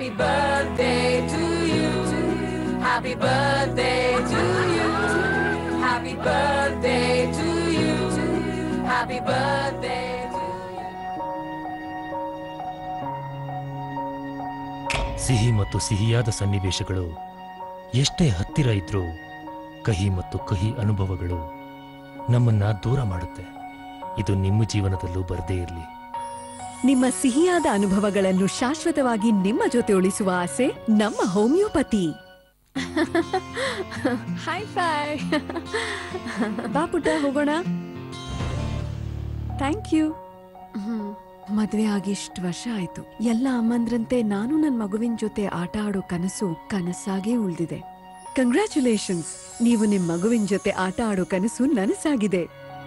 Happy birthday to you. Happy birthday to you. Happy birthday to you. Happy birthday to you. ಸಿಹಿ ಮತ್ತು ಸಿಹಿಯಾದ ಸನ್ನಿವೇಶಗಳು ಎಷ್ಟೇ ಹತ್ತಿರ ಇದ್ರೂ ಕಹಿ ಮತ್ತು ಕಹಿ ಅನುಭವಗಳು ನಮ್ಮನ್ನ ದೂರ ಮಾಡುತ್ತೆ ಇದು ನಿಮ್ಮ ಜೀವನದಲ್ಲೂ ಬರದೇ ಇರಲಿ ನಿಮ್ಮ ಸಿಹಿಯಾದ ಅನುಭವಗಳನ್ನು ಶಾಶ್ವತವಾಗಿ ನಿಮ್ಮ ಜೊತೆ ಉಳಿಸುವ ಆಸೆ ನಮ್ಮ ಹೋಮಿಯೋಪತಿ ಹಾಯ್ ಫೈ ಬಾ ಪುಟ್ಟ ಹೋಗೋಣ ಥ್ಯಾಂಕ್ ಯು ಮದ್ವೆ ಆಗಿ ಇಷ್ಟು ವರ್ಷ ಆಯ್ತು ಎಲ್ಲ ಅಮ್ಮಂದ್ರಂತೆ ನಾನು ನನ್ ಮಗುವಿನ ಜೊತೆ ಆಟ ಆಡೋ ಕನಸು ಕನಸಾಗೇ ಉಳ್ದಿದೆ ಕಂಗ್ರ್ಯಾಚುಲೇಷನ್ಸ್ ನೀವು ನಿಮ್ ಮಗುವಿನ ಜೊತೆ ಆಟ ಆಡೋ ಕನಸು ನನಸಾಗಿದೆ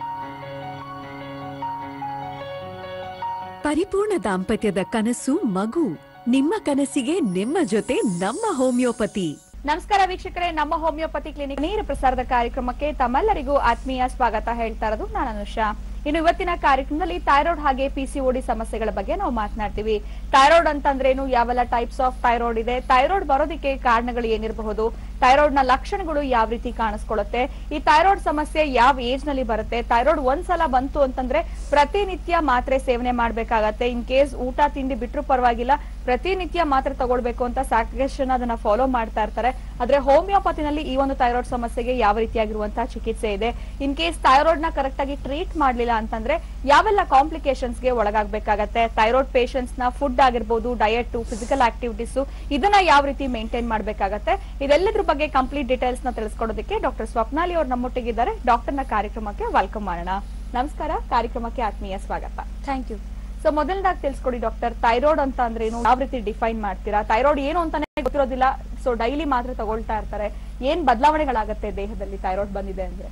ಪರಿಪೂರ್ಣ ದಾಂಪತ್ಯದ ಕನಸು ಮಗು ನಿಮ್ಮ ಕನಸಿಗೆ ನಿಮ್ಮ ಜೊತೆ ನಮ್ಮ ಹೋಮಿಯೋಪತಿ ನಮಸ್ಕಾರ ವೀಕ್ಷಕರೇ ನಮ್ಮ ಹೋಮಿಯೋಪತಿ ಕ್ಲಿನಿಕ್ ನೇರ ಪ್ರಸಾರದ ಕಾರ್ಯಕ್ರಮಕ್ಕೆ ತಮ್ಮೆಲ್ಲರಿಗೂ ಆತ್ಮೀಯ ಸ್ವಾಗತ ಹೇಳ್ತಾ ಇರೋದು ನಾನು ಅನುಷಾ ಇನ್ನು ಇವತ್ತಿನ ಕಾರ್ಯಕ್ರಮದಲ್ಲಿ ಥೈರಾಯ್ಡ್ ಹಾಗೆ ಪಿಸಿಒಡಿ ಸಮಸ್ಯೆಗಳ ಬಗ್ಗೆ ನಾವು ಮಾತನಾಡ್ತೀವಿ ಥೈರಾಯ್ಡ್ ಅಂತಂದ್ರೇನು ಯಾವೆಲ್ಲ ಟೈಪ್ಸ್ ಆಫ್ ಥೈರಾಯ್ಡ್ ಇದೆ ಥೈರಾಯ್ಡ್ ಬರೋದಕ್ಕೆ ಕಾರಣಗಳು ಏನಿರಬಹುದು ಥೈರಾಯ್ಡ್ ನ ಲಕ್ಷಣಗಳು ಯಾವ ರೀತಿ ಕಾಣಿಸ್ಕೊಳ್ಳುತ್ತೆ ಈ ಥೈರಾಯ್ಡ್ ಸಮಸ್ಯೆ ಯಾವ ಏಜ್ ನಲ್ಲಿ ಬರುತ್ತೆ ಥೈರಾಯ್ಡ್ ಒಂದ್ಸಲ ಬಂತು ಅಂತಂದ್ರೆ ಪ್ರತಿನಿತ್ಯ ಮಾತ್ರೆ ಸೇವನೆ ಮಾಡ್ಬೇಕಾಗತ್ತೆ ಇನ್ ಕೇಸ್ ಊಟ ತಿಂಡಿ ಬಿಟ್ರು ಪರವಾಗಿಲ್ಲ ಪ್ರತಿನಿತ್ಯ ಮಾತ್ರೆ ತಗೊಳ್ಬೇಕು ಅಂತ ಸಾಕಷ್ಟು ಜನ ಅದನ್ನ ಫಾಲೋ ಮಾಡ್ತಾ ಇರ್ತಾರೆ ಆದ್ರೆ ಹೋಮಿಯೋಪತಿನಲ್ಲಿ ಈ ಒಂದು ಥೈರಾಯ್ಡ್ ಸಮಸ್ಯೆಗೆ ಯಾವ ರೀತಿಯಾಗಿರುವಂತಹ ಚಿಕಿತ್ಸೆ ಇದೆ ಇನ್ ಕೇಸ್ ಥೈರಾಯ್ಡ್ ನ ಕರೆಕ್ಟ್ ಆಗಿ ಟ್ರೀಟ್ ಮಾಡ್ಲಿಲ್ಲ ಅಂತಂದ್ರೆ ಯಾವೆಲ್ಲ ಕಾಂಪ್ಲಿಕೇಶನ್ಸ್ ಗೆ ಒಳಗಾಗಬೇಕಾಗತ್ತೆ ಥೈರಾಯ್ಡ್ ಪೇಷಂಟ್ಸ್ ನ ಫುಡ್ ಆಗಿರ್ಬೋದು ಡಯಟ್ ಫಿಸಿಕಲ್ ಆಕ್ಟಿವಿಟೀಸ್ ಇದನ್ನ ಯಾವ ರೀತಿ ಮೇಂಟೈನ್ ಮಾಡ್ಬೇಕಾಗತ್ತೆ ಇದೆಲ್ಲದ್ರ ಬಗ್ಗೆ ಕಂಪ್ಲೀಟ್ ಡೀಟೇಲ್ಸ್ ನ ತಿಳಿಸ್ಕೊಡೋದಕ್ಕೆ ಡಾಕ್ಟರ್ ಸ್ವಪ್ನಾಲಿ ಅವ್ರು ನಮ್ಮೊಟ್ಟಿಗಿದ್ದಾರೆ ಡಾಕ್ಟರ್ನ ಕಾರ್ಯಕ್ರಮಕ್ಕೆ ವೆಲ್ಕಮ್ ಮಾಡೋಣ ನಮಸ್ಕಾರ ಕಾರ್ಯಕ್ರಮಕ್ಕೆ ಆತ್ಮೀಯ ಸ್ವಾಗತ ಥ್ಯಾಂಕ್ ಯು ಸೊ ಮೊದಲನೇದಾಗಿ ತಿಳಿಸ್ಕೊಡಿ ಡಾಕ್ಟರ್ ಥೈರಾಯ್ಡ್ ಅಂತ ಅಂದ್ರೆ ಏನು ಯಾವ ರೀತಿ ಡಿಫೈನ್ ಮಾಡ್ತೀರಾ ಥೈರಾಯ್ಡ್ ಏನು ಅಂತಾನೆ ಗೊತ್ತಿರೋದಿಲ್ಲ ಸೊ ಡೈಲಿ ಮಾತ್ರ ತಗೊಳ್ತಾ ಇರ್ತಾರೆ ಏನ್ ಬದಲಾವಣೆಗಳಾಗತ್ತೆ ದೇಹದಲ್ಲಿ ಥೈರಾಯ್ಡ್ ಬಂದಿದೆ ಅಂದ್ರೆ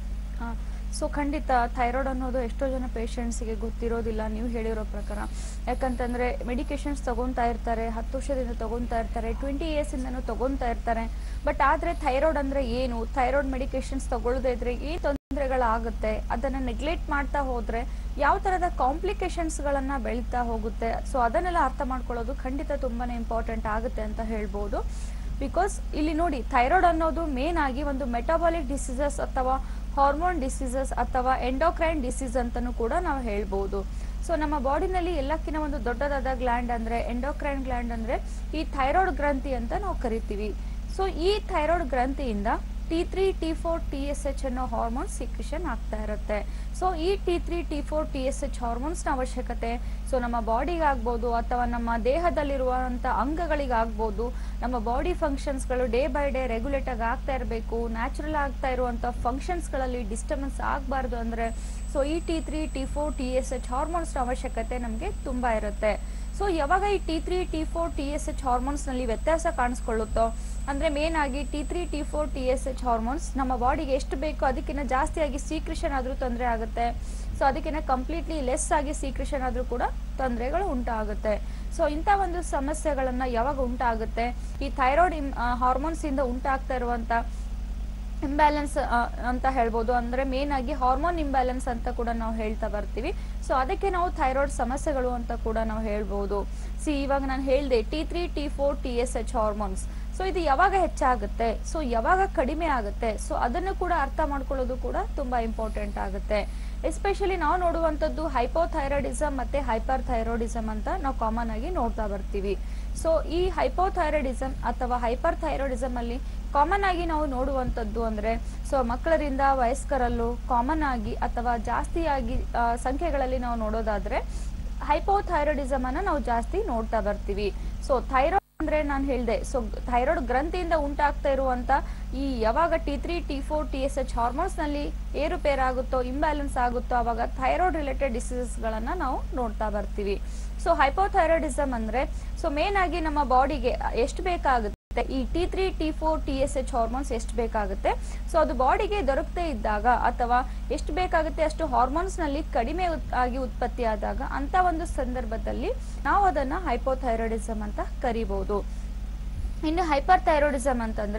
ಸೊ ಖಂಡಿತ ಥೈರಾಯ್ಡ್ ಅನ್ನೋದು ಎಷ್ಟೋ ಜನ ಪೇಷಂಟ್ಸ್ಗೆ ಗೊತ್ತಿರೋದಿಲ್ಲ ನೀವು ಹೇಳಿರೋ ಪ್ರಕಾರ ಯಾಕಂತಂದ್ರೆ ಮೆಡಿಕೇಶನ್ಸ್ ತಗೊಂತಾ ಇರ್ತಾರೆ ಹತ್ತು ವರ್ಷದಿಂದ ತಗೊಂತಾ ಇರ್ತಾರೆ ಟ್ವೆಂಟಿ ಇಯರ್ಸಿಂದನೂ ತಗೊಂತಾ ಇರ್ತಾರೆ ಬಟ್ ಆದ್ರೆ ಥೈರಾಯ್ಡ್ ಅಂದ್ರೆ ಏನು ಥೈರಾಯ್ಡ್ ಮೆಡಿಕೇಶನ್ಸ್ ತಗೊಳ್ಳದೇ ಇದ್ರೆ ಏನ್ ತೊಂದರೆಗಳಾಗುತ್ತೆ ಅದನ್ನ ನೆಗ್ಲೆಕ್ಟ್ ಮಾಡ್ತಾ ಹೋದ್ರೆ ಯಾವ ತರದ ಕಾಂಪ್ಲಿಕೇಶನ್ಸ್ ಗಳನ್ನ ಬೆಳೀತಾ ಹೋಗುತ್ತೆ ಸೊ ಅದನ್ನೆಲ್ಲ ಅರ್ಥ ಮಾಡ್ಕೊಳ್ಳೋದು ಖಂಡಿತ ತುಂಬಾನೇ ಇಂಪಾರ್ಟೆಂಟ್ ಆಗುತ್ತೆ ಅಂತ ಹೇಳ್ಬೋದು ಬಿಕಾಸ್ ಇಲ್ಲಿ ನೋಡಿ ಥೈರಾಯ್ಡ್ ಅನ್ನೋದು ಮೇನ್ ಆಗಿ ಒಂದು ಮೆಟಾಬಾಲಿಕ್ ಡಿಸೀಸಸ್ ಅಥವಾ ಹಾರ್ಮೋನ್ ಡಿಸೀಸಸ್ ಅಥವಾ ಎಂಡೋಕ್ರೈನ್ ಡಿಸೀಸ್ ಅಂತಾನೂ ಕೂಡ ನಾವು ಹೇಳ್ಬೋದು ಸೊ ನಮ್ಮ ಬಾಡಿನಲ್ಲಿ ಎಲ್ಲಕ್ಕಿಂತ ಒಂದು ದೊಡ್ಡದಾದ ಗ್ಲ್ಯಾಂಡ್ ಅಂದ್ರೆ ಎಂಡೋಕ್ರೈನ್ ಗ್ಲ್ಯಾಂಡ್ ಅಂದ್ರೆ ಈ ಥೈರಾಯ್ಡ್ ಗ್ರಂಥಿ ಅಂತ ನಾವು ಕರಿತೀವಿ ಸೊ ಈ ಥೈರಾಯ್ಡ್ ಗ್ರಂಥಿಯಿಂದ T three T four T S H ಅನ್ನೋ ಹಾರ್ಮೋನ್ ಸಿಕ್ರಿಷನ್ ಆಗ್ತಾ ಇರುತ್ತೆ ಸೊ ಈ T three T four T S H ಹಾರ್ಮೋನ್ಸ್ನ ಅವಶ್ಯಕತೆ ಸೊ ನಮ್ಮ ಬಾಡಿಗಾಗ್ಬೋದು ಅಥವಾ ನಮ್ಮ ದೇಹದಲ್ಲಿರುವಂಥ ಅಂಗಗಳಿಗಾಗ್ಬೋದು ನಮ್ಮ ಬಾಡಿ ಫಂಕ್ಷನ್ಸ್ಗಳು ಡೇ ಬೈ ಡೇ ರೆಗ್ಯುಲೇಟ್ ಆಗಿ ಆಗ್ತಾ ಇರಬೇಕು ನ್ಯಾಚುರಲ್ ಆಗ್ತಾ ಇರುವಂಥ ಫಂಕ್ಷನ್ಸ್ಗಳಲ್ಲಿ ಡಿಸ್ಟರ್ಬೆನ್ಸ್ ಆಗಬಾರ್ದು ಅಂದರೆ ಸೊ ಈ T three T four T S H ಹಾರ್ಮೋನ್ಸ್ನ ಅವಶ್ಯಕತೆ ನಮಗೆ ತುಂಬ ಇರುತ್ತೆ ಸೊ ಯಾವಾಗ ಈ T three T four T S H ಹಾರ್ಮೋನ್ಸ್ನಲ್ಲಿ ವ್ಯತ್ಯಾಸ ಕಾಣಿಸ್ಕೊಳ್ಳುತ್ತೋ ಅಂದರೆ ಮೇನ್ ಆಗಿ T three T four T S H hormones ನಮ್ಮ ಬಾಡಿಗೆ ಎಷ್ಟು ಬೇಕೋ ಅದಕ್ಕಿಂತ ಜಾಸ್ತಿಯಾಗಿ ಸೀಕ್ರಿಷನ್ ಆದರೂ ತೊಂದರೆ ಆಗುತ್ತೆ ಸೊ ಅದಕ್ಕಿಂತ ಕಂಪ್ಲೀಟ್ಲಿ ಲೆಸ್ ಆಗಿ ಸೀಕ್ರಿಷನ್ ಆದರೂ ಕೂಡ ತೊಂದರೆಗಳು ಉಂಟಾಗುತ್ತೆ ಸೊ ಇಂಥ ಒಂದು ಸಮಸ್ಯೆಗಳನ್ನು ಯಾವಾಗ ಉಂಟಾಗುತ್ತೆ ಈ ಥೈರಾಯ್ಡ್ ಹಾರ್ಮೋನ್ಸ್ ಇಂದ ಉಂಟಾಗ್ತಾ ಇರುವಂಥ ಇಂಬ್ಯಾಲೆನ್ಸ್ ಅಂತ ಹೇಳ್ಬೋದು ಅಂದ್ರೆ ಮೇನ್ ಆಗಿ ಹಾರ್ಮೋನ್ ಇಂಬ್ಯಾಲೆನ್ಸ್ ಅಂತ ಕೂಡ ನಾವು ಹೇಳ್ತಾ ಬರ್ತೀವಿ ಸೊ ಅದಕ್ಕೆ ನಾವು ಥೈರಾಯ್ಡ್ ಸಮಸ್ಯೆಗಳು ಅಂತ ಕೂಡ ನಾವು ಹೇಳ್ಬೋದು ಸಿ ಇವಾಗ ನಾನು ಹೇಳಿದೆ T three T four T S H hormones so ಇದು ಯಾವಾಗ ಹೆಚ್ಚಾಗುತ್ತೆ ಸೊ ಯಾವಾಗ ಕಡಿಮೆ ಆಗುತ್ತೆ ಸೊ ಅದನ್ನು ಕೂಡ ಅರ್ಥ ಮಾಡ್ಕೊಳ್ಳೋದು ಕೂಡ ತುಂಬಾ ಇಂಪಾರ್ಟೆಂಟ್ ಆಗುತ್ತೆ ಎಸ್ಪೆಷಲಿ ನಾವು ನೋಡುವಂಥದ್ದು ಹೈಪೋಥೈರಾಯ್ಡಿಸಮ್ ಮತ್ತೆ ಹೈಪರ್ ಥೈರಾಯ್ಡಿಸಮ್ ಅಂತ ನಾವು ಕಾಮನ್ ಆಗಿ ನೋಡ್ತಾ ಬರ್ತೀವಿ ಸೊ ಈ ಹೈಪೋಥೈರಾಯ್ಡಿಸಮ್ ಅಥವಾ ಹೈಪರ್ ಥೈರಾಯ್ಡಿಸಮ್ ಅಲ್ಲಿ ಕಾಮನ್ ಆಗಿ ನಾವು ನೋಡುವಂಥದ್ದು ಅಂದ್ರೆ ಸೊ ಮಕ್ಕಳರಿಂದ ವಯಸ್ಕರಲ್ಲೂ ಕಾಮನ್ ಆಗಿ ಅಥವಾ ಜಾಸ್ತಿಯಾಗಿ ಆ, ಸಂಖ್ಯೆಗಳಲ್ಲಿ ನಾವು ನೋಡೋದಾದ್ರೆ ಹೈಪೋಥೈರಾಯ್ಡಿಸಮ್ ಅನ್ನ ನಾವು ಜಾಸ್ತಿ ನೋಡ್ತಾ ಬರ್ತೀವಿ ಸೊ ಥೈರಾಯ್ಡ್ ಅಂದ್ರೆ ನಾನು ಹೇಳಿದೆ ಸೊ ಥೈರಾಯ್ಡ್ ಗ್ರಂಥಿಯಿಂದ ಉಂಟಾಗ್ತಾ ಇರುವಂತ ಈ ಯಾವಾಗ T three T four T S H hormones ನಲ್ಲಿ ಏರುಪೇರಾಗುತ್ತೋ ಇಂಬ್ಯಾಲೆನ್ಸ್ ಆಗುತ್ತೋ ಅವಾಗ ಥೈರಾಯ್ಡ್ ರಿಲೇಟೆಡ್ ಡಿಸೀಸಸ್ ಗಳನ್ನ ನಾವು ನೋಡ್ತಾ ಬರ್ತೀವಿ ಸೊ ಹೈಪೋಥೈರಾಯ್ಡಿಸಮ್ ಅಂದ್ರೆ ಸೊ ಮೇನ್ ಆಗಿ ನಮ್ಮ ಬಾಡಿಗೆ ಎಷ್ಟು ಬೇಕಾಗುತ್ತೆ ಈ T three T four T S H hormones ಎಷ್ಟು ಬೇಕಾಗುತ್ತೆ ಸೊ ಅದು ಬಾಡಿಗೆ ದೊರಕದೇ ಇದ್ದಾಗ ಅಥವಾ ಎಷ್ಟು ಬೇಕಾಗುತ್ತೆ ಅಷ್ಟು ಹಾರ್ಮೋನ್ಸ್ ನಲ್ಲಿ ಕಡಿಮೆ ಉತ್- ಆಗಿ ಉತ್ಪತ್ತಿ ಆದಾಗ ಅಂತ ಒಂದು ಸಂದರ್ಭದಲ್ಲಿ ನಾವು ಅದನ್ನ ಹೈಪೋಥೈರಾಯ್ಡಿಸಮ್ ಅಂತ ಕರಿಬಹುದು ಇನ್ನು ಹೈಪರ್ ಥೈರಾಯ್ಡಿಸಮ್ ಅಂತಂದ್ರೆ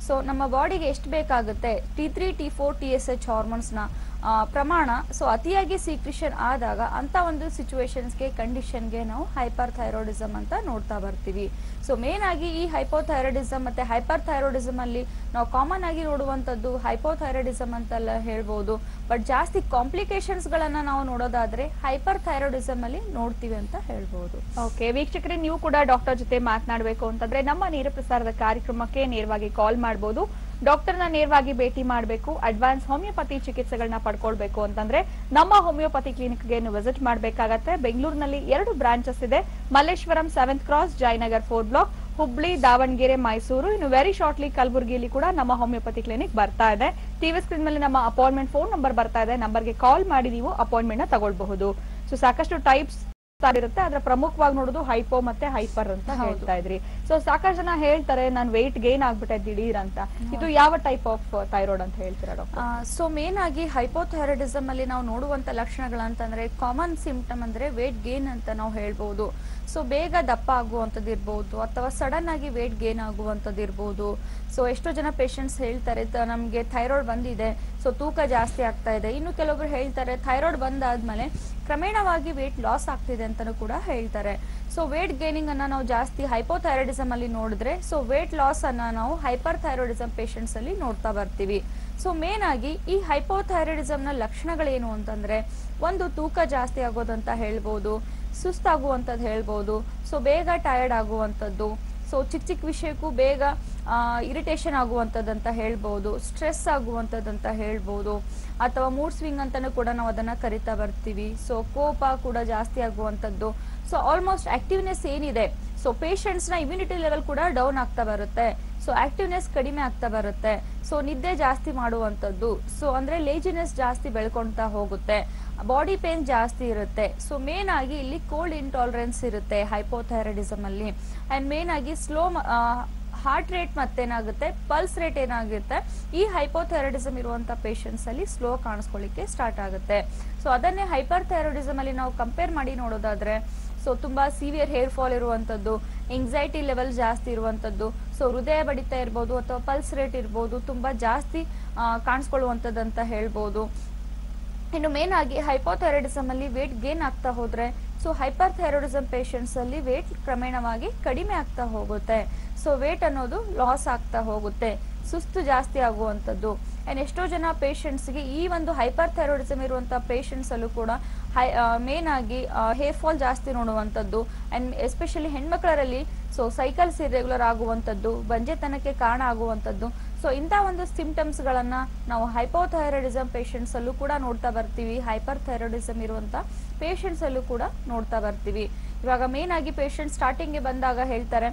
ಸೊ ನಮ್ಮ ಬಾಡಿಗೆ ಎಷ್ಟು ಬೇಕಾಗುತ್ತೆ T three T four T S H ಹಾರ್ಮೋನ್ಸ್ನ ಪ್ರಮಾಣ ಸೊ ಅತಿಯಾಗಿ ಸೀಕ್ರಿಷನ್ ಆದಾಗ ಅಂತ ಒಂದು ಸಿಚುವೇಶನ್ಸ್ಗೆ ಕಂಡೀಷನ್ಗೆ ನಾವು ಹೈಪರ್ ಥೈರಾಯ್ಡಿಸಮ್ ಅಂತ ನೋಡ್ತಾ ಬರ್ತೀವಿ ಸೊ ಮೇನ್ ಆಗಿ ಈ ಹೈಪೋಥೈರಾಯ್ಡಿಸಮ್ ಮತ್ತೆ ಹೈಪರ್ ಥೈರಾಯ್ಡಿಸಮ್ ಅಲ್ಲಿ ನಾವು ಕಾಮನ್ ಆಗಿ ನೋಡುವಂಥದ್ದು ಹೈಪೋಥೈರಾಯ್ಡಿಸಮ್ ಅಂತೆಲ್ಲ ಹೇಳ್ಬೋದು ಬಟ್ ಜಾಸ್ತಿ ಕಾಂಪ್ಲಿಕೇಶನ್ಸ್ ಗಳನ್ನ ನಾವು ನೋಡೋದಾದ್ರೆ ಹೈಪರ್ ಥೈರಾಯ್ಡಿಸಮ್ ಅಲ್ಲಿ ನೋಡ್ತೀವಿ ಅಂತ ಹೇಳ್ಬೋದು ಓಕೆ ವೀಕ್ಷಕರೇ ನೀವು ಕೂಡ ಡಾಕ್ಟರ್ ಜೊತೆ ಮಾತನಾಡಬೇಕು ಅಂತಂದ್ರೆ ನಮ್ಮ ನೇರ ಪ್ರಸಾರದ ಕಾರ್ಯಕ್ರಮಕ್ಕೆ ನೇರವಾಗಿ ಕಾಲ್ ಮಾಡಬಹುದು ಡಾಕ್ಟರ್ನ ನೇರವಾಗಿ ಭೇಟಿ ಮಾಡಬೇಕು ಅಡ್ವಾನ್ಸ್ ಹೋಮಿಯೋಪತಿ ಚಿಕಿತ್ಸೆಗಳನ್ನ ಪಡ್ಕೊಳ್ಬೇಕು ಅಂತಂದ್ರೆ ನಮ್ಮ ಹೋಮಿಯೋಪತಿ ಕ್ಲಿನಿಕ್ಗೆ ನೀವು ವಿಸಿಟ್ ಮಾಡಬೇಕಾಗತ್ತೆ ಬೆಂಗಳೂರಿನಲ್ಲಿ ಎರಡು ಬ್ರಾಂಚಸ್ ಇದೆ Malleshwaram seventh cross Jayanagar four block Hubli Davangere Mysuru ಇನ್ನು ವೆರಿ ಶಾರ್ಟ್ಲಿ ಕಲಬುರಗಿಯಲ್ಲಿ ಕೂಡ ನಮ್ಮ ಹೋಮಿಯೋಪತಿ ಕ್ಲಿನಿಕ್ ಬರ್ತಾ ಇದೆ ಟಿವಿ ಸ್ಕ್ರೀನ್ ಮೇಲೆ ನಮ್ಮ ಅಪಾಯಿಂಟ್ಮೆಂಟ್ ಫೋನ್ ನಂಬರ್ ಬರ್ತಾ ಇದೆ ನಂಬರ್ಗೆ ಕಾಲ್ ಮಾಡಿ ನೀವು ಅಪಾಯಿಂಟ್ಮೆಂಟ್ ನ ತಗೊಳ್ಬಹುದು ಸೊ ಸಾಕಷ್ಟು ಟೈಪ್ಸ್ ಇರುತ್ತೆ ಅದ್ರ ಪ್ರಮುಖವಾಗಿ ನೋಡೋದು ಹೈಪೋ ಮತ್ತೆ ಹೈಪರ್ ಅಂತ ಹೌದು. ಹೇಳ್ತಾ ಇದ್ರಿ ಸೊ ಸಾಕಷ್ಟು ಜನ ಹೇಳ್ತಾರೆ ನಾನು ವೆಯ್ಟ್ ಗೇನ್ ಆಗ್ಬಿಟ್ಟೆ ದಿಢೀರ್ ಅಂತ ಇದು ಯಾವ ಟೈಪ್ ಆಫ್ ಥೈರಾಯ್ಡ್ ಅಂತ ಹೇಳ್ತೀರಾ ಡಾಕ್ಟರ್ ಸೊ ಮೇನ್ ಆಗಿ ಹೈಪೋಥೈರಾಯ್ಡಿಸಮ್ ಅಲ್ಲಿ ನಾವು ನೋಡುವಂತ ಲಕ್ಷಣಗಳಂತಂದ್ರೆ ಕಾಮನ್ ಸಿಂಪ್ಟಮ್ ಅಂದ್ರೆ ವೇಟ್ ಗೇನ್ ಅಂತ ನಾವು ಹೇಳ್ಬೋದು ಸೊ ಬೇಗ ದಪ್ಪ ಆಗುವಂಥದ್ದು ಇರ್ಬೋದು ಅಥವಾ ಸಡನ್ ಆಗಿ ವೇಟ್ ಗೇನ್ ಆಗುವಂಥದ್ದು ಇರ್ಬೋದು ಸೊ ಎಷ್ಟೋ ಜನ ಪೇಷಂಟ್ಸ್ ಹೇಳ್ತಾರೆ ತ- ನಮ್ಗೆ ಥೈರಾಯ್ಡ್ ಬಂದಿದೆ ಸೊ ತೂಕ ಜಾಸ್ತಿ ಆಗ್ತಾ ಇದೆ ಇನ್ನು ಕೆಲವೊಬ್ರು ಹೇಳ್ತಾರೆ ಥೈರಾಯ್ಡ್ ಬಂದಾದ್ಮೇಲೆ ಕ್ರಮೇಣವಾಗಿ ವೇಟ್ ಲಾಸ್ ಆಗ್ತಿದೆ ಅಂತಾನೂ ಕೂಡ ಹೇಳ್ತಾರೆ ಸೊ ವೇಟ್ ಗೇನಿಂಗ್ ಅನ್ನ ನಾವು ಜಾಸ್ತಿ ಹೈಪೋಥೈರಾಯ್ಡಿಸಮ್ ಅಲ್ಲಿ ನೋಡಿದ್ರೆ ಸೊ ವೇಟ್ ಲಾಸ್ ಅನ್ನ ನಾವು ಹೈಪರ್ ಥೈರಾಯ್ಡಿಸಮ್ ಪೇಷಂಟ್ಸ್ ಅಲ್ಲಿ ನೋಡ್ತಾ ಬರ್ತೀವಿ ಸೊ ಮೇನ್ ಆಗಿ ಈ ಹೈಪೋಥೈರಾಯ್ಡಿಸಮ್ ನ ಲಕ್ಷಣಗಳೇನು ಅಂತಂದ್ರೆ ಒಂದು ತೂಕ ಜಾಸ್ತಿ ಆಗೋದಂತ ಹೇಳ್ಬೋದು ಸುಸ್ತಾಗುವಂಥದ್ದು ಹೇಳ್ಬೋದು ಸೊ ಬೇಗ ಟಯರ್ಡ್ ಆಗುವಂಥದ್ದು ಸೊ ಚಿಕ್ಕ ಚಿಕ್ಕ ವಿಷಯಕ್ಕೂ ಬೇಗ ಇರಿಟೇಷನ್ ಆಗುವಂಥದ್ದಂತ ಹೇಳ್ಬೋದು ಸ್ಟ್ರೆಸ್ ಆಗುವಂಥದ್ದಂತ ಹೇಳ್ಬೋದು ಅಥವಾ ಮೂಡ್ ಸ್ವಿಂಗ್ ಅಂತಾನೂ ಕೂಡ ನಾವು ಅದನ್ನ ಕರಿತಾ ಬರ್ತೀವಿ ಸೊ ಕೋಪ ಕೂಡ ಜಾಸ್ತಿ ಆಗುವಂಥದ್ದು ಸೊ ಆಲ್ಮೋಸ್ಟ್ ಆಕ್ಟಿವ್ನೆಸ್ ಏನಿದೆ ಸೊ ಪೇಷಂಟ್ಸ್ ನ ಇಮ್ಯುನಿಟಿ ಲೆವೆಲ್ ಕೂಡ ಡೌನ್ ಆಗ್ತಾ ಬರುತ್ತೆ ಸೊ ಆಕ್ಟಿವ್ನೆಸ್ ಕಡಿಮೆ ಆಗ್ತಾ ಬರುತ್ತೆ ಸೊ ನಿದ್ದೆ ಜಾಸ್ತಿ ಮಾಡುವಂಥದ್ದು ಸೊ ಅಂದ್ರೆ ಲೇಜಿನೆಸ್ ಜಾಸ್ತಿ ಬೆಳ್ಕೊಂತಾ ಹೋಗುತ್ತೆ ಬಾಡಿ ಪೇನ್ ಜಾಸ್ತಿ ಇರುತ್ತೆ ಸೊ ಮೇನ್ ಆಗಿ ಇಲ್ಲಿ ಕೋಲ್ಡ್ ಇಂಟಾಲರೆನ್ಸ್ ಇರುತ್ತೆ ಹೈಪೋಥೈರಾಯ್ಡಿಸಮ್ ಅಲ್ಲಿ ಅಂಡ್ ಮೇನ್ ಆಗಿ ಸ್ಲೋ ಹಾರ್ಟ್ ರೇಟ್ ಮತ್ತೇನಾಗುತ್ತೆ ಪಲ್ಸ್ ರೇಟ್ ಏನಾಗುತ್ತೆ ಈ ಹೈಪೋಥೈರಾಯ್ಡಿಸಮ್ ಇರುವಂತ ಪೇಷಂಟ್ಸ್ ಅಲ್ಲಿ ಸ್ಲೋ ಕಾಣಿಸ್ಕೊಳ್ಳಿಕ್ಕೆ ಸ್ಟಾರ್ಟ್ ಆಗುತ್ತೆ ಸೊ ಅದನ್ನೇ ಹೈಪರ್ ಥೈರಾಯ್ಡಿಸಮ್ ಅಲ್ಲಿ ನಾವು ಕಂಪೇರ್ ಮಾಡಿ ನೋಡೋದಾದ್ರೆ ಸೊ ತುಂಬಾ ಸಿವಿಯರ್ ಹೇರ್ ಫಾಲ್ ಇರುವಂತದ್ದು ಎಂಗ್ಸೈಟಿ ಲೆವೆಲ್ ಜಾಸ್ತಿ ಇರುವಂತದ್ದು ಸೊ ಹೃದಯ ಬಡಿತ ಇರ್ಬೋದು ಅಥವಾ ಪಲ್ಸ್ ರೇಟ್ ಇರ್ಬೋದು ತುಂಬಾ ಜಾಸ್ತಿ ಆ, ಕಾಣಿಸ್ಕೊಳ್ಳುವಂಥದ್ದು ಅಂತ ಹೇಳ್ಬೋದು ಇನ್ನು ಮೇನ್ ಆಗಿ ಹೈಪೋಥೈರಾಯ್ಡಿಸಮ್ ಅಲ್ಲಿ ವೇಟ್ ಗೇನ್ ಆಗ್ತಾ ಹೋದ್ರೆ ಸೊ ಹೈಪರ್ ಥೈರಾಯ್ಡಿಸಮ್ ಪೇಷಂಟ್ಸ್ ಅಲ್ಲಿ ವೇಟ್ ಕ್ರಮೇಣವಾಗಿ ಕಡಿಮೆ ಆಗ್ತಾ ಹೋಗುತ್ತೆ ಸೊ ವೇಟ್ ಅನ್ನೋದು ಲಾಸ್ ಆಗ್ತಾ ಹೋಗುತ್ತೆ ಸುಸ್ತು ಜಾಸ್ತಿ ಆಗುವಂಥದ್ದು ಅಂಡ್ ಎಷ್ಟೋ ಜನ patients ಗೆ ಈ ಒಂದು ಹೈಪರ್ ಥೈರಾಯ್ಡಿಸಮ್ ಇರುವಂತಹ ಪೇಷಂಟ್ಸ್ ಅಲ್ಲೂ ಕೂಡ ಹೈ ಮೇನ್ ಆಗಿ ಹೇರ್ ಫಾಲ್ ಜಾಸ್ತಿ ನೋಡುವಂಥದ್ದು ಅಂಡ್ ಎಸ್ಪೆಷಲಿ ಹೆಣ್ಮಕ್ಳರಲ್ಲಿ ಸೊ ಸೈಕಲ್ಸ್ ಇರೆಗ್ಯುಲರ್ ಆಗುವಂಥದ್ದು ಬಂಜೆತನಕ್ಕೆ ಕಾರಣ ಆಗುವಂಥದ್ದು ಸೊ ಇಂಥ ಒಂದು ಸಿಂಪ್ಟಮ್ಸ್ ಗಳನ್ನ ನಾವು ಹೈಪೋಥೈರಾಯ್ಡಿಸಮ್ ಪೇಷಂಟ್ಸ್ ಅಲ್ಲೂ ಕೂಡ ನೋಡ್ತಾ ಬರ್ತೀವಿ ಹೈಪರ್ ಥೈರಾಯ್ಡಿಸಮ್ ಇರುವಂತ ಪೇಷಂಟ್ಸ್ ಅಲ್ಲೂ ಕೂಡ ನೋಡ್ತಾ ಬರ್ತೀವಿ ಇವಾಗ ಮೇನ್ ಆಗಿ ಪೇಷಂಟ್ ಸ್ಟಾರ್ಟಿಂಗ್ಗೆ ಬಂದಾಗ ಹೇಳ್ತಾರೆ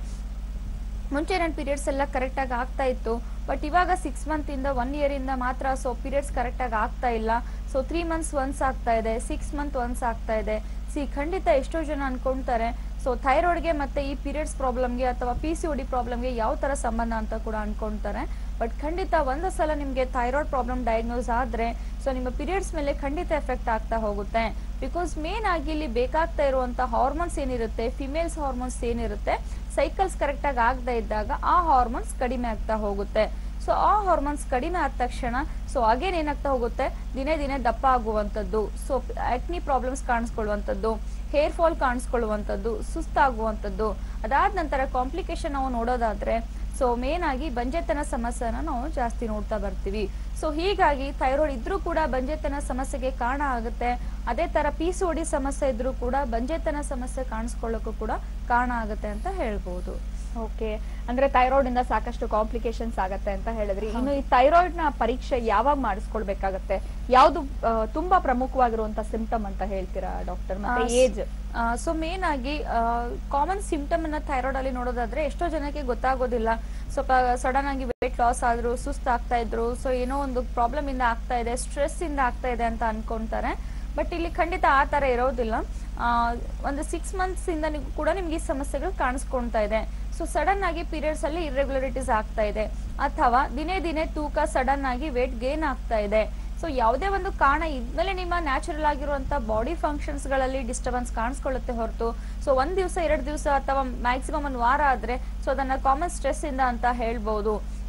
ಮುಂಚೆ ನನ್ನ ಪೀರಿಯಡ್ಸ್ ಎಲ್ಲ ಕರೆಕ್ಟಾಗಿ ಆಗ್ತಾ ಇತ್ತು ಬಟ್ ಇವಾಗ ಸಿಕ್ಸ್ ಮಂತ್ ಇಂದ ಒನ್ ಇಯರ್ ಇಂದ ಮಾತ್ರ ಸೊ ಪೀರಿಯಡ್ಸ್ ಕರೆಕ್ಟಾಗಿ ಆಗ್ತಾ ಇಲ್ಲ ಸೊ ತ್ರೀ ಮಂತ್ಸ್ ಒನ್ಸ್ ಆಗ್ತಾ ಇದೆ ಸಿಕ್ಸ್ ಮಂತ್ ಒನ್ಸ್ ಆಗ್ತಾ ಇದೆ ಸಿ ಖಂಡಿತ ಎಷ್ಟೋ ಜನ ಅನ್ಕೊಂತಾರೆ ಸೊ ಥೈರಾಯ್ಡ್ಗೆ ಮತ್ತೆ ಈ ಪೀರಿಯಡ್ಸ್ ಪ್ರಾಬ್ಲಮ್ಗೆ ಅಥವಾ ಪಿ ಸಿ ಒಡಿ ಪ್ರಾಬ್ಲಮ್ಗೆ ಯಾವ ತರ ಸಂಬಂಧ ಅಂತ ಕೂಡ ಅನ್ಕೊಂತಾರೆ ಬಟ್ ಖಂಡಿತ ಒಂದು ಸಲ ನಿಮಗೆ ಥೈರಾಯ್ಡ್ ಪ್ರಾಬ್ಲಮ್ ಡಯಾಗ್ನೋಸ್ ಆದ್ರೆ ಸೊ ನಿಮ್ಮ ಪೀರಿಯಡ್ಸ್ ಮೇಲೆ ಖಂಡಿತ ಎಫೆಕ್ಟ್ ಆಗ್ತಾ ಹೋಗುತ್ತೆ ಬಿಕಾಸ್ ಮೇನ್ ಆಗಿ ಇಲ್ಲಿ ಬೇಕಾಗ್ತಾ ಇರುವಂತ ಹಾರ್ಮೋನ್ಸ್ ಏನಿರುತ್ತೆ ಫಿಮೇಲ್ಸ್ ಹಾರ್ಮೋನ್ಸ್ ಏನಿರುತ್ತೆ ಸೈಕಲ್ಸ್ ಕರೆಕ್ಟ್ ಆಗಿ ಆಗದೆ ಇದ್ದಾಗ ಆ ಹಾರ್ಮೋನ್ಸ್ ಕಡಿಮೆ ಆಗ್ತಾ ಹೋಗುತ್ತೆ ಸೊ ಆ ಹಾರ್ಮೋನ್ಸ್ ಕಡಿಮೆ ಆದ ತಕ್ಷಣ ಸೊ ಅಗೇನ್ ಏನಾಗ್ತಾ ಹೋಗುತ್ತೆ ದಿನೇ ದಿನೇ ದಪ್ಪ ಆಗುವಂಥದ್ದು ಸೊ ಆಕ್ನಿ ಪ್ರಾಬ್ಲಮ್ಸ್ ಕಾಣಿಸ್ಕೊಳ್ಳುವಂಥದ್ದು ಹೇರ್ ಫಾಲ್ ಕಾಣಿಸ್ಕೊಳ್ಳುವಂಥದ್ದು ಸುಸ್ತಾಗುವಂಥದ್ದು ಅದಾದ ನಂತರ ಕಾಂಪ್ಲಿಕೇಶನ್ ನಾವು ನೋಡೋದಾದ್ರೆ ಸೊ ಮೇನ್ ಆಗಿ ಬಂಜೆತನ ಸಮಸ್ಯೆನ ನಾವು ಜಾಸ್ತಿ ನೋಡ್ತಾ ಬರ್ತೀವಿ ಸೊ ಹೀಗಾಗಿ ಥೈರಾಯ್ಡ್ ಇದ್ರೂ ಕೂಡ ಬಂಜೆತನ ಸಮಸ್ಯೆಗೆ ಕಾರಣ ಆಗುತ್ತೆ ಅದೇ ತರ ಪಿ ಸಿ ಒಡಿ ಸಮಸ್ಯೆ ಇದ್ರೂ ಕೂಡ ಬಂಜೆತನ ಸಮಸ್ಯೆ ಕಾಣಿಸ್ಕೊಳ್ಳೋಕ್ಕೂ ಕೂಡ ಕಾರಣ ಆಗುತ್ತೆ ಅಂತ ಹೇಳ್ಬೋದು ಓಕೆ ಅಂದ್ರೆ ಥೈರಾಯ್ಡ್ ಇಂದ ಸಾಕಷ್ಟು ಕಾಂಪ್ಲಿಕೇಶನ್ಸ್ ಆಗತ್ತೆ ಅಂತ ಹೇಳಿದ್ರಿ ಇನ್ನು ಈ ಥೈರಾಯ್ಡ್ ನ ಪರೀಕ್ಷೆ ಯಾವಾಗ ಮಾಡಿಸ್ಕೊಳ್ಬೇಕಾಗತ್ತೆ ಯಾವ್ದು ಆ, ತುಂಬಾ ಪ್ರಮುಖವಾಗಿರುವಂತ ಸಿಂಪ್ಟಮ್ ಅಂತ ಹೇಳ್ತೀರಾ ಡಾಕ್ಟರ್ ಮತ್ತೆ ಆ, ಏಜ್ ಸೊ ಮೇನ್ ಆಗಿ ಕಾಮನ್ ಸಿಂಪ್ಟಮ್ ಅನ್ನ ಥೈರಾಯ್ಡ್ ಅಲ್ಲಿ ನೋಡೋದಾದ್ರೆ ಎಷ್ಟೋ ಜನಕ್ಕೆ ಗೊತ್ತಾಗೋದಿಲ್ಲ ಸ್ವಲ್ಪ ಸಡನ್ ಆಗಿ ವೇಟ್ ಲಾಸ್ ಆದ್ರು ಸುಸ್ತು ಆಗ್ತಾ ಇದ್ರು ಸೊ ಏನೋ ಒಂದು ಪ್ರಾಬ್ಲಮ್ ಇಂದ ಆಗ್ತಾ ಇದೆ ಸ್ಟ್ರೆಸ್ ಇಂದ ಆಗ್ತಾ ಇದೆ ಅಂತ ಅನ್ಕೊಂತಾರೆ ಬಟ್ ಇಲ್ಲಿ ಖಂಡಿತ ಆ ತರ ಇರೋದಿಲ್ಲ ಆ, ಒಂದು ಸಿಕ್ಸ್ ಮಂತ್ಸ್ ಇಂದ ನೀವು- ಕೂಡ ನಿಮ್ಗೆ ಈ ಸಮಸ್ಯೆಗಳು ಕಾಣಿಸ್ಕೊಳ್ತಾ ಇದೆ ಸೊ ಸಡನ್ ಆಗಿ ಪೀರಿಯಡ್ಸ್ ಅಲ್ಲಿ ಇರ್ರೆಗ್ಯುಲರಿಟೀಸ್ ಆಗ್ತಾ ಇದೆ ಅಥವಾ ದಿನೇ ದಿನೇ ತೂಕ ಸಡನ್ ಆಗಿ ವೇಟ್ ಗೇನ್ ಆಗ್ತಾ ಇದೆ ಸೊ ಯಾವುದೇ ಒಂದು ಕಾರಣ ಇದ್ಮೇಲೆ ನಿಮ್ಮ ನ್ಯಾಚುರಲ್ ಆಗಿರುವಂತ ಬಾಡಿ ಫಂಕ್ಷನ್ಸ್ ಗಳಲ್ಲಿ ಡಿಸ್ಟರ್ಬೆನ್ಸ್ ಕಾಣಿಸ್ಕೊಳ್ಳುತ್ತೆ ಹೊರತು ಸೊ ಒಂದ್ ದಿವಸ ಎರಡು ದಿವಸ ಅಥವಾ ಮ್ಯಾಕ್ಸಿಮಮ್ ಒಂದು ವಾರ ಆದ್ರೆ ಸೊ ಅದನ್ನ ಕಾಮನ್ ಸ್ಟ್ರೆಸ್ ಇಂದ ಅಂತ ಹೇಳ್ಬಹುದು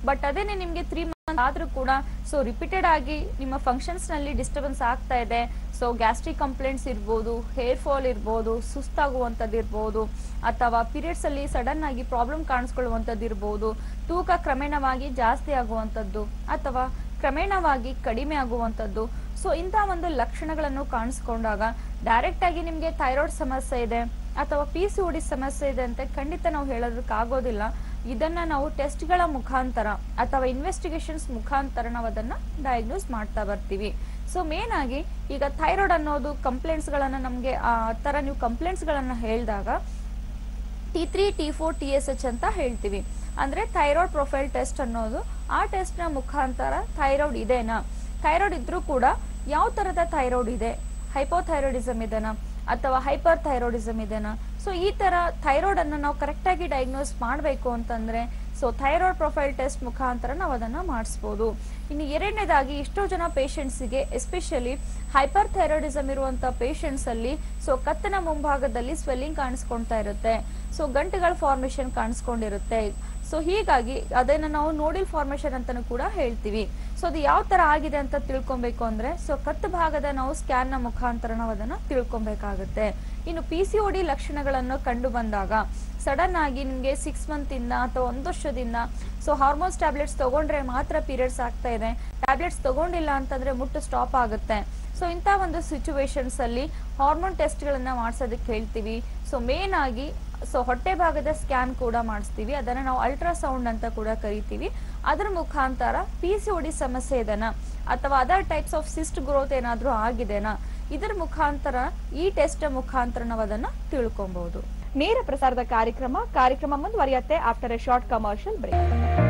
ಬಟ್ ಅದೇನೆ ನಿಮ್ಗೆ ತ್ರೀ ಮಂತ್ ಆದ್ರೂ ಕೂಡ ಸೊ ರಿಪೀಟೆಡ್ ಆಗಿ ನಿಮ್ಮ ಫಂಕ್ಷನ್ಸ್ ನಲ್ಲಿ ಡಿಸ್ಟರ್ಬೆನ್ಸ್ ಆಗ್ತಾ ಇದೆ ಸೊ ಗ್ಯಾಸ್ಟ್ರಿಕ್ ಕಂಪ್ಲೇಂಟ್ಸ್ ಇರ್ಬೋದು ಹೇರ್ ಫಾಲ್ ಇರ್ಬೋದು ಸುಸ್ತಾಗುವಂಥದ್ದು ಇರ್ಬೋದು ಅಥವಾ ಪೀರಿಯಡ್ಸ್ ಅಲ್ಲಿ ಸಡನ್ ಆಗಿ ಪ್ರಾಬ್ಲಮ್ ಕಾಣಿಸ್ಕೊಳ್ಳುವಂಥದ್ದು ಇರ್ಬೋದು ತೂಕ ಕ್ರಮೇಣವಾಗಿ ಜಾಸ್ತಿ ಆಗುವಂಥದ್ದು ಅಥವಾ ಕ್ರಮೇಣವಾಗಿ ಕಡಿಮೆ ಆಗುವಂಥದ್ದು ಸೊ ಇಂಥ ಒಂದು ಲಕ್ಷಣಗಳನ್ನು ಕಾಣಿಸ್ಕೊಂಡಾಗ ಡೈರೆಕ್ಟ್ ಆಗಿ ನಿಮಗೆ ಥೈರಾಯ್ಡ್ ಸಮಸ್ಯೆ ಇದೆ ಅಥವಾ ಪಿ ಸಿ ಡಿ ಸಮಸ್ಯೆ ಇದೆ ಅಂತ ಖಂಡಿತ ನಾವು ಹೇಳೋದಕ್ಕಾಗೋದಿಲ್ಲ ಇದನ್ನ ನಾವು ಟೆಸ್ಟ್ಗಳ ಮುಖಾಂತರ ಅಥವಾ ಇನ್ವೆಸ್ಟಿಗೇಷನ್ಸ್ ಮುಖಾಂತರ ನಾವು ಅದನ್ನ ಡಯಾಗ್ನೋಸ್ ಮಾಡ್ತಾ ಬರ್ತೀವಿ ಸೊ ಮೇನ್ ಆಗಿ ಈಗ ಥೈರಾಯ್ಡ್ ಅನ್ನೋದು ಕಂಪ್ಲೇಂಟ್ಸ್ ಗಳನ್ನ ನಮಗೆ ಆ ತರ ನೀವು ಕಂಪ್ಲೇಂಟ್ಸ್ ಗಳನ್ನ ಹೇಳಿದಾಗ T three T four T S H ಅಂತ ಹೇಳ್ತೀವಿ ಅಂದ್ರೆ ಥೈರಾಯ್ಡ್ ಪ್ರೊಫೈಲ್ ಟೆಸ್ಟ್ ಅನ್ನೋದು ಆ ಟೆಸ್ಟ್ ನ ಮುಖಾಂತರ ಥೈರಾಯ್ಡ್ ಇದೆನಾ ಥೈರಾಯ್ಡ್ ಇದ್ರೂ ಕೂಡ ಯಾವ ತರದ ಥೈರಾಯ್ಡ್ ಇದೆ ಹೈಪೋಥೈರಾಯ್ಡಿಸಮ್ ಇದೆನಾ ಅಥವಾ ಹೈಪರ್ ಥೈರಾಯ್ಡಿಸಮ್ ಇದೆನಾ ಸೊ ಈ ತರ ಥೈರಾಯ್ಡ್ ಅನ್ನ ನಾವು ಕರೆಕ್ಟ್ ಆಗಿ ಡಯಾಗ್ನೋಸ್ ಮಾಡಬೇಕು ಅಂತಂದ್ರೆ ಸೊ ಥೈರಾಯ್ಡ್ ಪ್ರೊಫೈಲ್ ಟೆಸ್ಟ್ ಮುಖಾಂತರ ನಾವು ಅದನ್ನ ಮಾಡಿಸ್ಬೋದು ಇನ್ನು ಎರಡನೇದಾಗಿ ಎಷ್ಟೋ ಜನ ಪೇಷಂಟ್ಸಿಗೆ ಎಸ್ಪೆಷಲಿ ಹೈಪರ್ ಥೈರಾಯ್ಡಿಸಮ್ ಇರುವಂತ ಪೇಷಂಟ್ಸ್ ಅಲ್ಲಿ ಸೊ ಕತ್ತನ ಮುಂಭಾಗದಲ್ಲಿ ಸ್ವೆಲ್ಲಿಂಗ್ ಕಾಣಿಸ್ಕೊಳ್ತಾ ಇರುತ್ತೆ ಸೊ ಗಂಟುಗಳ ಫಾರ್ಮೇಶನ್ ಕಾಣಿಸ್ಕೊಂಡಿರುತ್ತೆ ಸೊ ಹೀಗಾಗಿ ಅದನ್ನ ನಾವು ನೋಡಿಲ್ ಫಾರ್ಮೇಶನ್ ಅಂತಾನು ಕೂಡ ಹೇಳ್ತೀವಿ ಸೊ ಅದು ಯಾವ ತರ ಆಗಿದೆ ಅಂತ ತಿಳ್ಕೊಬೇಕು ಅಂದ್ರೆ ಸೊ ಕತ್ತು ಭಾಗದ ನಾವು ಸ್ಕ್ಯಾನ್ ನ ಮುಖಾಂತರ ನಾವು ಅದನ್ನ ತಿಳ್ಕೊಬೇಕಾಗುತ್ತೆ ಇನ್ನು ಪಿ ಸಿ ಡಿ ಲಕ್ಷಣಗಳನ್ನು ಕಂಡು ಬಂದಾಗ ಸಡನ್ ಆಗಿ ನಿಮಗೆ ಸಿಕ್ಸ್ ಮಂತ್ ಇಂದ ಅಥವಾ ಒಂದು ವರ್ಷದಿಂದ ಸೊ ಹಾರ್ಮೋನ್ಸ್ ಟ್ಯಾಬ್ಲೆಟ್ಸ್ ತಗೊಂಡ್ರೆ ಮಾತ್ರ ಪೀರಿಯಡ್ಸ್ ಆಗ್ತಾ ಇದೆ ಟ್ಯಾಬ್ಲೆಟ್ಸ್ ತಗೊಂಡಿಲ್ಲ ಅಂತಂದ್ರೆ ಮುಟ್ಟು ಸ್ಟಾಪ್ ಆಗುತ್ತೆ ಸೊ ಇಂಥ ಒಂದು ಸಿಚುವೇಶನ್ಸ್ ಅಲ್ಲಿ ಹಾರ್ಮೋನ್ ಟೆಸ್ಟ್ ಗಳನ್ನ ಮಾಡ್ಸೋದಕ್ಕೆ ಹೇಳ್ತೀವಿ ಸೊ ಮೇನ್ ಆಗಿ ಸೊ ಹೊಟ್ಟೆ ಭಾಗದ ಸ್ಕ್ಯಾನ್ ಕೂಡ ಮಾಡಿಸ್ತೀವಿ ಅದನ್ನ ನಾವು ಅಲ್ಟ್ರಾಸೌಂಡ್ ಅಂತ ಕೂಡ ಕರಿತೀವಿ ಅದರ ಮುಖಾಂತರ ಪಿ ಸಿ ಡಿ ಸಮಸ್ಯೆ ಇದೆನಾ ಅಥವಾ other types of cyst growth ಏನಾದ್ರೂ ಆಗಿದೆನಾ ಇದರ ಮುಖಾಂತರ ಈ ಟೆಸ್ಟ್ ಮುಖಾಂತರ ನಾವು ಅದನ್ನ ತಿಳ್ಕೊಬಹುದು ನೇರ ಪ್ರಸಾರದ ಕಾರ್ಯಕ್ರಮ ಕಾರ್ಯಕ್ರಮ ಮುಂದುವರಿಯುತ್ತೆ after a short commercial break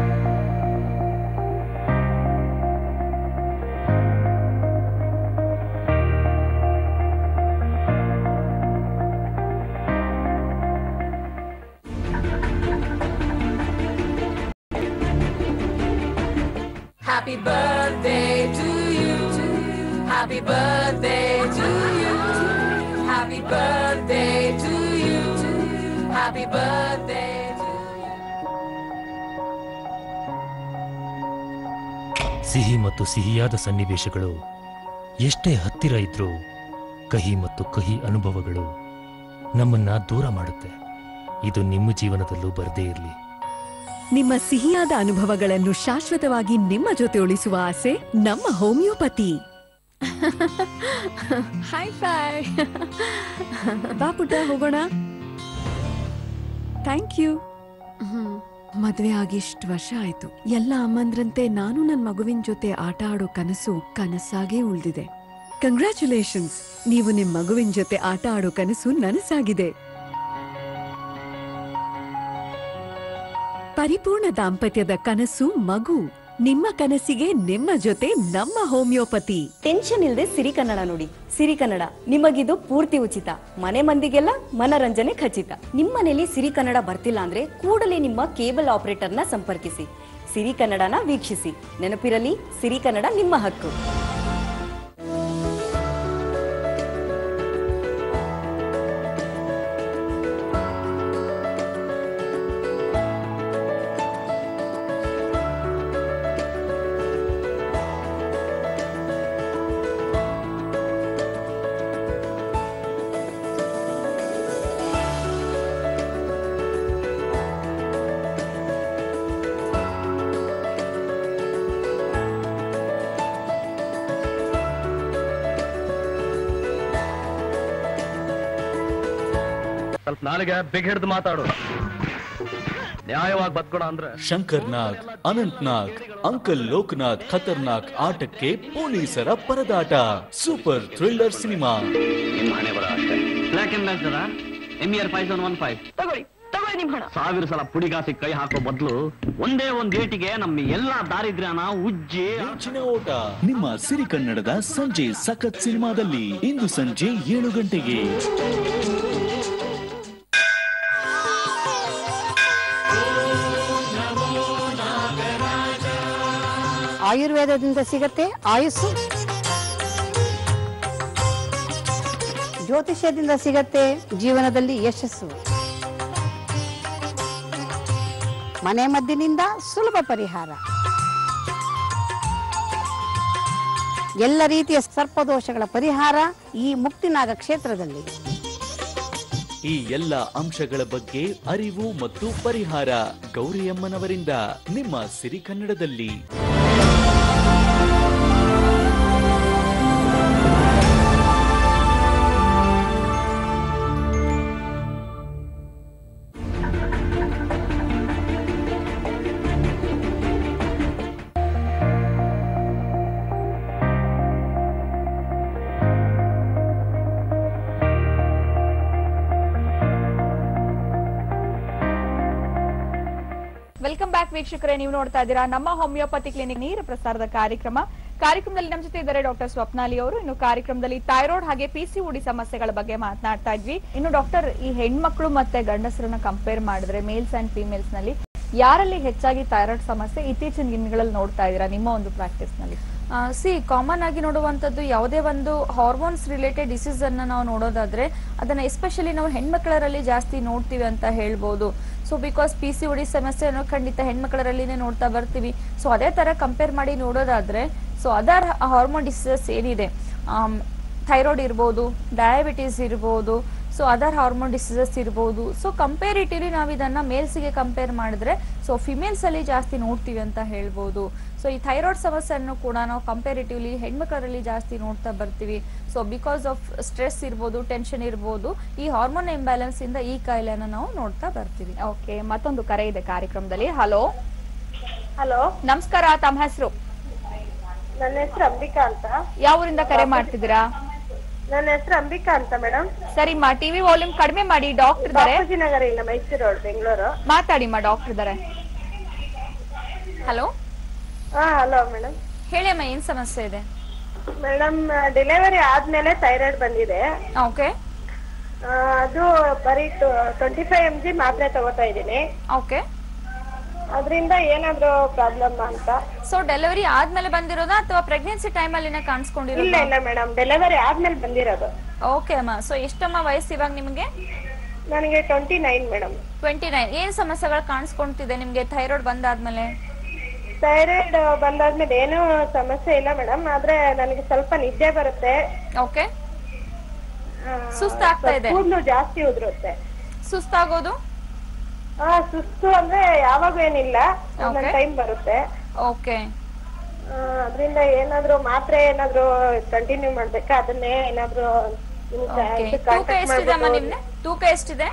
Happy birthday to you. Happy birthday to you. Happy birthday to you. Happy birthday to you. ಸಿಹಿ ಮತ್ತು ಸಿಹಿಯಾದ ಸನ್ನಿವೇಶಗಳು ಎಷ್ಟೇ ಹತ್ತಿರ ಇದ್ರೂ ಕಹಿ ಮತ್ತು ಕಹಿ ಅನುಭವಗಳು ನಮ್ಮನ್ನ ದೂರ ಮಾಡುತ್ತೆ ಇದು ನಿಮ್ಮ ಜೀವನದಲ್ಲೂ ಬರದೇ ಇರಲಿ ನಿಮ್ಮ ಸಿಹಿಯಾದ ಅನುಭವಗಳನ್ನು ಶಾಶ್ವತವಾಗಿ ನಿಮ್ಮ ಜೊತೆ ಉಳಿಸುವ ಆಸೆ ನಮ್ಮ ಹೋಮಿಯೋಪತಿ ಹೈ ಫೈ ಬಾ ಪುಟ್ಟ ಹೋಗೋಣ ಥ್ಯಾಂಕ್ ಯು ಮದ್ವೆ ಆಗಿ ಇಷ್ಟು ವರ್ಷ ಆಯ್ತು ಎಲ್ಲ ಅಮ್ಮಂದ್ರಂತೆ ನಾನು ನನ್ ಮಗುವಿನ ಜೊತೆ ಆಟ ಆಡೋ ಕನಸು ಕನಸಾಗೇ ಉಳ್ದಿದೆ ಕಂಗ್ರ್ಯಾಚುಲೇಷನ್ಸ್ ನೀವು ನಿಮ್ ಮಗುವಿನ ಜೊತೆ ಆಟ ಆಡೋ ಕನಸು ನನಸಾಗಿದೆ ಪರಿಪೂರ್ಣ ದಾಂಪತ್ಯದ ಕನಸು ಮಗು ನಿಮ್ಮ ಕನಸಿಗೆ ನಿಮ್ಮ ಜೊತೆ ನಮ್ಮ ಹೋಮಿಯೋಪತಿ ಟೆನ್ಷನ್ ಇಲ್ಲದೆ ಸಿರಿ ಕನ್ನಡ ನೋಡಿ ಸಿರಿ ಕನ್ನಡ ನಿಮಗಿದು ಪೂರ್ತಿ ಉಚಿತ ಮನೆ ಮಂದಿಗೆಲ್ಲ ಮನರಂಜನೆ ಖಚಿತ ನಿಮ್ಮನೇಲಿ ಸಿರಿ ಕನ್ನಡ ಬರ್ತಿಲ್ಲ ಅಂದ್ರೆ ಕೂಡಲೇ ನಿಮ್ಮ ಕೇಬಲ್ ಆಪರೇಟರ್ನ ಸಂಪರ್ಕಿಸಿ ಸಿರಿ ಕನ್ನಡನ ವೀಕ್ಷಿಸಿ ನೆನಪಿರಲಿ ಸಿರಿ ಕನ್ನಡ ನಿಮ್ಮ ಹಕ್ಕು ಸ್ವಲ್ಪ ನಾಳೆಗೆ ಬಿಗ್ ಹಿಡ್ದು ಮಾತಾಡು ನ್ಯಾಯವಾಗಿ ಬದ್ಕೊಡ ಅಂದ್ರೆ ಶಂಕರ್ ನಾಗ್ ಅನಂತ್ ನಾಗ್ ಅಂಕಲ್ ಲೋಕನಾಥ್ ಖತರ್ನಾಕ್ ಆಟಕ್ಕೆ ಪೊಲೀಸರ ಪರದಾಟ ಸೂಪರ್ ಥ್ರಿಲ್ಲರ್ ಸಿನಿಮಾ ನಿಮ್ಮ ಹಣೆ ಬರ ಅಷ್ಟೇ ಬ್ಲ್ಯಾಕ್ ಅಂಡ್ ಬ್ಲ್ಯಾಕ್ ಎಮ್ year five seven one five ತಗೊಳ್ಳಿ ತಗೊಳ್ಳಿ ನಿಮ್ ಹಣ ಸಾವಿರ ಸಲ ಪುಡಿಗಾಸಿ ಕೈ ಹಾಕೋ ಬದಲು ಒಂದೇ ಒಂದ್ ಏಟಿಗೆ ನಮ್ಮ ಎಲ್ಲಾ ದಾರಿದ್ರ್ಯನ ಉಜ್ಜಿ ಮಿಂಚಿನ ಓಟ ನಿಮ್ಮ ಸಿರಿ ಕನ್ನಡದ ಸಂಜೆ ಸಖತ್ ಸಿನಿಮಾದಲ್ಲಿ ಇಂದು ಸಂಜೆ ಏಳು ಗಂಟೆಗೆ ಆಯುರ್ವೇದದಿಂದ ಸಿಗತ್ತೆ ಆಯುಸ್ಸು ಜ್ಯೋತಿಷ್ಯದಿಂದ ಸಿಗತ್ತೆ ಜೀವನದಲ್ಲಿ ಯಶಸ್ಸು ಮನೆ ಮದ್ದಿನಿಂದ ಸುಲಭ ಪರಿಹಾರ ಎಲ್ಲ ರೀತಿಯ ಸರ್ಪದೋಷಗಳ ಪರಿಹಾರ ಈ ಮುಕ್ತಿನಾಗ ಕ್ಷೇತ್ರದಲ್ಲಿ ಈ ಎಲ್ಲ ಅಂಶಗಳ ಬಗ್ಗೆ ಅರಿವು ಮತ್ತು ಪರಿಹಾರ ಗೌರಿಯಮ್ಮನವರಿಂದ ನಿಮ್ಮ ಸಿರಿ ಕನ್ನಡದಲ್ಲಿ ವೆಲ್ಕಮ್ ಬ್ಯಾಕ್ ವೀಕ್ಷಕರೇ ನೀವು ನೋಡ್ತಾ ಇದ್ದೀರಾ ನಮ್ಮ ಹೋಮಿಯೋಪತಿ ಕ್ಲಿನಿಕ್ ನೇರ ಪ್ರಸಾರದ ಕಾರ್ಯಕ್ರಮ ಕಾರ್ಯಕ್ರಮದಲ್ಲಿ ನಮ್ಮ ಜೊತೆ ಇದ್ದಾರೆ ಡಾಕ್ಟರ್ ಸ್ವಪ್ನಾಲಿ ಅವರು ಇನ್ನು ಕಾರ್ಯಕ್ರಮದಲ್ಲಿ ಥೈರಾಯ್ಡ್ ಹಾಗೆ ಪಿಸಿಒಡಿ ಸಮಸ್ಯೆಗಳ ಬಗ್ಗೆ ಮಾತನಾಡ್ತಾ ಇದ್ವಿ ಇನ್ನು ಡಾಕ್ಟರ್ ಈ ಹೆಣ್ಮಕ್ಳು ಮತ್ತೆ ಗಂಡಸರನ್ನ ಕಂಪೇರ್ ಮಾಡಿದ್ರೆ ಮೇಲ್ಸ್ ಅಂಡ್ ಫಿಮೇಲ್ಸ್ ನಲ್ಲಿ ಯಾರಲ್ಲಿ ಹೆಚ್ಚಾಗಿ ಥೈರಾಯ್ಡ್ ಸಮಸ್ಯೆ ಇತ್ತೀಚಿನ ದಿನಗಳಲ್ಲಿ ನೋಡ್ತಾ ಇದ್ದೀರಾ ನಿಮ್ಮ ಒಂದು ಪ್ರಾಕ್ಟೀಸ್ ನಲ್ಲಿ ಸಿ ಕಾಮನ್ ಆಗಿ ನೋಡುವಂಥದ್ದು ಯಾವುದೇ ಒಂದು ಹಾರ್ಮೋನ್ಸ್ ರಿಲೇಟೆಡ್ ಡಿಸೀಸ್ ಅನ್ನ ನಾವು ನೋಡೋದಾದ್ರೆ ಅದನ್ನ ಎಸ್ಪೆಷಲಿ ನಾವು ಹೆಣ್ಮಕ್ಳರಲ್ಲಿ ಜಾಸ್ತಿ ನೋಡ್ತೀವಿ ಅಂತ ಹೇಳ್ಬೋದು ಸೊ ಬಿಕಾಸ್ ಪಿ ಸಿ ಒಡಿ ಸಮಸ್ಯೆಯನ್ನು ಖಂಡಿತ ಹೆಣ್ಮಕ್ಳರಲ್ಲಿನೇ ನೋಡ್ತಾ ಬರ್ತೀವಿ ಸೊ ಅದೇ ತರ ಕಂಪೇರ್ ಮಾಡಿ ನೋಡೋದಾದ್ರೆ ಸೊ ಅದರ್ ಹಾರ್ಮೋನ್ ಡಿಸೀಸಸ್ ಏನಿದೆ ಥೈರಾಯ್ಡ್ ಇರ್ಬೋದು ಡಯಾಬಿಟೀಸ್ ಇರ್ಬೋದು ಸೊ ಅದರ್ ಹಾರ್ಮೋನ್ ಡಿಸೀಸಸ್ ಇರ್ಬೋದು ಸೊ ಕಂಪೇರಿಟಿವ್ಲಿ ನಾವು ಇದನ್ನ ಮೇಲ್ಸ್ಗೆ ಕಂಪೇರ್ ಮಾಡಿದ್ರೆ ಸೊ ಫಿಮೇಲ್ಸ್ ಅಲ್ಲಿ ಜಾಸ್ತಿ ನೋಡ್ತೀವಿ ಅಂತ ಹೇಳ್ಬೋದು ಸೊ ಈ ಥೈರಾಯ್ಡ್ ಸಮಸ್ಯೆಯನ್ನು ಕೂಡ ನಾವು ಕಂಪೇರಿಟಿವ್ಲಿ ಹೆಣ್ಮಕ್ಳರಲ್ಲಿ ಜಾಸ್ತಿ ನೋಡ್ತಾ ಬರ್ತೀವಿ ಸೊ ಬಿಕಾಸ್ ಆಫ್ ಸ್ಟ್ರೆಸ್ ಇರ್ಬೋದು ಟೆನ್ಷನ್ ಇರ್ಬೋದು ಈ ಹಾರ್ಮೋನ್ ಇಂಬ್ಯಾಲೆನ್ಸ್ ಇಂದ ಈ ಕಾಯಿಲೆನ ನಾವು ನೋಡ್ತಾ ಬರ್ತೀವಿ ಓಕೆ ಮತ್ತೊಂದು ಕರೆ ಇದೆ ಕಾರ್ಯಕ್ರಮದಲ್ಲಿ ಹಲೋ ಹಲೋ ನಮಸ್ಕಾರ ತಮ್ಮ ಹೆಸರು ನನ್ನ ಹೆಸರು ಅಂಬಿಕಾ ಅಂತ ಯಾವ ಊರಿಂದ ಕರೆ ಮಾಡ್ತಿದ್ದೀರಾ ನನ್ನ ಹೆಸರು ಅಂಬಿಕಾ ಅಂತ ಮೇಡಮ್ ಸರಿಮ್ಮ ಟಿವಿ ವಾಲ್ಯೂಮ್ ಕಡಿಮೆ ಮಾಡಿ ಡಾಕ್ಟರ್ ಇದ್ದಾರೆ ಬಾಪೂಜಿ ನಗರ ಇಲ್ಲ ಮೈಸೂರು ರೋಡ್ ಬೆಂಗಳೂರು ಮಾತಾಡಿಮ್ಮ ಡಾಕ್ಟರ್ ಇದ್ದಾರೆ ಹಲೋ ಹಾ ಹಲೋ ಮೇಡಮ್ ಹೇಳಿ ಅಮ್ಮ ಏನ್ ಸಮಸ್ಯೆ ಇದೆ ಮೇಡಮ್ ಡೆಲಿವರಿ ಆದ್ಮೇಲೆ ಥೈರಾಯ್ಡ್ ಬಂದಿದೆ ಓಕೆ ಆ, ಅದು ಬರೀ ಟ್ವೆಂಟಿ ಫೈವ್ ಎಮ್ ಜಿ ಮಾತ್ರೆ ತಗೋತಾ ಇದ್ದೀನಿ ಓಕೆ ಅದರಿಂದ ಏನಾದ್ರು ಪ್ರಾಬ್ಲಮ್ ಅಂತ ಸೊ ಡೆಲಿವರಿ ಆದ್ಮೇಲೆ ಬಂದಿರೋದಾ ಅಥವಾ ಪ್ರೆಗ್ನೆನ್ಸಿ ಟೈಮ್ ಅಲ್ಲಿ ಇಲ್ಲ ಕಾಣಿಸ್ಕೊಂಡಿರೋದಾ ಇಲ್ಲ ಮೇಡಮ್ ಡೆಲಿವರಿ ಆದ್ಮೇಲೆ ಬಂದಿರೋದು ಓಕೆ ಅಮ್ಮ ಸೊ ಎಷ್ಟಮ್ಮ ವಯಸ್ಸು ಇವಾಗ ನಿಮಗೆ ನನಗೆ twenty nine madam twenty nine ಏನ್ ಸಮಸ್ಯೆಗಳು ಕಾಣಿಸ್ಕೊಂತಿದೆ ನಿಮ್ಗೆ ಥೈರಾಯ್ಡ್ ಬಂದಾದ್ಮೇಲೆ ಥೈರಾಯ್ಡ್ ಬಂದಾದ್ಮೇಲೆ ಏನೂ ಸಮಸ್ಯೆ ಇಲ್ಲ ಮೇಡಮ್ ಆದ್ರೆ ನನಗೆ ಸ್ವಲ್ಪ ನಿದ್ದೆ ಬರುತ್ತೆ ಓಕೆ ಆ, ಸುಸ್ತಾಗ್ತಾ ಇದೆ. ಕೂದ್ಲು ಜಾಸ್ತಿ ಉದುರುತ್ತೆ ಸುಸ್ತಾಗೋದು ಹಾ ಸುಸ್ತು ಅಂದ್ರೆ ಯಾವಾಗ ಏನಿಲ್ಲ ಒಂದೊಂದ್ Okay. ಟೈಮ್ ಬರುತ್ತೆ ಓಕೆ ಆ, ಅದ್ರಿಂದ ಏನಾದ್ರು ಮಾತ್ರೆ ಏನಾದ್ರು ಕಂಟಿನ್ಯೂ ಮಾಡ್ಬೇಕಾ ಅದನ್ನೇ ಏನಾದ್ರು ನಿಮ್ಗೆ ಓಕೆ ಇದು ತೂಕ contact ಎಷ್ಟಿದೆ ಅಮ್ಮ ಮಾಡ್ಬಿಟ್ಟು- ನಿಮ್ಗೆ ತೂಕ ಎಷ್ಟಿದೆ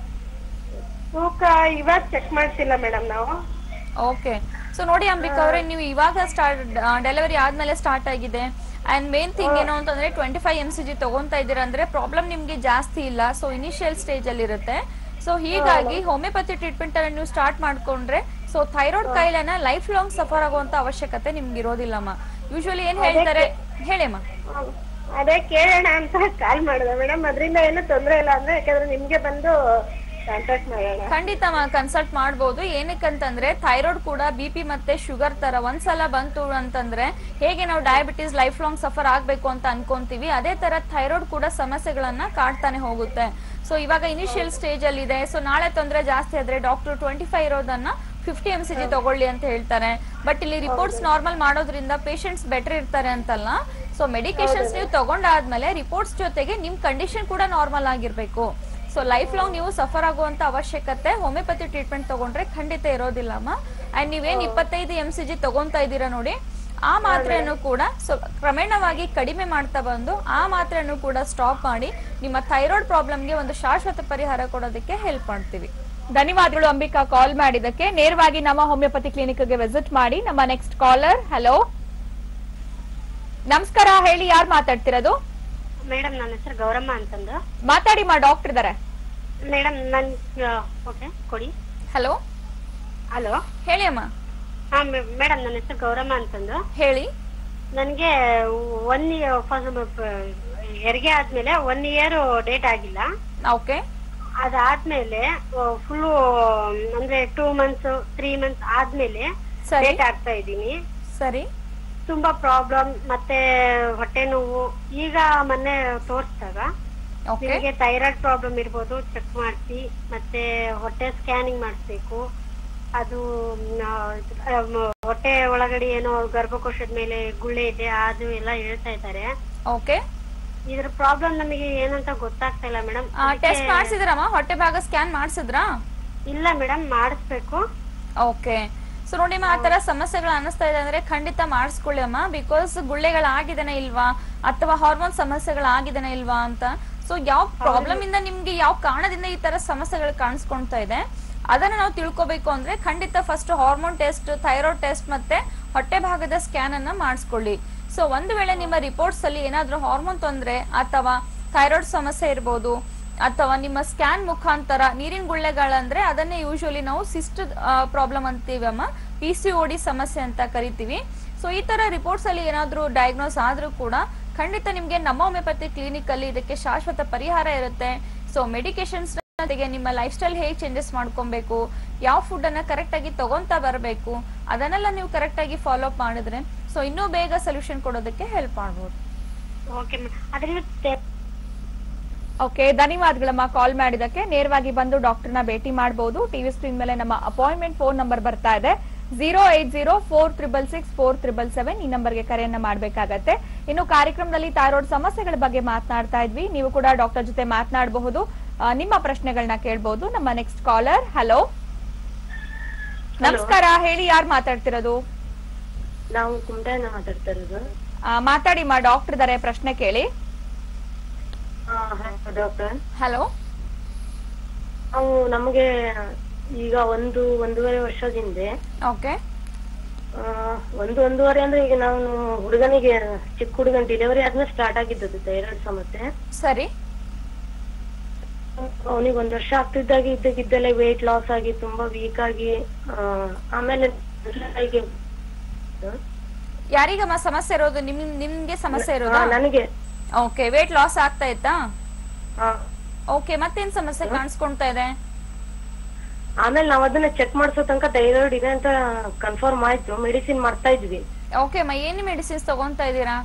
ತೂಕ ಇವಾಗ ಚೆಕ್ ಮಾಡ್ತಿಲ್ಲ ಮೇಡಮ್ ನಾವು ಓಕೆ ಸೊ ನೋಡಿ ಅಂಬಿಕಾ ಅವರೇ ನೀವು ಇವಾಗ ಸ್ಟಾರ್ಟ್ ಡೆಲಿವರಿ ಆದ್ಮೇಲೆ ಸ್ಟಾರ್ಟ್ ಆಗಿದೆ ಅಂಡ್ ಮೇನ್ ಥಿಂಗ್ ಏನು ಅಂತಂದ್ರೆ twenty five M C G ತಗೊಂತಾ ಇದ್ದೀರಾ ಅಂದ್ರೆ ಪ್ರಾಬ್ಲಮ್ ನಿಮ್ಗೆ ಜಾಸ್ತಿ ಇಲ್ಲ ಸೊ ಇನಿಷಿಯಲ್ ಸ್ಟೇಜ್ ಅಲ್ಲಿ ಇರುತ್ತೆ ಸೊ ಹೀಗಾಗಿ ಹೋಮಿಯೋಪತಿ ಟ್ರೀಟ್ಮೆಂಟ್ ಅನ್ನು ನೀವು ಸ್ಟಾರ್ಟ್ ಮಾಡ್ಕೊಂಡ್ರೆ ಸೊ ಥೈರಾಯ್ಡ್ ಕಾಯಿಲೆನ ಲೈಫ್ ಲಾಂಗ್ ಸಫರ್ ಆಗುವಂತ ಅವಶ್ಯಕತೆ ನಿಮ್ಗೆ ಇರೋದಿಲ್ಲಮ್ಮ ಯೂಶುವಲಿ ಏನ್ ಹೇಳ್ತಾರೆ ಹೇಳಿಮ್ಮ ಹ್ಮ್. ಅದೇ ಕೇಳೋಣ ಅಂತ ಕಾಲ್ ಮಾಡಿದೆ ಮೇಡಮ್ ಅದರಿಂದ ಏನು ತೊಂದ್ರೆ ಇಲ್ಲ ಅಂದ್ರೆ ಯಾಕಂದ್ರೆ ನಿಮ್ಗೆ ಬಂದು ಕಾಂಟ್ಯಾಕ್ಟ್ ಮಾಡೋಣ ಖಂಡಿತ ಕನ್ಸಲ್ಟ್ ಮಾಡ್ಬೋದು ಏನಕ್ಕಂತಂದ್ರೆ ಥೈರಾಯ್ಡ್ ಕೂಡ ಬಿ ಪಿ ಮತ್ತೆ ಶುಗರ್ ತರ ಒಂದ್ಸಲ ಬಂತು ಅಂತಂದ್ರೆ ಹೇಗೆ ನಾವು ಡಯಾಬಿಟಿಸ್ ಲೈಫ್ ಲಾಂಗ್ ಸಫರ್ ಆಗ್ಬೇಕು ಅಂತ ಅನ್ಕೊಂತೀವಿ ಅದೇ ತರ ಥೈರಾಯ್ಡ್ ಕೂಡ ಸಮಸ್ಯೆಗಳನ್ನ ಕಾಡ್ತಾನೆ ಹೋಗುತ್ತೆ ಸೊ ಇವಾಗ ಇನಿಷಿಯಲ್ ಸ್ಟೇಜ್ ಅಲ್ಲಿ ಇದೆ ಸೊ ನಾಳೆ ತೊಂದರೆ ಜಾಸ್ತಿ ಆದ್ರೆ ಡಾಕ್ಟರ್ ಟ್ವೆಂಟಿ ಫೈವ್ ಇರೋದನ್ನ ಫಿಫ್ಟಿ ಎಂ ಸಿ ಜಿ ತಗೊಳ್ಳಿ ಅಂತ ಹೇಳ್ತಾರೆ ಬಟ್ ಇಲ್ಲಿ ರಿಪೋರ್ಟ್ಸ್ ನಾರ್ಮಲ್ ಮಾಡೋದ್ರಿಂದ ಪೇಷಂಟ್ಸ್ ಬೆಟರ್ ಇರ್ತಾರೆ ಅಂತಲ್ಲ ಸೊ ಮೆಡಿಕೇಶನ್ಸ್ ನೀವು ತಗೊಂಡಾದ್ಮೇಲೆ ರಿಪೋರ್ಟ್ಸ್ ಜೊತೆಗೆ ನಿಮ್ ಕಂಡೀಷನ್ ಕೂಡ ನಾರ್ಮಲ್ ಆಗಿರ್ಬೇಕು ಸೊ ಲೈಫ್ ಲಾಂಗ್ ನೀವು ಸಫರ್ ಆಗುವಂತ ಅವಶ್ಯಕತೆ ಹೋಮಿಯೋಪತಿ ಟ್ರೀಟ್ಮೆಂಟ್ ತಗೊಂಡ್ರೆ ಖಂಡಿತ ಇರೋದಿಲ್ಲಮ್ಮ ಅಂಡ್ ನೀವೇನ್ ಇಪ್ಪತ್ತೈದು ಎಂ ಸಿ ಜಿ ತಗೊಂತಾ ಇದ್ದೀರಾ ನೋಡಿ ಆ ಮಾತ್ರೆಯನ್ನು ಕೂಡ ಸೊ ಕ್ರಮೇಣವಾಗಿ ಕಡಿಮೆ ಮಾಡ್ತಾ ಬಂದು ಆ ಮಾತ್ರೆಯನ್ನು ಕೂಡ ಸ್ಟಾಪ್ ಮಾಡಿ ನಿಮ್ಮ ಥೈರಾಯ್ಡ್ ಪ್ರಾಬ್ಲಮ್ಗೆ ಒಂದು ಶಾಶ್ವತ ಪರಿಹಾರ ಕೊಡೋದಕ್ಕೆ ಹೆಲ್ಪ್ ಮಾಡ್ತೀವಿ ಧನ್ಯವಾದಗಳು ಅಂಬಿಕಾ ಕಾಲ್ ಮಾಡಿದಕ್ಕೆ ನೇರವಾಗಿ ನಮ್ಮ ಹೋಮಿಯೋಪತಿ ಕ್ಲಿನಿಕ್ ಗೆ ವಿಸಿಟ್ ಮಾಡಿ ನಮ್ಮ ನೆಕ್ಸ್ಟ್ ಕಾಲರ್ ಹಲೋ ನಮಸ್ಕಾರ ಹೇಳಿ ಯಾರು ಮಾತಾಡ್ತಿರೋದು ಮೇಡಮ್ ನನ್ನ ಹೆಸರು ಗೌರಮ್ಮ ಅಂತಂದು ಮಾತಾಡಿ ಮಾ ಡಾಕ್ಟರ್ ಇದಾರೆ ಮೇಡಮ್ ನನ್ ಓಕೆ ಕೊಡಿ ಹಲೋ ಹಲೋ ಹೇಳಿ ಅಮ್ಮ ಹಾ ಮೇಡಮ್ ನನ್ನ ಹೆಸರು ಗೌರಮ್ಮ ಅಂತಂದು ಹೇಳಿ ನನ್ಗೆ ಒನ್ ಹೆರಿಗೆ ಆದ್ಮೇಲೆ ಒನ್ ಇಯರ್ ಡೇಟ್ ಆಗಿಲ್ಲ ಓಕೆ ಅದಾದ್ಮೇಲೆ ಫುಲ್ ಅಂದ್ರೆ ಟೂ ಮಂತ್ಸ್ ತ್ರೀ ಮಂತ್ಸ್ ಆದ್ಮೇಲೆ ಸರಿ ಡೇಟ್ ಆಗ್ತಾ ಇದ್ದೀನಿ ಸರಿ ತುಂಬಾ ಪ್ರಾಬ್ಲಮ್ ಮತ್ತೆ ಹೊಟ್ಟೆ ನೋವು ಈಗ ಮೊನ್ನೆ ತೋರಿಸಿದಾಗ ಓಕೆ ನಿಮಗೆ ಥೈರಾಯ್ಡ್ ಪ್ರಾಬ್ಲಮ್ ಇರ್ಬೋದು ಚೆಕ್ ಮಾಡಿಸಿ ಮತ್ತೆ ಹೊಟ್ಟೆ ಸ್ಕ್ಯಾನಿಂಗ್ ಮಾಡಿಸ್ಬೇಕು ಅದು ಮ್, ಆ, ಮ್, ಹೊಟ್ಟೆ ಒಳಗಡೆ ಏನೋ ಗರ್ಭಕೋಶದ ಮೇಲೆ ಗುಳ್ಳೆ ಇದೆ ಅದು ಎಲ್ಲ ಹೇಳ್ತಾ ಇದ್ದಾರೆ ಓಕೆ ಇದ್ರ ಪ್ರಾಬ್ಲಮ್ ನಮಗೆ ಏನಂತ ಗೊತ್ತಾಗ್ತಾ ಇಲ್ಲ ಮೇಡಮ್ ಟೆಸ್ಟ್ ಮಾಡ್ಸಿದ್ರಮ್ಮ ಹೊಟ್ಟೆ ಭಾಗ ಸ್ಕ್ಯಾನ್ ಮಾಡ್ಸಿದ್ರಾ ಇಲ್ಲ ಮೇಡಮ್ ಮಾಡಿಸ್ಬೇಕು ಓಕೆ ಸೊ ನೋಡಿ ಆ ತರ ಸಮಸ್ಯೆಗಳು ಅನಿಸ್ತಾ ಇದೆ ಅಂದ್ರೆ ಖಂಡಿತ ಮಾಡಿಸ್ಕೊಳ್ಳಿ ಅಮ್ಮ ಬಿಕಾಸ್ ಗುಳ್ಳೆಗಳಾಗಿದೆನಾ ಇಲ್ವಾ ಅಥವಾ ಹಾರ್ಮೋನ್ ಸಮಸ್ಯೆಗಳಾಗಿದೆನಾ ಇಲ್ವಾ ಅಂತ ಸೊ ಯಾವ ಪ್ರಾಬ್ಲಮ್ ಇಂದ ನಿಮ್ಗೆ ಯಾವ ಕಾರಣದಿಂದ ಈ ತರ ಸಮಸ್ಯೆಗಳು ಕಾಣಿಸ್ಕೊಂತಾ ಇದೆ ಅದನ್ನ ನಾವು ತಿಳ್ಕೊಬೇಕು ಅಂದ್ರೆ ಖಂಡಿತ first hormone test thyroid test ಮತ್ತೆ ಹೊಟ್ಟೆ ಭಾಗದ ಸ್ಕ್ಯಾನ್ ಅನ್ನ ಮಾಡಿಸ್ಕೊಳ್ಳಿ ಸೊ ಒಂದು ವೇಳೆ ನಿಮ್ಮ ರಿಪೋರ್ಟ್ಸ್ ಅಲ್ಲಿ ಏನಾದ್ರೂ ಹಾರ್ಮೋನ್ ತೊಂದ್ರೆ ಅಥವಾ ಥೈರಾಯ್ಡ್ ಸಮಸ್ಯೆ ಇರ್ಬೋದು ಅಥವಾ ನಿಮ್ಮ ಸ್ಕ್ಯಾನ್ ಮುಖಾಂತರ ನೀರಿನ ಗುಳ್ಳೆಗಳಂದ್ರೆ ಅದನ್ನೇ ಯೂಶುವಲಿ ನಾವು ಸಿಸ್ಟ್ ಪ್ರಾಬ್ಲಮ್ ಅಂತೀವಿ ಅಮ್ಮ ಪಿ ಸಿ ಡಿ ಸಮಸ್ಯೆ ಅಂತ ಕರಿತೀವಿ ಸೊ ಈ ತರ ರಿಪೋರ್ಟ್ಸ್ ಅಲ್ಲಿ ಏನಾದ್ರೂ ಡಯಾಗ್ನೋಸ್ ಆದ್ರೂ ಕೂಡ ಖಂಡಿತ ನಿಮ್ಗೆ ನಮ್ಮ ಹೋಮಿಯೋಪತಿ ಕ್ಲಿನಿಕ್ ಅಲ್ಲಿ ಇದಕ್ಕೆ ಶಾಶ್ವತ ಪರಿಹಾರ ಇರುತ್ತೆ ಸೊ ಮೆಡಿಕೇಶನ್ಸ್ ಜೊತೆಗೆ ನಿಮ್ಮ ಲೈಫ್ ಸ್ಟೈಲ್ ಹೇಗೆ ಚೇಂಜಸ್ ಮಾಡ್ಕೊಬೇಕು ಯಾವ ಫುಡ್ ಅನ್ನ ಕರೆಕ್ಟ್ ಆಗಿ ತಗೊಂತಾ ಬರಬೇಕು ಅದನ್ನೆಲ್ಲ ನೀವು ಕರೆಕ್ಟ್ ಆಗಿ ಫಾಲೋ ಅಪ್ ಮಾಡಿದ್ರೆ ಸೊ ಇನ್ನೂ ಬೇಗ ಸೊಲ್ಯೂಷನ್ ಕೊಡೋದಕ್ಕೆ ಹೆಲ್ಪ್ ಮಾಡ್ಬೋದು ಓಕೆ ಅದ್ರಿಂದ te- ಓಕೆ ಧನ್ಯವಾದಗಳಮ್ಮ ಕಾಲ್ ಮಾಡಿದಕ್ಕೆ ನೇರವಾಗಿ ಬಂದು ಡಾಕ್ಟರ್ನ ಭೇಟಿ ಮಾಡಬಹುದು ಟಿವಿ ಸ್ಕ್ರೀನ್ ಮೇಲೆ ನಮ್ಮ ಅಪಾಯಿಂಟ್ಮೆಂಟ್ ಫೋನ್ ನಂಬರ್ ಬರ್ತಾ ಇದೆ zero eight zero four triple six four triple seven ಈ ನಂಬರ್ಗೆ ಕರೆಯನ್ನ ಮಾಡಬೇಕಾಗತ್ತೆ ಇನ್ನು ಕಾರ್ಯಕ್ರಮದಲ್ಲಿ ಥೈರಾಯ್ಡ್ ಸಮಸ್ಯೆಗಳ ಬಗ್ಗೆ ಮಾತನಾಡ್ತಾ ಇದ್ವಿ ನೀವು ಕೂಡ ಡಾಕ್ಟರ್ ಜೊತೆ ಮಾತನಾಡಬಹುದು ಆ, ನಿಮ್ಮ ಪ್ರಶ್ನೆಗಳನ್ನ ಕೇಳಬಹುದು ನಮ್ಮ ನೆಕ್ಸ್ಟ್ ಕಾಲರ್ ಹಲೋ ನಮಸ್ಕಾರ ಹೇಳಿ ಯಾರು ಮಾತಾಡ್ತಿರೋದು ನಾವು ಕುಮಟಾಯಿಂದ ಮಾತಾಡ್ತಾ ಇರೋದು ಆ, ಮಾತಾಡಿ ಮಾ ಡಾಕ್ಟರ್ ಇದಾರೆ ಪ್ರಶ್ನೆ ಕೇಳಿ ಡಾಕ್ಟರ್ ಹಲೋ ನಾವು ನಮಗೆ ಈಗ ಒಂದು ಒಂದೂವರೆ ವರ್ಷದ ಹಿಂದೆ ಓಕೆ ಆ, ಒಂದು ಒಂದೂವರೆ ಅಂದ್ರೆ ಈಗ ನಾವು ಹುಡುಗನಿಗೆ ಚಿಕ್ಕ ಹುಡುಗನ್ ಡೆಲಿವರಿ ಆದ್ಮೇಲೆ ಸ್ಟಾರ್ಟ್ ಆಗಿದ್ದದು ಥೈರಾಯ್ಡ್ ಸಮಸ್ಯೆ ಸರಿ ಅವನಿಗೆ ಒಂದ್ ವರ್ಷ ಆಗ್ತಿದ್ದಾಗೆ ಇದ್ದಕ್ಕಿದ್ದಲ್ಲೇ ವೇಟ್ ಲಾಸ್ ಆಗಿ ತುಂಬಾ ವೀಕ್ ಆಗಿ ಆ, ಆಮೇಲೆ ಹೀಗೆ ಯಾರಿಗಮ್ಮ ಸಮಸ್ಯೆ ಇರೋದು ನಿಮ್ ನಿಮ್ಗೆ ಸಮಸ್ಯೆ ಹಾ, ಇರೋದಾ ನನಗೆ ಓಕೆ ವೇಟ್ ಲಾಸ್ ಆಗ್ತಾ ಇತ್ತಾ ಹಾ. ಓಕೆ ಮತ್ತೇನ್ ಸಮಸ್ಯೆ ಕಾಣಿಸ್ಕೊಂತಾ ಇದೆ ಆಮೇಲೆ ನಾವ್ ಅದನ್ನ ಚೆಕ್ ಮಾಡ್ಸೋ ತನಕ ಥೈರಾಯ್ಡ್ ಇದೆ ಅಂತ ಕನ್ಫರ್ಮ್ ಆಯ್ತು ಮೆಡಿಸಿನ್ ಮಾಡ್ತಾ ಇದ್ವಿ ಓಕೆ ಅಮ್ಮ ಏನು ಮೆಡಿಸಿನ್ಸ್ ತಗೊಂತಾ ಇದ್ದೀರಾ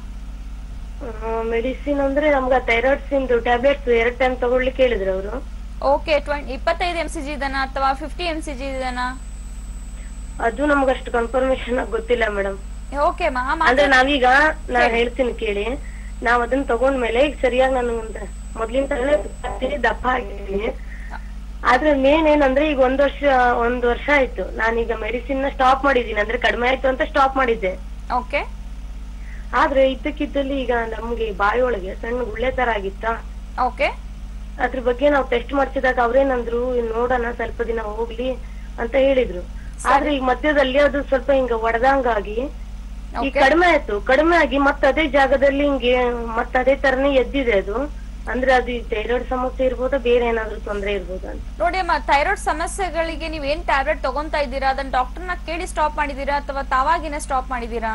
ಮೆಡಿಸಿನ್ ಅಂದ್ರೆ ನಮ್ಗ ಥೈರಾಯ್ಡ್ಸ್ ಇಂದು ಟ್ಯಾಬ್ಲೆಟ್ಸ್ ಎರಡ್ ಟೈಮ್ ತಗೊಳ್ಲಿಕ್ಕೆ ಹೇಳಿದ್ರು ಅವರು ಓಕೆ ಟ್ವೆಂಟಿ ಇಪ್ಪತ್ತೈದು ಎಂ ಸಿ ಜಿ ಇದನ್ನ ಅಥವಾ ಫಿಫ್ಟಿ ಎಂ ಸಿ ಜಿ ಇದನ್ನ ಅದು ನಮ್ಗಷ್ಟು ಕನ್ಫರ್ಮೇಶನ್ ಗೊತ್ತಿಲ್ಲ ಮೇಡಮ್ ಓಕೆ ಅಮ್ಮ ಆ ಅಂದ್ರೆ ಮಾತ್ರೆ- ನಾವೀಗ ನಾ ಹೇಳ್ತೀನಿ ಕೇಳಿ ನಾವ್ ಅದನ್ನ ತಗೊಂಡ್ಮೇಲೆ ಈಗ ಸರಿಯಾಗಿ ನಾನು ಮೊದ್ಲಿನ ತರನೇ ಬರ್ತೀನಿ, ದಪ್ಪ ಆಗಿದ್ದೀನಿ ಆದ್ರೆ ಮೇನ್ ಏನಂದ್ರೆ ಈಗ ಒಂದ್ ವರ್ಷ ಒಂದ್ ವರ್ಷ ಆಯ್ತು ನಾನೀಗ ಮೆಡಿಸಿನ್ ನ ಸ್ಟಾಪ್ ಮಾಡಿದೀನಿ ಅಂದ್ರೆ ಕಡಿಮೆ ಆಯ್ತು ಅಂತ ಸ್ಟಾಪ್ ಮಾಡಿದ್ದೆ ಓಕೆ ಆದ್ರೆ ಇದ್ದಕ್ಕಿದ್ದಲ್ಲಿ ಈಗ ನಮ್ಗೆ ಬಾಯಿ ಒಳಗೆ ಸಣ್ಣ ಗುಳ್ಳೆ ತರ ಆಗಿತ್ತಾ ಓಕೆ ಅದ್ರ ಬಗ್ಗೆ ನಾವು ಟೆಸ್ಟ್ ಮಾಡ್ಸಿದಾಗ ಅವ್ರೇನಂದ್ರು ನೋಡೋಣ ಸ್ವಲ್ಪ ದಿನ ಹೋಗ್ಲಿ ಅಂತ ಹೇಳಿದ್ರು ಆದ್ರೆ ಈಗ ಮಧ್ಯದಲ್ಲಿ ಅದು ಸ್ವಲ್ಪ ಹಿಂಗ ಒಡೆದಂಗಾಗಿ ಈಗ ಕಡಿಮೆ ಆಯ್ತು ಕಡಿಮೆ ಆಗಿ ಮತ್ತ ಅದೇ ಜಾಗದಲ್ಲಿ ಹಿಂಗೆ ಮತ್ತ ಅದೇ ತರನೇ ಎದ್ದಿದೆ ಅದು ಅಂದ್ರೆ ಅದು ಥೈರಾಯ್ಡ್ ಸಮಸ್ಯೆ ಇರ್ಬೋದಾ ಬೇರೆ ಏನಾದ್ರು ತೊಂದ್ರೆ ಇರ್ಬೋದಾ ಅಂತ ನೋಡಿ ಅಮ್ಮ ಥೈರಾಯ್ಡ್ ಸಮಸ್ಯೆಗಳಿಗೆ ನೀವ್ ಏನ್ ಟ್ಯಾಬ್ಲೆಟ್ ತಗೊಂತಾ ಇದ್ದೀರಾ ಅದನ್ನ ಡಾಕ್ಟರ್ನ ಕೇಳಿ ಸ್ಟಾಪ್ ಮಾಡಿದೀರಾ ಅಥವಾ ತಾವಾಗಿನ ಸ್ಟಾಪ್ ಮಾಡಿದೀರಾ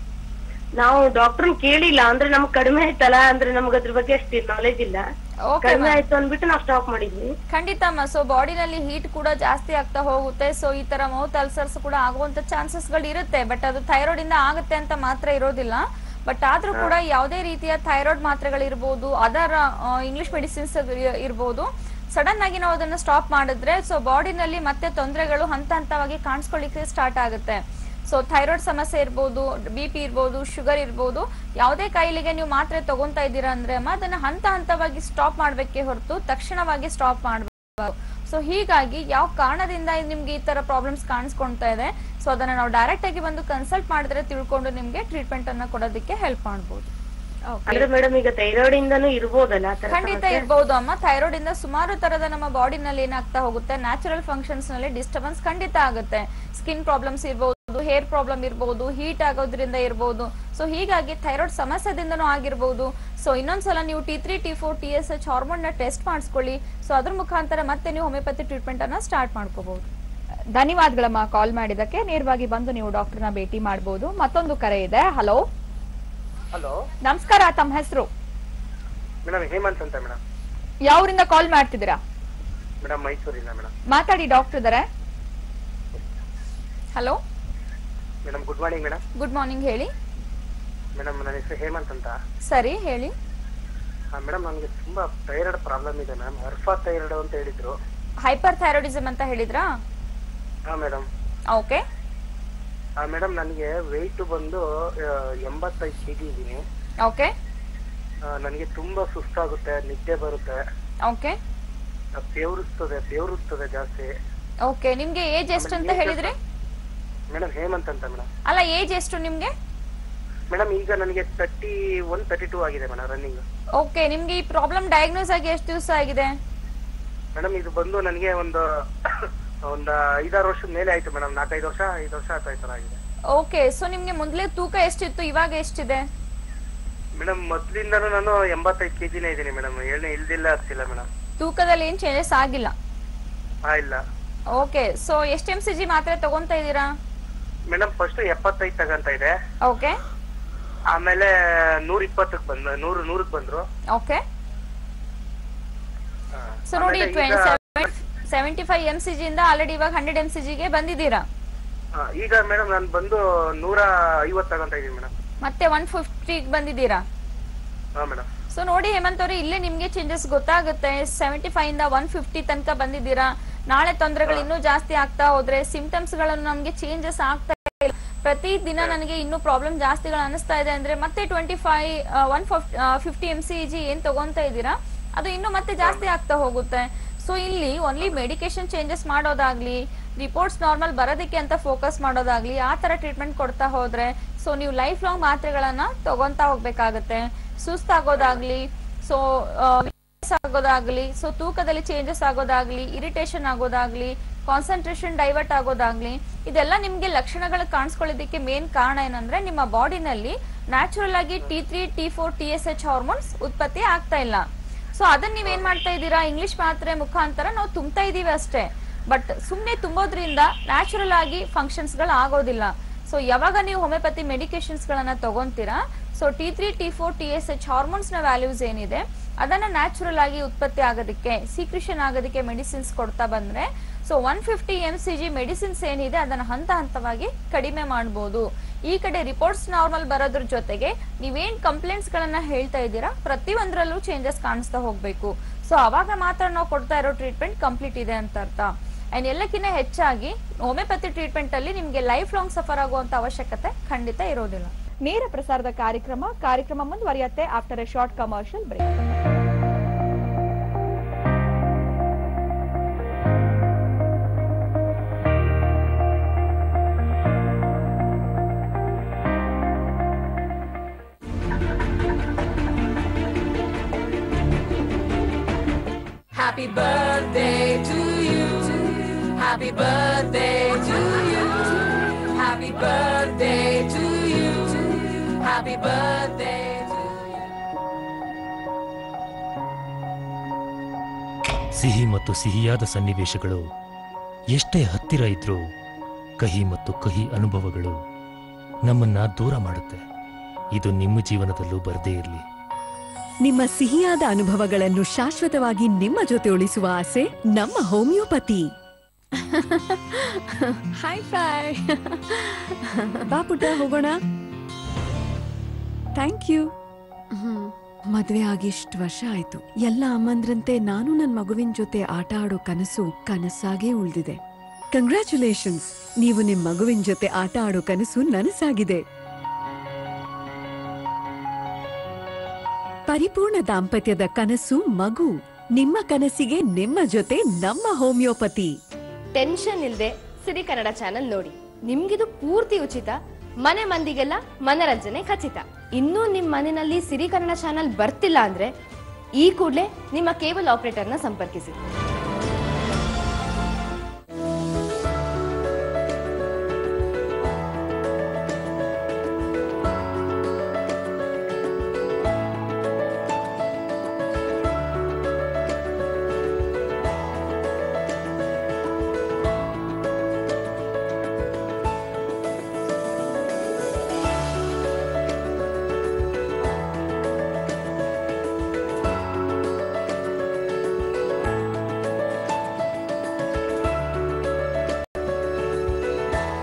ನಾವು ಡಾಕ್ಟರ್ ಕೇಳಿಲ್ಲ ಅಂದ್ರೆ ನಮ್ಗ್ ಕಡಿಮೆ ಆಯ್ತಲ್ಲ ಅಂದ್ರೆ ನಮ್ಗ್ ಅದ್ರ ಬಗ್ಗೆ ಅಷ್ಟು ನಾಲೆಜ್ ಇಲ್ಲ ಓಕೆ ಕಡಿಮೆ ಆಯ್ತು ಅಂದ್ಬಿಟ್ಟು ನಾವು ಸ್ಟಾಪ್ ಮಾಡಿದ್ವಿ ಖಂಡಿತ ಅಮ್ಮ ಸೊ ಬಾಡಿನಲ್ಲಿ ಹೀಟ್ ಕೂಡ ಜಾಸ್ತಿ ಆಗ್ತಾ ಹೋಗುತ್ತೆ ಸೊ ಈ ತರ ಮೌತ್ ಅಲ್ಸರ್ಸ್ ಕೂಡ ಆಗುವಂತ ಚಾನ್ಸಸ್ ಗಳು ಇರುತ್ತೆ ಬಟ್ ಅದು ಥೈರಾಯ್ಡ್ ಇಂದ ಆಗುತ್ತೆ ಅಂತ ಮಾತ್ರ ಇರೋದಿಲ್ಲ ಬಟ್ ಆದ್ರೂ ಕೂಡ ಯಾವುದೇ ರೀತಿಯ ಥೈರಾಯ್ಡ್ ಮಾತ್ರೆಗಳಿರ್ಬೋದು ಅದರ ಇಂಗ್ಲಿಷ್ ಮೆಡಿಸಿನ್ಸ್ ಇರ್ಬೋದು ಸಡನ್ ಆಗಿ ನಾವು ಅದನ್ನ ಸ್ಟಾಪ್ ಮಾಡಿದ್ರೆ ಸೊ ಬಾಡಿನಲ್ಲಿ ಮತ್ತೆ ತೊಂದರೆಗಳು ಹಂತ ಹಂತವಾಗಿ ಕಾಣಿಸ್ಕೊಳ್ಳಿಕ್ಕೆ ಸ್ಟಾರ್ಟ್ ಆಗುತ್ತೆ ಸೊ ಥೈರಾಯ್ಡ್ ಸಮಸ್ಯೆ ಇರ್ಬೋದು ಬಿ ಪಿ ಇರ್ಬೋದು ಶುಗರ್ ಇರ್ಬೋದು ಯಾವುದೇ ಕಾಯಿಲೆಗೆ ನೀವು ಮಾತ್ರೆ ತಗೊಂತಾ ಇದ್ದೀರಾ ಅಂದ್ರೆ ಅಮ್ಮ ಅದನ್ನ ಹಂತ ಹಂತವಾಗಿ ಸ್ಟಾಪ್ ಮಾಡ್ಬೇಕೇ ಹೊರತು ತಕ್ಷಣವಾಗಿ ಸ್ಟಾಪ್ ಮಾಡಬೇಕು ಸೊ ಹೀಗಾಗಿ ಯಾವ ಕಾರಣದಿಂದ ನಿಮ್ಗೆ ಈ ತರ ಪ್ರಾಬ್ಲಮ್ಸ್ ಕಾಣಿಸ್ಕೊಳ್ತಾ ಇದೆ ಸೊ ಅದನ್ನ ನಾವು ಡೈರೆಕ್ಟ್ ಆಗಿ ಬಂದು ಕನ್ಸಲ್ಟ್ ಮಾಡಿದ್ರೆ ತಿಳ್ಕೊಂಡು ನಿಮ್ಗೆ ಟ್ರೀಟ್ಮೆಂಟ್ ಅನ್ನ ಕೊಡೋದಕ್ಕೆ ಹೆಲ್ಪ್ ಮಾಡ್ಬೋದು ಅಂದ್ರೆ ಮೇಡಮ್ ಈಗ ಥೈರಾಯ್ಡ್ ಇಂದನೂ ಇರ್ಬೋದಲ್ಲ ಆ ತರ ಖಂಡಿತ ಸಮಸ್ಯೆ? ಇರ್ಬೋದು ಅಮ್ಮ ಥೈರಾಯ್ಡ್ ಇಂದ ಸುಮಾರು ತರದ ನಮ್ಮ ಬಾಡಿನಲ್ಲಿ ಏನಾಗ್ತಾ ಹೋಗುತ್ತೆ ನ್ಯಾಚುರಲ್ ಫಂಕ್ಷನ್ಸ್ ನಲ್ಲಿ ಡಿಸ್ಟರ್ಬೆನ್ಸ್ ಖಂಡಿತ ಆಗುತ್ತೆ ಸ್ಕಿನ್ ಪ್ರಾಬ್ಲಮ್ಸ್ ಇರ್ಬೋದು ಹೇರ್ ಪ್ರಾಬ್ಲಮ್ ಇರ್ಬೋದು ಹೀಟ್ ಆಗೋದ್ರಿಂದ ಇರ್ಬೋದು ಸೊ ಹೀಗಾಗಿ ಥೈರಾಯ್ಡ್ ಸಮಸ್ಯೆದಿಂದನೂ ಆಗಿರ್ಬೋದು ಸೊ ಇನ್ನೊಂದ್ಸಲ ನೀವು T three T four T S H hormone ನ ಟೆಸ್ಟ್ ಮಾಡಿಸ್ಕೊಳ್ಳಿ ಸೊ ಅದ್ರ ಮುಖಾಂತರ ಮತ್ತೆ ನೀವು ಹೋಮಿಯೋಪತಿ ಟ್ರೀಟ್ಮೆಂಟ್ ಅನ್ನ ಸ್ಟಾರ್ಟ್ ಮಾಡ್ಕೋಬಹುದು ಧನ್ಯವಾದಗಳಮ್ಮ ಕಾಲ್ ಮಾಡಿದಕ್ಕೆ ನೇರವಾಗಿ ಬಂದು ನೀವು ಡಾಕ್ಟರ್ನ ಭೇಟಿ ಮಾಡಬಹುದು ಮತ್ತೊಂದು ಕರೆ ಇದೆ ಹಲೋ ಹಲೋ ನಮಸ್ಕಾರ ತಮ್ಮ ಹೆಸರು ಮೇಡಮ್ ಹೇಮಂತ್ ಅಂತ ಮೇಡಮ್ ಯಾವರಿಂದ ಕಾಲ್ ಮಾಡ್ತಿದ್ದೀರಾ ಮೇಡಮ್ ಮೈಸೂರಿಂದ ಮೇಡಮ್ ಮಾತಾಡಿ ಡಾಕ್ಟರ್ ಇದಾರೆ hello madam good morning madam good morning ಹೇಳಿ ಮೇಡಮ್ ನನ್ನ ಹೆಸರು ಹೇಮಂತ್ ಅಂತ ಸರಿ ಹೇಳಿ ಮೇಡಮ್ ನನಗೆ ತುಂಬಾ ಥೈರಾಯ್ಡ್ ಪ್ರಾಬ್ಲಮ್ ಇದೆ ಮೇಡಮ್ ಅರ್ಫಾ ಥೈರಾಯ್ಡ್ ಅಂತ ಹೇಳಿದ್ರು ಹೈಪರ್ ಥೈರಾಯ್ಡಿಸಮ್ ಅಂತ ಹೇಳಿದ್ರಾ ಹಾ ಮೇಡಮ್ ಓಕೆ ಮೇಡಮ್ ನನಗೆ ವೆಯ್ಟ್ ಬಂದು ಆ, ಎಂಬತ್ತೈದು ಕೆ ಜಿ ಇದ್ದೀನಿ ಓಕೆ ನನಗೆ ತುಂಬಾ ಸುಸ್ತಾಗುತ್ತೆ ನಿದ್ದೆ ಬರುತ್ತೆ ಓಕೆ ಆ, ಬೆವರಿಸ್ತದೆ ಬೆವರಿಸ್ತದೆ ಜಾಸ್ತಿ ಓಕೆ ನಿಮ್ಗೆ ಏಜ್ ಎಷ್ಟು ಅಂತ ಹೇಳಿದ್ರಿ ಮೇಡಮ್ ಹೇಮಂತ್ ಅಂತ ಮೇಡಮ್ ಅಲ್ಲ ಏಜ್ ಎಷ್ಟು ನಿಮ್ಗೆ ಮೇಡಮ್ ಈಗ ನನಗೆ ತರ್ಟಿ ಒನ್ ತರ್ಟಿ ಟೂ ಆಗಿದೆ ಮೇಡಮ್ ರನ್ನಿಂಗ್ ಓಕೆ ನಿಮ್ಗೆ ಈ ಪ್ರಾಬ್ಲಮ್ ಡಯಾಗ್ನೋಸ್ ಆಗಿ ಎಷ್ಟು ದಿವಸ ಆಗಿದೆ ಮೇಡಮ್ ಇದು ಬಂದು ನನಗೆ ಒಂದು ಒಂದು ಐದಾರು ವರ್ಷದ ಮೇಲೆ ಆಯ್ತು ಮೇಡಮ್ ನಾಲ್ಕೈದು ವರ್ಷ ಐದು ವರ್ಷ ಆಯ್ತು ಈ ಥರ ಆಗಿದೆ ಓಕೆ ಸೊ ನಿಮ್ಗೆ ಮೊದಲೇ ತೂಕ ಎಷ್ಟಿತ್ತು ಇವಾಗ ಎಷ್ಟಿದೆ ಮೇಡಮ್ ಮೊದ್ಲಿಂದನೂ ನಾನು ಎಂಬತ್ತೈದು ಕೆ ಜಿನೇ ಇದ್ದೀನಿ ಮೇಡಮ್ ಏನು ಇಲ್ದಿಲ್ಲ ಆಗ್ತಿಲ್ಲ ಮೇಡಮ್ ತೂಕದಲ್ಲಿ ಏನ್ ಚೇಂಜಸ್ ಆಗಿಲ್ಲ ಹಾ ಇಲ್ಲ ಓಕೆ ಸೊ ಎಷ್ಟು ಎಂ ಸಿ ಜಿ ಮಾತ್ರೆ ತಗೊಂತಾ ಇದ್ದೀರಾ ಮೇಡಮ್ ಫಸ್ಟ್ ಎಪ್ಪತ್ತೈದು ತಗಂತ ಇದೆ ಓಕೆ ಆಮೇಲೆ ನೂರ ಇಪ್ಪತ್ತಕ್ಕೆ ಬಂದ್ ನೂರು ನೂರಕ್ಕೆ ಬಂದ್ರು ಓಕೆ ಆ, ಸೊ ನೋಡಿ ಆಮೇಲೆ ಈಗ- seventy five M C G ಇಂದ ಆಲ್ರೆಡಿ ಇವಾಗ ಹಂಡ್ರೆಡ್ ಎಂ ಸಿ ಜಿಗೆ ಬಂದಿದ್ದೀರಾ ಆ, ಈಗ ಮೇಡಮ್ ನಾನು ಬಂದು ನೂರ ಐವತ್ತು ತಗಂತ ಇದೀನಿ ಮೇಡಮ್ ಮತ್ತೆ ಒನ್ ಫಿಫ್ಟಿಗೆ ಬಂದಿದ್ದೀರಾ ಹಾ ಮೇಡಮ್ ಸೊ ನೋಡಿ ಹೇಮಂತ್ ಅವ್ರೆ ಇಲ್ಲೇ ನಿಮ್ಗೆ ಚೇಂಜಸ್ ಗೊತ್ತಾಗುತ್ತೆ ಸೆವೆಂಟಿ ಫೈವ್ ಇಂದ ಒನ್ ಫಿಫ್ಟಿ ತನಕ ಬಂದಿದ್ದೀರಾ ನಾಳೆ ತೊಂದರೆಗಳು ಇನ್ನೂ ಜಾಸ್ತಿ ಆಗ್ತಾ ಹೋದ್ರೆ ಸಿಂಪ್ಟಮ್ಸ್ ಗಳನ್ನು ನಮ್ಗೆ ಚೇಂಜಸ್ ಆಗ್ತಾ ಇಲ್ಲ ಪ್ರತಿ ದಿನ ನನಗೆ ಇನ್ನೂ ಪ್ರಾಬ್ಲಮ್ ಜಾಸ್ತಿಗಳು ಅನಿಸ್ತಾ ಇದೆ ಅಂದ್ರೆ ಮತ್ತೆ twenty five one fifty M C G ಏನ್ ತಗೊಂತ ಇದ್ದೀರಾ ಅದು ಇನ್ನೂ ಮತ್ತೆ ಜಾಸ್ತಿ ಆಗ್ತಾ ಹೋಗುತ್ತೆ ಸೊ ಇಲ್ಲಿ ಓನ್ಲಿ ಮೆಡಿಕೇಶನ್ ಚೇಂಜಸ್ ಮಾಡೋದಾಗ್ಲಿ ರಿಪೋರ್ಟ್ಸ್ ನಾರ್ಮಲ್ ಬರೋದಕ್ಕೆ ಅಂತ ಫೋಕಸ್ ಮಾಡೋದಾಗ್ಲಿ ಆ ತರ ಟ್ರೀಟ್ಮೆಂಟ್ ಕೊಡ್ತಾ ಹೋದ್ರೆ ಸೊ ನೀವು ಲೈಫ್ ಲಾಂಗ್ ಮಾತ್ರೆಗಳನ್ನ ತಗೊಂತಾ ಹೋಗ್ಬೇಕಾಗತ್ತೆ ಸುಸ್ತಾಗೋದಾಗ್ಲಿ ಸೊ ಆಗೋದಾಗ್ಲಿ ಸೊ ತೂಕದಲ್ಲಿ ಚೇಂಜಸ್ ಆಗೋದಾಗ್ಲಿ ಇರಿಟೇಷನ್ ಆಗೋದಾಗ್ಲಿ ಕಾನ್ಸಂಟ್ರೇಷನ್ ಡೈವರ್ಟ್ ಆಗೋದಾಗ್ಲಿ ಇದೆಲ್ಲ ನಿಮ್ಗೆ ಲಕ್ಷಣಗಳು ಕಾಣಿಸ್ಕೊಳ್ಳೋದಕ್ಕೆ ಮೇನ್ ಕಾರಣ ಏನಂದ್ರೆ ನಿಮ್ಮ ಬಾಡಿನಲ್ಲಿ ನ್ಯಾಚುರಲ್ ಆಗಿ T three T four T S H hormones ಉತ್ಪತ್ತಿ ಆಗ್ತಾ ಇಲ್ಲ ಸೊ ಅದನ್ನ ನೀವೇನ್ ಮಾಡ್ತಾ ಇದ್ದೀರಾ ಇಂಗ್ಲಿಷ್ ಮಾತ್ರೆ ಮುಖಾಂತರ ನಾವು ತುಂಬ್ತಾ ಇದೀವಿ ಅಷ್ಟೇ ಬಟ್ ಸುಮ್ನೆ ತುಂಬೋದ್ರಿಂದ ನ್ಯಾಚುರಲ್ ಆಗಿ ಫಂಕ್ಷನ್ಸ್ ಗಳು ಆಗೋದಿಲ್ಲ ಸೊ ಯಾವಾಗ ನೀವು ಹೋಮಿಯೋಪತಿ ಮೆಡಿಕೇಶನ್ಸ್ ಗಳನ್ನ ತಗೊಂತೀರಾ so T three T four T S H hormones ನ ವ್ಯಾಲ್ಯೂಸ್ ಏನಿದೆ ಅದನ್ನ ನ್ಯಾಚುರಲ್ ಆಗಿ ಉತ್ಪತ್ತಿ ಆಗೋದಕ್ಕೆ ಸೀಕ್ರಿಷನ್ ಆಗೋದಕ್ಕೆ ಮೆಡಿಸಿನ್ಸ್ ಕೊಡ್ತಾ ಬಂದ್ರೆ so one fifty M C G medicines ಏನಿದೆ ಅದನ್ನ ಹಂತ ಹಂತವಾಗಿ ಕಡಿಮೆ ಮಾಡಬಹುದು ಈ ಕಡೆ ರಿಪೋರ್ಟ್ಸ್ ನಾರ್ಮಲ್ ಬರೋದ್ರ ಜೊತೆಗೆ ನೀವೇನ್ ಕಂಪ್ಲೇಂಟ್ಸ್ ಗಳನ್ನ ಹೇಳ್ತಾ ಇದ್ದೀರಾ ಪ್ರತಿಯೊಂದರಲ್ಲೂ ಚೇಂಜಸ್ ಕಾಣಿಸ್ತಾ ಹೋಗ್ಬೇಕು ಸೊ ಅವಾಗ ಮಾತ್ರ ನಾವು ಕೊಡ್ತಾ ಇರೋ ಟ್ರೀಟ್ಮೆಂಟ್ ಕಂಪ್ಲೀಟ್ ಇದೆ ಅಂತ ಅರ್ಥ ಅಂಡ್ ಎಲ್ಲಕ್ಕಿಂತ ಹೆಚ್ಚಾಗಿ ಹೋಮಿಯೋಪತಿ ಟ್ರೀಟ್ಮೆಂಟ್ ಅಲ್ಲಿ ನಿಮ್ಗೆ ಲೈಫ್ ಲಾಂಗ್ ಸಫರ್ ಆಗುವಂತ ಅವಶ್ಯಕತೆ ಖಂಡಿತ ಇರೋದಿಲ್ಲ ನೇರ ಪ್ರಸಾರದ ಕಾರ್ಯಕ್ರಮ ಕಾರ್ಯಕ್ರಮ ಮುಂದುವರಿಯುತ್ತೆ after a short commercial break Happy birthday to you. Happy birthday to you. Happy birthday to you. Happy birthday to ಸಿಹಿ ಮತ್ತು ಸಿಹಿಯಾದ ಸನ್ನಿವೇಶಗಳು ಎಷ್ಟೇ ಹತ್ತಿರ ಇದ್ರೂ ಕಹಿ ಮತ್ತು ಕಹಿ ಅನುಭವಗಳು ನಮ್ಮನ್ನ ದೂರ ಮಾಡುತ್ತೆ ಇದು ನಿಮ್ಮ ಜೀವನದಲ್ಲೂ ಬರದೇ ಇರಲಿ ನಿಮ್ಮ ಸಿಹಿಯಾದ ಅನುಭವಗಳನ್ನು ಶಾಶ್ವತವಾಗಿ ನಿಮ್ಮ ಜೊತೆ ಉಳಿಸುವ ಆಸೆ ನಮ್ಮ ಹೋಮಿಯೋಪತಿ ಹಾಯ್ ಫೈ ಬಾ ಪುಟ್ಟ ಹೋಗೋಣ ಥ್ಯಾಂಕ್ ಯು ಮದ್ವೆ ಆಗಿ ಇಷ್ಟು ವರ್ಷ ಆಯ್ತು ಎಲ್ಲ ಅಮ್ಮಂದ್ರಂತೆ ನಾನು ನನ್ ಮಗುವಿನ ಜೊತೆ ಆಟ ಆಡೋ ಕನಸು ಕನಸಾಗೇ ಉಳ್ದಿದೆ ಕಂಗ್ರ್ಯಾಚುಲೇಷನ್ಸ್ ನೀವು ನಿಮ್ ಮಗುವಿನ ಜೊತೆ ಆಟ ಆಡೋ ಕನಸು ನನಸಾಗಿದೆ ಪರಿಪೂರ್ಣ ದಾಂಪತ್ಯದ ಕನಸು ಮಗು ನಿಮ್ಮ ಕನಸಿಗೆ ನಿಮ್ಮ ಜೊತೆ ನಮ್ಮ ಹೋಮಿಯೋಪತಿ ಟೆನ್ಷನ್ ಇಲ್ಲದೆ ಸಿರಿ ಕನ್ನಡ ಚಾನೆಲ್ ನೋಡಿ ನಿಮ್ಗಿದು ಪೂರ್ತಿ ಉಚಿತ ಮನೆ ಮಂದಿಗೆಲ್ಲ ಮನರಂಜನೆ ಖಚಿತ ಇನ್ನೂ ನಿಮ್ಮ ಮನೆಯಲ್ಲಿ ಸಿರಿ ಕನ್ನಡ ಚಾನೆಲ್ ಬರ್ತಿಲ್ಲ ಅಂದ್ರೆ ಈ ಕೂಡಲೇ ನಿಮ್ಮ ಕೇಬಲ್ ಆಪರೇಟರ್ನ ಸಂಪರ್ಕಿಸಿ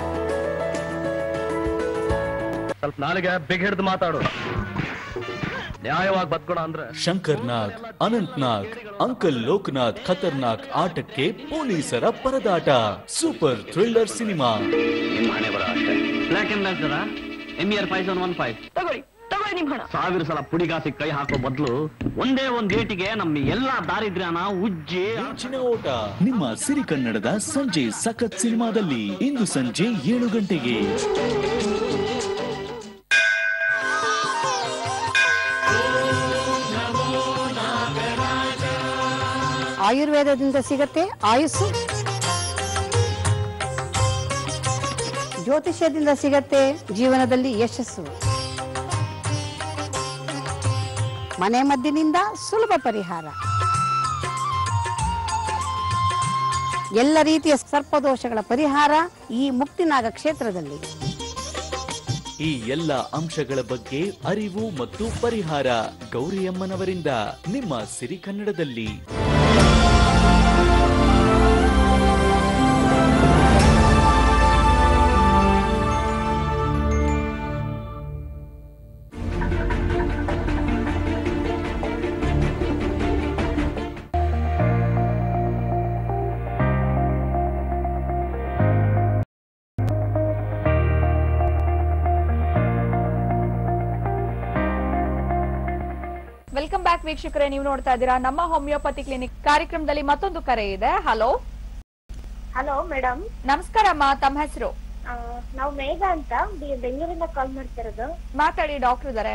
ಸ್ವಲ್ಪ ನಾಳೆಗೆ ಬಿಗ್ ಹಿಡ್ದು ಮಾತಾಡು ನ್ಯಾಯವಾಗಿ ಬದ್ಕೊಡ ಅಂದ್ರೆ ಶಂಕರ್ ನಾಗ್ ಅನಂತ್ ನಾಗ್ ಅಂಕಲ್ ಲೋಕನಾಥ್ ಖತರ್ನಾಕ್ ಆಟಕ್ಕೆ ಪೊಲೀಸರ ಪರದಾಟ ಸೂಪರ್ ಥ್ರಿಲ್ಲರ್ ಸಿನಿಮಾ ನಿಮ್ಮ ಹಣೆ ಬರ ಅಷ್ಟೇ ಬ್ಲ್ಯಾಕ್ ಅಂಡ್ ಬ್ಲ್ಯಾಕ್ ಜರ M year five seven one five ತಗೊಳ್ಳಿ ತಗೊಳ್ಳಿ ನಿಮ್ ಹಣ ಸಾವಿರ ಸಲ ಪುಡಿಗಾಸಿ ಕೈ ಹಾಕೋ ಬದಲು ಒಂದೇ ಒಂದ್ ಏಟಿಗೆ ನಮ್ಮ ಎಲ್ಲಾ ದಾರಿದ್ರ್ಯನ ಉಜ್ಜಿ ಮಿಂಚಿನ ಓಟ ನಿಮ್ಮ ಸಿರಿ ಕನ್ನಡದ ಸಂಜೆ ಸಖತ್ ಸಿನಿಮಾದಲ್ಲಿ ಇಂದು ಸಂಜೆ ಏಳು ಗಂಟೆಗೆ ಆಯುರ್ವೇದದಿಂದ ಸಿಗತ್ತೆ ಆಯುಸ್ಸು ಜ್ಯೋತಿಷ್ಯದಿಂದ ಸಿಗತ್ತೆ ಜೀವನದಲ್ಲಿ ಯಶಸ್ಸು ಮನೆ ಮದ್ದಿನಿಂದ ಸುಲಭ ಪರಿಹಾರ ಎಲ್ಲ ರೀತಿಯ ಸರ್ಪದೋಷಗಳ ಪರಿಹಾರ ಈ ಮುಕ್ತಿನಾಗ ಕ್ಷೇತ್ರದಲ್ಲಿ ಈ ಎಲ್ಲ ಅಂಶಗಳ ಬಗ್ಗೆ ಅರಿವು ಮತ್ತು ಪರಿಹಾರ ಗೌರಿಯಮ್ಮನವರಿಂದ ನಿಮ್ಮ ಸಿರಿ ಕನ್ನಡದಲ್ಲಿ ವೆಲ್ಕಮ್ ಬ್ಯಾಕ್ ವೀಕ್ಷಕರೇ ನೀವು ನೋಡ್ತಾ ಇದ್ದೀರಾ ನಮ್ಮ ಹೋಮಿಯೋಪತಿ ಕ್ಲಿನಿಕ್ ಕಾರ್ಯಕ್ರಮದಲ್ಲಿ ಮತ್ತೊಂದು ಕರೆ ಇದೆ ಹಲೋ ಹಲೋ ಮೇಡಮ್ ನಮಸ್ಕಾರ ಅಮ್ಮ ತಮ್ಮ ಹೆಸರು ನಾವು ಮೇಘ ಅಂತ ಬೆ- ಬೆಂಗಳೂರಿಂದ ಕಾಲ್ ಮಾಡ್ತಿರೋದು ಮಾತಾಡಿ ಡಾಕ್ಟರ್ ಇದಾರೆ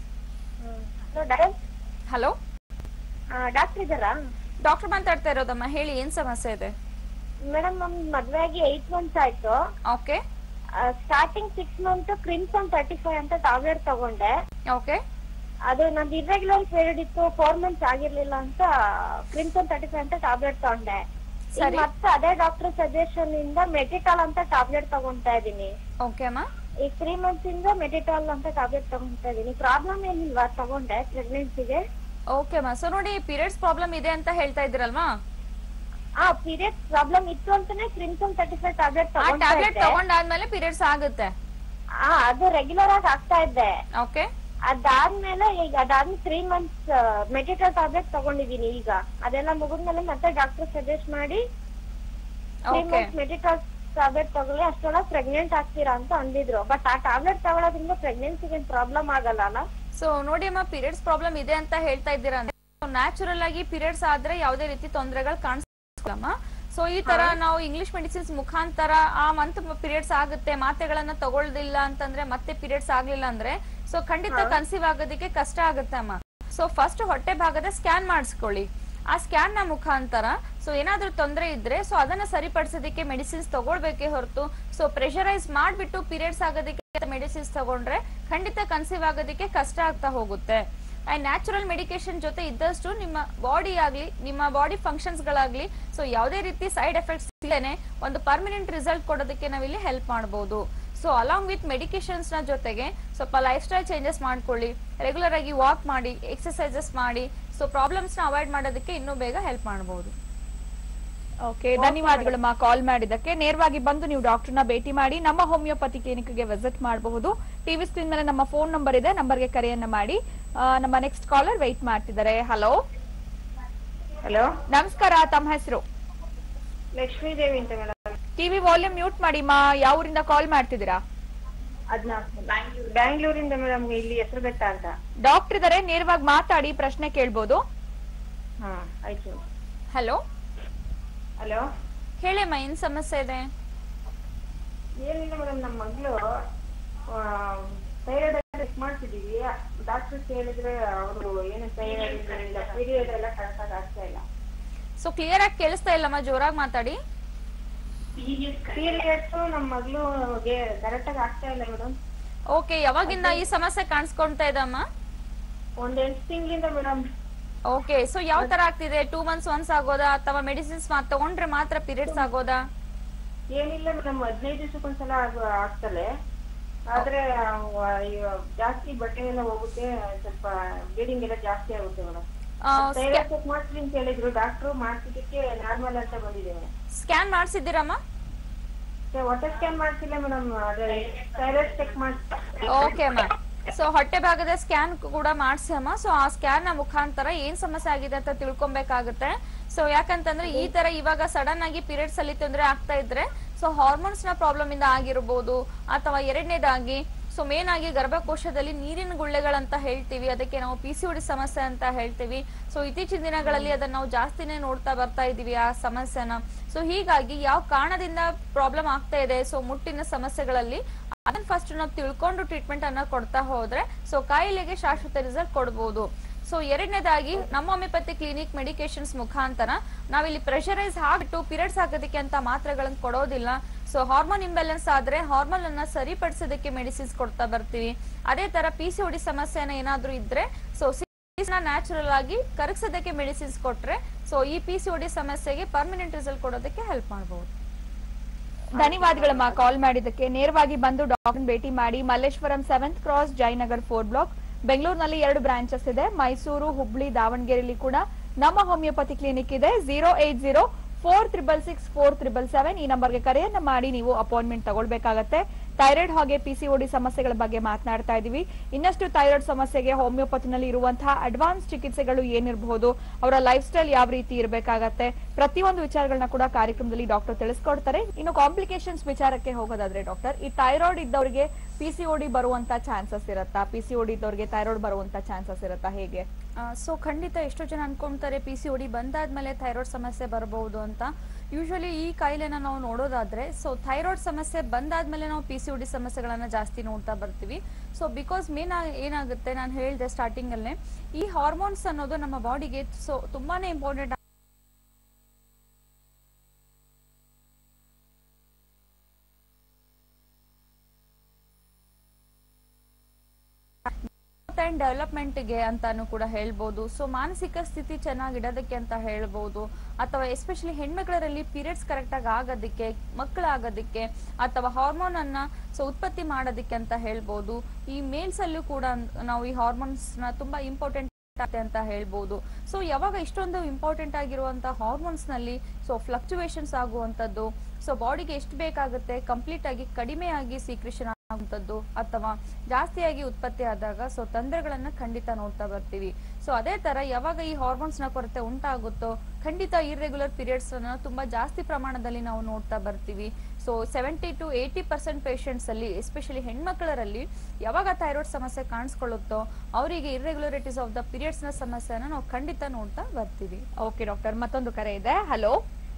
ಹಲೋ ಡಾಕ್ಟರ್ ಇದ್ದಾರಾ ಡಾಕ್ಟರ್ ಮಾತಾಡ್ತಾ ಇರೋದಮ್ಮ ಹೇಳಿ ಏನ್ ಸಮಸ್ಯೆ ಇದೆ ಮೇಡಮ್ ನಮ್ ಮದ್ವೆ ಆಗಿ ಏಟ್ ಮಂತ್ಸ್ ಆಯ್ತು okay starting six month crimson thirty five ಅಂತ ಟ್ಯಾಬ್ಲೆಟ್ ತಗೊಂಡೆ ಓಕೆ ಅದು ನಂದು ಇರ್ರೆಗ್ಯುಲರ್ ಪೀರಿಯಡ್ ಇತ್ತು ಫೋರ್ ಮಂತ್ಸ್ ಆಗಿರ್ಲಿಲ್ಲ ಅಂತ ಕ್ರಿಮ್ಸನ್ ತರ್ಟಿ ಫೈವ್ ಅಂತ ಟ್ಯಾಬ್ಲೆಟ್ ತಗೊಂಡೆ ಈಗ ಸರಿ. ಮತ್ತೆ ಅದೇ ಡಾಕ್ಟರ್ ಸಜೆಷನ್ ಇಂದ ಮೆಡಿಟಾಲ್ ಅಂತ ಟ್ಯಾಬ್ಲೆಟ್ ತಗೊಂತಾ ಇದೀನಿ ಓಕೆ ಅಮ್ಮ ಈಗ ತ್ರೀ ಮಂತ್ಸ್ ಇಂದ ಮೆಡಿಟಾಲ್ ಅಂತ ಟ್ಯಾಬ್ಲೆಟ್ ತಗೊಂತಾ ಇದೀನಿ ಪ್ರಾಬ್ಲಮ್ ಏನಿಲ್ವಾ ತಗೊಂಡೆ ಪ್ರೆಗ್ನೆನ್ಸಿಗೆ ಓಕೆ ಅಮ್ಮ ಸೊ ನೋಡಿ ಪೀರಿಯಡ್ಸ್ ಪ್ರಾಬ್ಲಮ್ ಇದೆ ಅಂತ ಹೇಳ್ತಾ ಇದ್ದೀರಲ್ವಾ ಆ ಪೀರಿಯಡ್ ಪ್ರಾಬ್ಲಮ್ ಇತ್ತು ಅಂತಾನೆ ಕ್ರಿಮ್ಸನ್ ತರ್ಟಿ ಫೈವ್ ಟ್ಯಾಬ್ಲೆಟ್ ಆ ಟ್ಯಾಬ್ಲೆಟ್ ತಗೊಂಡಾದ್ಮೇಲೆ ಪೀರಿಯಡ್ಸ್ ಆಗುತ್ತೆ ಆ ಅದು ರೆಗ್ಯುಲರ್ ಆಗಿ ಆಗ್ತಾ ಇದ್ದೆ ಓಕೆ ಅದಾದ್ಮೇಲೆ ಈಗ ಅದಾದ್ಮೇಲೆ ತ್ರೀ ಮಂತ್ಸ್ ಮೆಡಿಟಲ್ ಟ್ಯಾಬ್ಲೆಟ್ ತಗೊಂಡಿದೀನಿ ಈಗ ಅದೆಲ್ಲ ಮುಗಿದ್ಮೇಲೆ ಮತ್ತೆ ಡಾಕ್ಟರ್ ಸಜೆಸ್ಟ್ ಮಾಡಿ ತ್ರೀ Okay. ಮಂತ್ಸ್ ಮೆಡಿಟಲ್ ಟ್ಯಾಬ್ಲೆಟ್ ತಗೊಳ್ಳಿ ಅಷ್ಟೊಳಗೆ ಪ್ರೆಗ್ನೆಂಟ್ ಆಗ್ತೀರಾ ಅಂತ ಅಂದಿದ್ರು ಬಟ್ ಆ ಟ್ಯಾಬ್ಲೆಟ್ ತಗೊಳ್ಳೋದ್ರಿಂದ ಪ್ರೆಗ್ನೆನ್ಸಿಗೆ ಪ್ರಾಬ್ಲಮ್ ಆಗಲ್ಲ ಅಲ್ಲ ಸೊ ನೋಡಿ ಅಮ್ಮ ಪೀರಿಯಡ್ಸ್ ಪ್ರಾಬ್ಲಮ್ ಇದೆ ಅಂತ ಹೇಳ್ತಾ ಇದ್ದೀರಾ ಅಂದ್ರೆ ನ್ಯಾಚುರಲ್ ಆಗಿ ಪೀರಿಯಡ್ಸ್ ಆದ್ರೆ ಯಾವುದೇ ರೀತಿ ತೊಂದರೆಗಳು ಕಾಣಿಸಲ್ಲಮ್ಮ ಸೊ ಈ ತರ ನಾವು ಇಂಗ್ಲಿಷ್ ಮೆಡಿಸಿನ್ಸ್ ಮುಖಾಂತರ ಆ ಮಂತ್ ಪೀರಿಯಡ್ಸ್ ಆಗುತ್ತೆ ಮಾತ್ರೆಗಳನ್ನ ತಗೊಳ್ದಿಲ್ಲ ಅಂತಂದ್ರೆ ಮತ್ತೆ ಪೀರಿಯಡ್ಸ್ ಆಗ್ಲಿಲ್ಲ ಅಂದ್ರೆ ಸೊ ಖಂಡಿತ ಕನ್ಸೀವ್ ಆಗೋದಕ್ಕೆ ಕಷ್ಟ ಆಗುತ್ತೆ ಅಮ್ಮ ಸೊ ಫಸ್ಟ್ ಹೊಟ್ಟೆ ಭಾಗದ ಸ್ಕ್ಯಾನ್ ಮಾಡಿಸ್ಕೊಳ್ಳಿ ಆ ಸ್ಕ್ಯಾನ್ ನ ಮುಖಾಂತರ ಸೊ ಏನಾದ್ರೂ ತೊಂದರೆ ಇದ್ರೆ ಸೊ ಅದನ್ನ ಸರಿಪಡಿಸೋದಕ್ಕೆ ಮೆಡಿಸಿನ್ಸ್ ತಗೊಳ್ಬೇಕೇ ಹೊರತು ಸೊ ಪ್ರೆಷರೈಸ್ ಮಾಡ್ಬಿಟ್ಟು ಪೀರಿಯಡ್ಸ್ ಆಗೋದಕ್ಕೆ ಮೆಡಿಸಿನ್ಸ್ ತಗೊಂಡ್ರೆ ಖಂಡಿತ ಕನ್ಸೀವ್ ಆಗೋದಕ್ಕೆ ಕಷ್ಟ ಆಗ್ತಾ ಹೋಗುತ್ತೆ ಅಂಡ್ ನ್ಯಾಚುರಲ್ ಮೆಡಿಕೇಶನ್ ಜೊತೆ ಇದ್ದಷ್ಟು ನಿಮ್ಮ ಬಾಡಿ ಆಗ್ಲಿ ನಿಮ್ಮ ಬಾಡಿ ಫಂಕ್ಷನ್ಸ್ ಗಳಾಗ್ಲಿ ಸೊ ಯಾವುದೇ ರೀತಿ ಸೈಡ್ ಎಫೆಕ್ಟ್ಸ್ ಇಲ್ಲೇನೆ ಒಂದು ಪರ್ಮನೆಂಟ್ ರಿಸಲ್ಟ್ ಕೊಡೋದಕ್ಕೆ ನಾವಿಲ್ಲಿ ಹೆಲ್ಪ್ ಮಾಡಬಹುದು ಸೊ ಅಲಾಂಗ್ ವಿತ್ ಮೆಡಿಕೇಶನ್ಸ್ ನ ಜೊತೆಗೆ ಸ್ವಲ್ಪ ಲೈಫ್ ಸ್ಟೈಲ್ ಚೇಂಜಸ್ ಮಾಡ್ಕೊಳ್ಳಿ ರೆಗ್ಯುಲರ್ ಆಗಿ ವಾಕ್ ಮಾಡಿ ಎಕ್ಸರ್ಸೈಸಸ್ ಮಾಡಿ ಸೊ ಪ್ರಾಬ್ಲಮ್ಸ್ ನ ಅವಾಯ್ಡ್ ಮಾಡೋದಕ್ಕೆ ಇನ್ನೂ ಬೇಗ ಹೆಲ್ಪ್ ಮಾಡಬಹುದು ಓಕೆ ಧನ್ಯವಾದಗಳಮ್ಮ ಕಾಲ್ ಮಾಡಿದ್ದಕ್ಕೆ ನೇರವಾಗಿ ಬಂದು ನೀವು ಡಾಕ್ಟರ್ನ ಭೇಟಿ ಮಾಡಿ ನಮ್ಮ ಹೋಮಿಯೋಪತಿ ಕ್ಲಿನಿಕ್ಗೆ ವಿಸಿಟ್ ಮಾಡಬಹುದು ಟಿವಿ ಸ್ಕ್ರೀನ್ ಮೇಲೆ ನಮ್ಮ ಫೋನ್ ನಂಬರ್ ಇದೆ ನಂಬರ್ಗೆ ಕರೆಯನ್ನ ಮಾಡಿ ಆ, ನಮ್ಮ ನೆಕ್ಸ್ಟ್ ಕಾಲರ್ ವೆಯ್ಟ್ ಮಾಡ್ತಿದ್ದಾರೆ ಹಲೋ ಹಲೋ ನಮಸ್ಕಾರ ತಮ್ಮ ಹೆಸರು ಲಕ್ಷ್ಮೀ ದೇವಿ ಅಂತ ಮೇಡಮ್ ಟಿವಿ ವಾಲ್ಯೂಮ್ ಮ್ಯೂಟ್ ಮಾಡಿ ಮಾ ಯಾವ ಊರಿಂದ ಕಾಲ್ ಮಾಡ್ತಿದ್ದೀರಾ ಹದಿನಾಲ್ಕು ಬ್ಯಾಂಗ್ಳೂರಿಂದ ಮೇಡಮ್ ಇಲ್ಲಿ ಹೆಸರು ಬೆಟ್ಟ ಅಂತ ಡಾಕ್ಟರ್ ಇದಾರೆ ನೇರವಾಗಿ ಮಾತಾಡಿ ಪ್ರಶ್ನೆ ಕೇಳ್ಬೋದು ಹಾ ಆಯ್ತು ಹಲೋ ಹಲೋ ಹೇಳಿಮ್ಮ ಏನ್ ಸಮಸ್ಯೆ ಇದೆ ಏನಿಲ್ಲ ಮೇಡಮ್ ನಮ್ಮ ಮಗಳು ಥೈರಾಯ್ಡ್ ಟೆಸ್ಟ್ ಮಾಡ್ತಿದೀವಿ ಡಾಕ್ಟರ್ ಕೇಳಿದ್ರೆ ಅವರು ಏನು ಥೈರಾಯ್ಡ್ ಇಲ್ಲ ಪೀರಿಯಡ್ ಎಲ್ಲ ಕರೆಕ್ಟಾಗಿ ಆಗ್ತಾ ಇಲ್ಲ ಸೊ ಕ್ಲಿಯರ್ ಆಗಿ ಕೇಳಿಸ್ತಾ ಇಲ್ಲಮ್ಮ ಜೋರಾಗಿ ಮಾತಾಡಿ ಪೀರಿಯಡ್ಸ್ ನಮ್ಮ ಮಗಳಿಗೆ ಕರೆಕ್ಟಾಗಿ ಆಗ್ತಾ ಇಲ್ಲ ಮೇಡಮ್ ಓಕೆ ಯಾವಾಗಿಂದ ಈ ಸಮಸ್ಯೆ ಕಾಣಿಸ್ಕೊಂತಾ ಇದಮ್ಮ ಒಂದ್ ಎಂಟು ತಿಂಗಳಿಂದ ಮೇಡಮ್ ಓಕೆ ಸೊ ಯಾವ ತರ ಆಗ್ತಿದೆ ಟೂ ಮಂತ್ಸ್ ಒನ್ಸ್ ಆಗೋದಾ ಅಥವಾ ಮೆಡಿಸಿನ್ಸ್ ತಗೊಂಡ್ರೆ ಮಾತ್ರ ಪೀರಿಯಡ್ಸ್ ಆಗೋದಾ ಏನಿಲ್ಲ ಮೇಡಮ್ ಹದಿನೈದು ದಿವಸಕ್ಕೊಂದ್ಸಲ ಆಗ- ಆಗ್ತಲೆ ಆದ್ರೆ ಆ, ಇವ- ಜಾಸ್ತಿ ಬಟ್ಟೆ ಎಲ್ಲ ಹೋಗುತ್ತೆ ಸ್ವಲ್ಪ ಬ್ಲೀಡಿಂಗ್ ಎಲ್ಲ ಜಾಸ್ತಿ ಆಗುತ್ತೆ ಮೇಡಮ್ ಆ, ಥೈರಾಯ್ಡ್ ಚೆಕ್ ಮಾಡ್ತೀನಿ ಅಂತ ಹೇಳಿದ್ರು ಡಾಕ್ಟ್ರು ಮಾಡ್ತಿದ್ದಕ್ಕೆ ನಾರ್ಮಲ್ ಅಂತ ಬಂದಿದೆ ಸ್ಕ್ಯಾನ್ ಮಾಡಿಸಿದ್ದೀರಮ್ಮ ಹೊಟ್ಟೆ ಸ್ಕ್ಯಾನ್ ಮಾಡ್ತಿಲ್ಲ ಮೇಡಮ್ ಅದೇ ಥೈರಾಯ್ಡ್ ಚೆಕ್ ಮಾಡ್ತಾ ಓಕೆ ಅಮ್ಮ ಸೊ ಹೊಟ್ಟೆ ಭಾಗದ ಸ್ಕ್ಯಾನ್ ಕೂಡ ಮಾಡ್ಸಮ್ಮ ಸೊ ಆ ಸ್ಕ್ಯಾನ್ ನ ಮುಖಾಂತರ ಏನ್ ಸಮಸ್ಯೆ ಆಗಿದೆ ಅಂತ ತಿಳ್ಕೊಬೇಕಾಗುತ್ತೆ ಸೊ ಯಾಕಂತಂದ್ರೆ ಈ ತರ ಇವಾಗ ಸಡನ್ ಆಗಿ ಪೀರಿಯಡ್ಸ್ ಅಲ್ಲಿ ತೊಂದರೆ ಆಗ್ತಾ ಇದ್ರೆ ಸೊ ಹಾರ್ಮೋನ್ಸ್ ನ ಪ್ರಾಬ್ಲಮ್ ಇಂದ ಆಗಿರ್ಬೋದು ಅಥವಾ ಎರಡನೇದಾಗಿ ಸೊ ಮೇನ್ ಆಗಿ ಗರ್ಭಕೋಶದಲ್ಲಿ ನೀರಿನ ಗುಳ್ಳೆಗಳಂತ ಹೇಳ್ತೀವಿ ಅದಕ್ಕೆ ನಾವು ಪಿ ಸಿ ಸಮಸ್ಯೆ ಅಂತ ಹೇಳ್ತೀವಿ ಸೊ ಇತ್ತೀಚಿನ ದಿನಗಳಲ್ಲಿ ಅದನ್ನ ನಾವು ಜಾಸ್ತಿನೇ ನೋಡ್ತಾ ಬರ್ತಾ ಇದೀವಿ ಆ ಸಮಸ್ಯೆನ ಸೊ ಹೀಗಾಗಿ ಯಾವ ಕಾರಣದಿಂದ ಪ್ರಾಬ್ಲಮ್ ಆಗ್ತಾ ಇದೆ ಸೊ ಮುಟ್ಟಿನ ಸಮಸ್ಯೆಗಳಲ್ಲಿ ಅದನ್ನ ಫಸ್ಟ್ ನಾವು ತಿಳ್ಕೊಂಡು ಟ್ರೀಟ್ಮೆಂಟ್ ಅನ್ನ ಕೊಡ್ತಾ ಹೋದ್ರೆ ಸೊ ಕಾಯಿಲೆಗೆ ಶಾಶ್ವತ ರಿಸಲ್ಟ್ ಕೊಡ್ಬೋದು ಸೊ ಎರಡನೇದಾಗಿ ನಮ್ಮ ಹೋಮಿಯೋಪತಿ ಕ್ಲಿನಿಕ್ ಮೆಡಿಕೇಶನ್ಸ್ ಮುಖಾಂತರ ನಾವಿಲ್ಲಿ ಪ್ರೆಷರೈಸ್ ಹಾಕ್ಬಿಟ್ಟು ಪೀರಿಯಡ್ಸ್ ಆಗೋದಕ್ಕೆ ಅಂತ ಮಾತ್ರೆಗಳನ್ನ ಕೊಡೋದಿಲ್ಲ ಸೊ ಹಾರ್ಮೋನ್ ಇಂಬ್ಯಾಲೆನ್ಸ್ ಆದ್ರೆ ಹಾರ್ಮೋನ್ ಅನ್ನ ಸರಿಪಡಿಸೋದಕ್ಕೆ ಮೆಡಿಸಿನ್ಸ್ ಕೊಡ್ತಾ ಬರ್ತೀವಿ ಅದೇ ತರ ಪಿ ಸಿ ಒಡಿ ಸಮಸ್ಯೆನ ಏನಾದ್ರೂ ಇದ್ರೆ ಸೊ ನ್ಯಾಚುರಲ್ ಆಗಿ ಕರಗಿಸೋದಕ್ಕೆ ಮೆಡಿಸಿನ್ಸ್ ಕೊಟ್ರೆ ಸೊ ಈ ಪಿ ಸಿ ಒಡಿ ಸಮಸ್ಯೆಗೆ ಪರ್ಮನೆಂಟ್ ರಿಸಲ್ಟ್ ಕೊಡೋದಕ್ಕೆ ಹೆಲ್ಪ್ ಮಾಡಬಹುದು ಧನ್ಯವಾದಗಳಮ್ಮ ಕಾಲ್ ಮಾಡಿದ್ದಕ್ಕೆ ನೇರವಾಗಿ ಬಂದು ಡಾಕ್ಟರ್ ಭೇಟಿ ಮಾಡಿ Malleshwaram seventh cross Jayanagar four block ಬೆಂಗಳೂರಿನಲ್ಲಿ ಎರಡು ಬ್ರಾಂಚಸ್ ಇದೆ ಮೈಸೂರು ಹುಬ್ಳಿ ದಾವಣಗೆರೆಯಲ್ಲಿ ಕೂಡ ನಮ್ಮ ಹೋಮಿಯೋಪತಿ ಕ್ಲಿನಿಕ್ ಇದೆ zero eight zero four triple six four triple seven ಈ ನಂಬರ್ಗೆ ಕರೆಯನ್ನ ಮಾಡಿ ನೀವು ಅಪಾಯಿಂಟ್ಮೆಂಟ್ ತಗೊಳ್ಬೇಕಾಗತ್ತೆ ಥೈರಾಯ್ಡ್ ಹಾಗೆ ಪಿಸಿಒಡಿ ಸಮಸ್ಯೆಗಳ ಬಗ್ಗೆ ಮಾತನಾಡ್ತಾ ಇದೀವಿ ಇನ್ನಷ್ಟು ಥೈರಾಯ್ಡ್ ಸಮಸ್ಯೆಗೆ ಹೋಮಿಯೋಪತಿನಲ್ಲಿ ಇರುವಂತಹ ಅಡ್ವಾನ್ಸ್ ಚಿಕಿತ್ಸೆಗಳು ಏನಿರಬಹುದು ಅವರ ಲೈಫ್ ಸ್ಟೈಲ್ ಯಾವ ರೀತಿ ಇರಬೇಕಾಗತ್ತೆ ಪ್ರತಿಯೊಂದು ವಿಚಾರಗಳನ್ನ ಕೂಡ ಕಾರ್ಯಕ್ರಮದಲ್ಲಿ ಡಾಕ್ಟರ್ ತಿಳಿಸ್ಕೊಡ್ತಾರೆ ಇನ್ನು ಕಾಂಪ್ಲಿಕೇಶನ್ಸ್ ವಿಚಾರಕ್ಕೆ ಹೋಗೋದಾದ್ರೆ ಡಾಕ್ಟರ್ ಈ ಥೈರಾಯ್ಡ್ ಇದ್ದವರಿಗೆ ಪಿಸಿಒಡಿ ಬರುವಂತ ಚಾನ್ಸಸ್ ಇರುತ್ತಾ ಪಿಸಿಒಡಿ ಇದ್ದವರಿಗೆ ಥೈರಾಯ್ಡ್ ಬರುವಂತ ಚಾನ್ಸಸ್ ಇರುತ್ತಾ ಹೇಗೆ ಸೊ ಖಂಡಿತ ಎಷ್ಟೋ ಜನ ಅನ್ಕೊಂತಾರೆ ಪಿ ಸಿ ಒಡಿ ಬಂದಾದ್ಮೇಲೆ ಥೈರಾಯ್ಡ್ ಸಮಸ್ಯೆ ಬರಬಹುದು ಅಂತ ಯೂಶಲಿ ಈ ಕಾಯಿಲೆನ ನಾವು ನೋಡೋದಾದ್ರೆ ಸೊ ಥೈರಾಯ್ಡ್ ಸಮಸ್ಯೆ ಬಂದಾದ್ಮೇಲೆ ನಾವು ಪಿ ಸಿ ಒಡಿ ಸಮಸ್ಯೆಗಳನ್ನ ಜಾಸ್ತಿ ನೋಡ್ತಾ ಬರ್ತೀವಿ ಸೊ ಬಿಕಾಸ್ ಮೇನ್ ಏನಾಗುತ್ತೆ ನಾನು ಹೇಳಿದೆ ಸ್ಟಾರ್ಟಿಂಗ್ ಅಲ್ಲೇ ಈ ಹಾರ್ಮೋನ್ಸ್ ಅನ್ನೋದು ನಮ್ಮ ಬಾಡಿಗೆ ಸೊ ತುಂಬಾನೇ ಇಂಪಾರ್ಟೆಂಟ್ ಅಂಡ್ ಡೆವಲಪ್ಮೆಂಟ್ಗೆ ಅಂತಾನು ಕೂಡ ಹೇಳ್ಬೋದು ಸೊ ಮಾನಸಿಕ ಸ್ಥಿತಿ ಚೆನ್ನಾಗಿಡೋದಕ್ಕೆ ಅಂತ ಹೇಳ್ಬೋದು ಅಥವಾ ಎಸ್ಪೆಷಲಿ ಹೆಣ್ಮಕ್ಳರಲ್ಲಿ ಪೀರಿಯಡ್ಸ್ ಕರೆಕ್ಟ್ ಆಗಿ ಆಗೋದಕ್ಕೆ ಮಕ್ಕಳಾಗೋದಕ್ಕೆ ಅಥವಾ ಹಾರ್ಮೋನ್ ಅನ್ನ ಸೊ ಉತ್ಪತ್ತಿ ಮಾಡೋದಕ್ಕೆ ಅಂತ ಹೇಳ್ಬೋದು ಈ ಮೇಲ್ಸ್ ಅಲ್ಲೂ ಕೂಡ ನಾವು ಈ ಹಾರ್ಮೋನ್ಸ್ ನ ತುಂಬಾ ಇಂಪಾರ್ಟೆಂಟ್ ಅಂತ ಹೇಳ್ಬೋದು ಸೊ ಯಾವಾಗ ಇಷ್ಟೊಂದು ಇಂಪಾರ್ಟೆಂಟ್ ಆಗಿರುವಂತ ಹಾರ್ಮೋನ್ಸ್ ನಲ್ಲಿ ಸೊ ಫ್ಲಕ್ಚುವೇಶನ್ಸ್ ಆಗುವಂತದ್ದು ಸೊ ಬಾಡಿಗೆ ಎಷ್ಟು ಬೇಕಾಗುತ್ತೆ ಕಂಪ್ಲೀಟ್ ಆಗಿ ಕಡಿಮೆ ಆಗಿ ಸೀಕ್ರಿಷನ್ ಆಗುವಂತದ್ದು ಅಥವಾ ಜಾಸ್ತಿಯಾಗಿ ಉತ್ಪತ್ತಿ ಆದಾಗ ಸೊ ತೊಂದರೆಗಳನ್ನ ಖಂಡಿತ ನೋಡ್ತಾ ಬರ್ತೀವಿ ಸೊ ಅದೇ ತರ ಯಾವಾಗ ಈ ಹಾರ್ಮೋನ್ಸ್ ನ ಕೊರತೆ ಉಂಟಾಗುತ್ತೋ ಖಂಡಿತ ಇರ್ರೆಗ್ಯುಲರ್ ಪೀರಿಯಡ್ಸ್ ಅನ್ನ ತುಂಬಾ ಜಾಸ್ತಿ ಪ್ರಮಾಣದಲ್ಲಿ ನಾವು ನೋಡ್ತಾ ಬರ್ತೀವಿ so seventy to eighty percent patients ಅಲ್ಲಿ ಎಸ್ಪೆಷಲಿ ಹೆಣ್ಮಕ್ಳರಲ್ಲಿ ಯಾವಾಗ ಥೈರಾಯ್ಡ್ ಸಮಸ್ಯೆ ಕಾಣಿಸ್ಕೊಳ್ಳುತ್ತೋ ಅವರಿಗೆ ಇರ್ರೆಗ್ಯುಲರಿಟೀಸ್ ಆಫ್ ದ ಪೀರಿಯಡ್ಸ್ ನ ಸಮಸ್ಯೆನ ನಾವು ಖಂಡಿತ ನೋಡ್ತಾ ಬರ್ತೀವಿ ಓಕೆ ಡಾಕ್ಟರ್ ಮತ್ತೊಂದು ಕರೆ ಇದೆ ಹಲೋ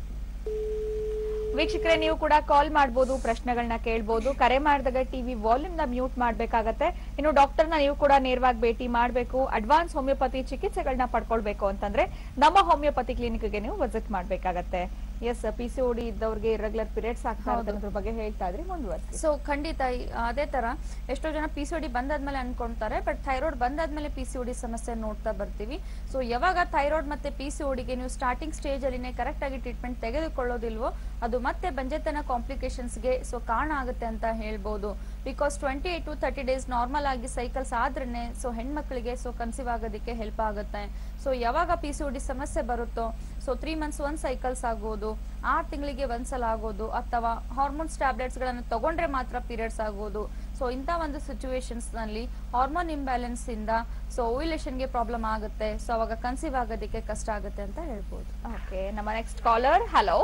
ವೀಕ್ಷಕರೇ ನೀವು ಕೂಡ ಕಾಲ್ ಮಾಡಬಹುದು ಪ್ರಶ್ನೆಗಳನ್ನ ಕೇಳಬಹುದು ಕರೆ ಮಾಡಿದಾಗ ಟಿವಿ ವಾಲ್ಯೂಮ್ ನ ಮ್ಯೂಟ್ ಮಾಡ್ಬೇಕಾಗತ್ತೆ ಇನ್ನು ಡಾಕ್ಟರ್ನ ನೀವು ಕೂಡ ನೇರವಾಗಿ ಭೇಟಿ ಮಾಡಬೇಕು ಅಡ್ವಾನ್ಸ್ ಹೋಮಿಯೋಪತಿ ಚಿಕಿತ್ಸೆಗಳನ್ನ ಪಡ್ಕೊಳ್ಬೇಕು ಅಂತಂದ್ರೆ ನಮ್ಮ ಹೋಮಿಯೋಪತಿ ಕ್ಲಿನಿಕ್ಗೆ ನೀವು ವಿಸಿಟ್ ಮಾಡ್ಬೇಕಾಗತ್ತೆ ಎಸ್ ಪಿ ಸಿ ಓಡಿ ಇದ್ದವ್ರಿಗೆ ಇರೆಗ್ಯುಲರ್ ಪೀರಿಯಡ್ಸ್ ಆಗ್ತಾ ಹೌದು. ಇರೋದ್ರ ಬಗ್ಗೆ ಹೇಳ್ತಾ ಇದ್ರಿ ಮುಂದುವರ್ಸಿ ಸೊ ಖಂಡಿತ ಈ- ಅದೇ ತರ ಎಷ್ಟೋ ಜನ ಪಿ ಸಿ ಬಂದಾದ್ಮೇಲೆ ಅನ್ಕೊಂತಾರೆ ಬಟ್ ಥೈರಾಯ್ಡ್ ಬಂದಾದ್ಮೇಲೆ ಪಿ ಸಿ ಸಮಸ್ಯೆ ನೋಡ್ತಾ ಬರ್ತೀವಿ ಸೊ ಯಾವಾಗ ಥೈರಾಯ್ಡ್ ಮತ್ತೆ ಪಿ ಸಿ ಗೆ ನೀವು ಸ್ಟಾರ್ಟಿಂಗ್ ಸ್ಟೇಜ್ ಅಲ್ಲಿನೇ ಕರೆಕ್ಟ್ ಆಗಿ ಟ್ರೀಟ್ಮೆಂಟ್ ತೆಗೆದುಕೊಳ್ಳೋದಿಲ್ವೋ ಅದು ಮತ್ತೆ ಬಂಜೆತನ ಕಾಂಪ್ಲಿಕೇಶನ್ಸ್ಗೆ ಸೊ ಕಾರಣ ಆಗುತ್ತೆ ಅಂತ ಹೇಳ್ಬೋದು because twenty eight to thirty days normal ಆಗಿ ಸೈಕಲ್ಸ್ ಆದ್ರೇನೆ ಸೊ ಹೆಣ್ಮಕ್ಳಿಗೆ ಸೊ ಕನ್ಸೀವ್ ಆಗೋದಕ್ಕೆ ಹೆಲ್ಪ್ ಆಗುತ್ತೆ ಸೊ ಯಾವಾಗ ಪಿ ಸಿ ಸಮಸ್ಯೆ ಬರುತ್ತೋ ಸೊ ತ್ರೀ ಮಂತ್ಸ್ ಒಂದ್ ಸೈಕಲ್ಸ್ ಆಗೋದು ಆರು ತಿಂಗಳಿಗೆ ಒಂದ್ಸಲ ಆಗೋದು ಅಥವಾ ಹಾರ್ಮೋನ್ಸ್ ಟ್ಯಾಬ್ಲೆಟ್ಸ್ ಗಳನ್ನ ತಗೊಂಡ್ರೆ ಮಾತ್ರ ಪೀರಿಯಡ್ಸ್ ಆಗೋದು ಸೊ ಇಂಥ ಒಂದು ಸಿಚುವೇಶನ್ಸ್ ನಲ್ಲಿ ಹಾರ್ಮೋನ್ ಇಂಬ್ಯಾಲೆನ್ಸ್ ಇಂದ ಸೊ ಗೆ ಪ್ರಾಬ್ಲಮ್ ಆಗುತ್ತೆ ಸೊ ಅವಾಗ ಕನ್ಸೀವ್ ಆಗೋದಕ್ಕೆ ಕಷ್ಟ ಆಗುತ್ತೆ ಅಂತ ಹೇಳ್ಬೋದು ಓಕೆ ನಮ್ಮ ನೆಕ್ಸ್ಟ್ ಕಾಲರ್ ಹಲೋ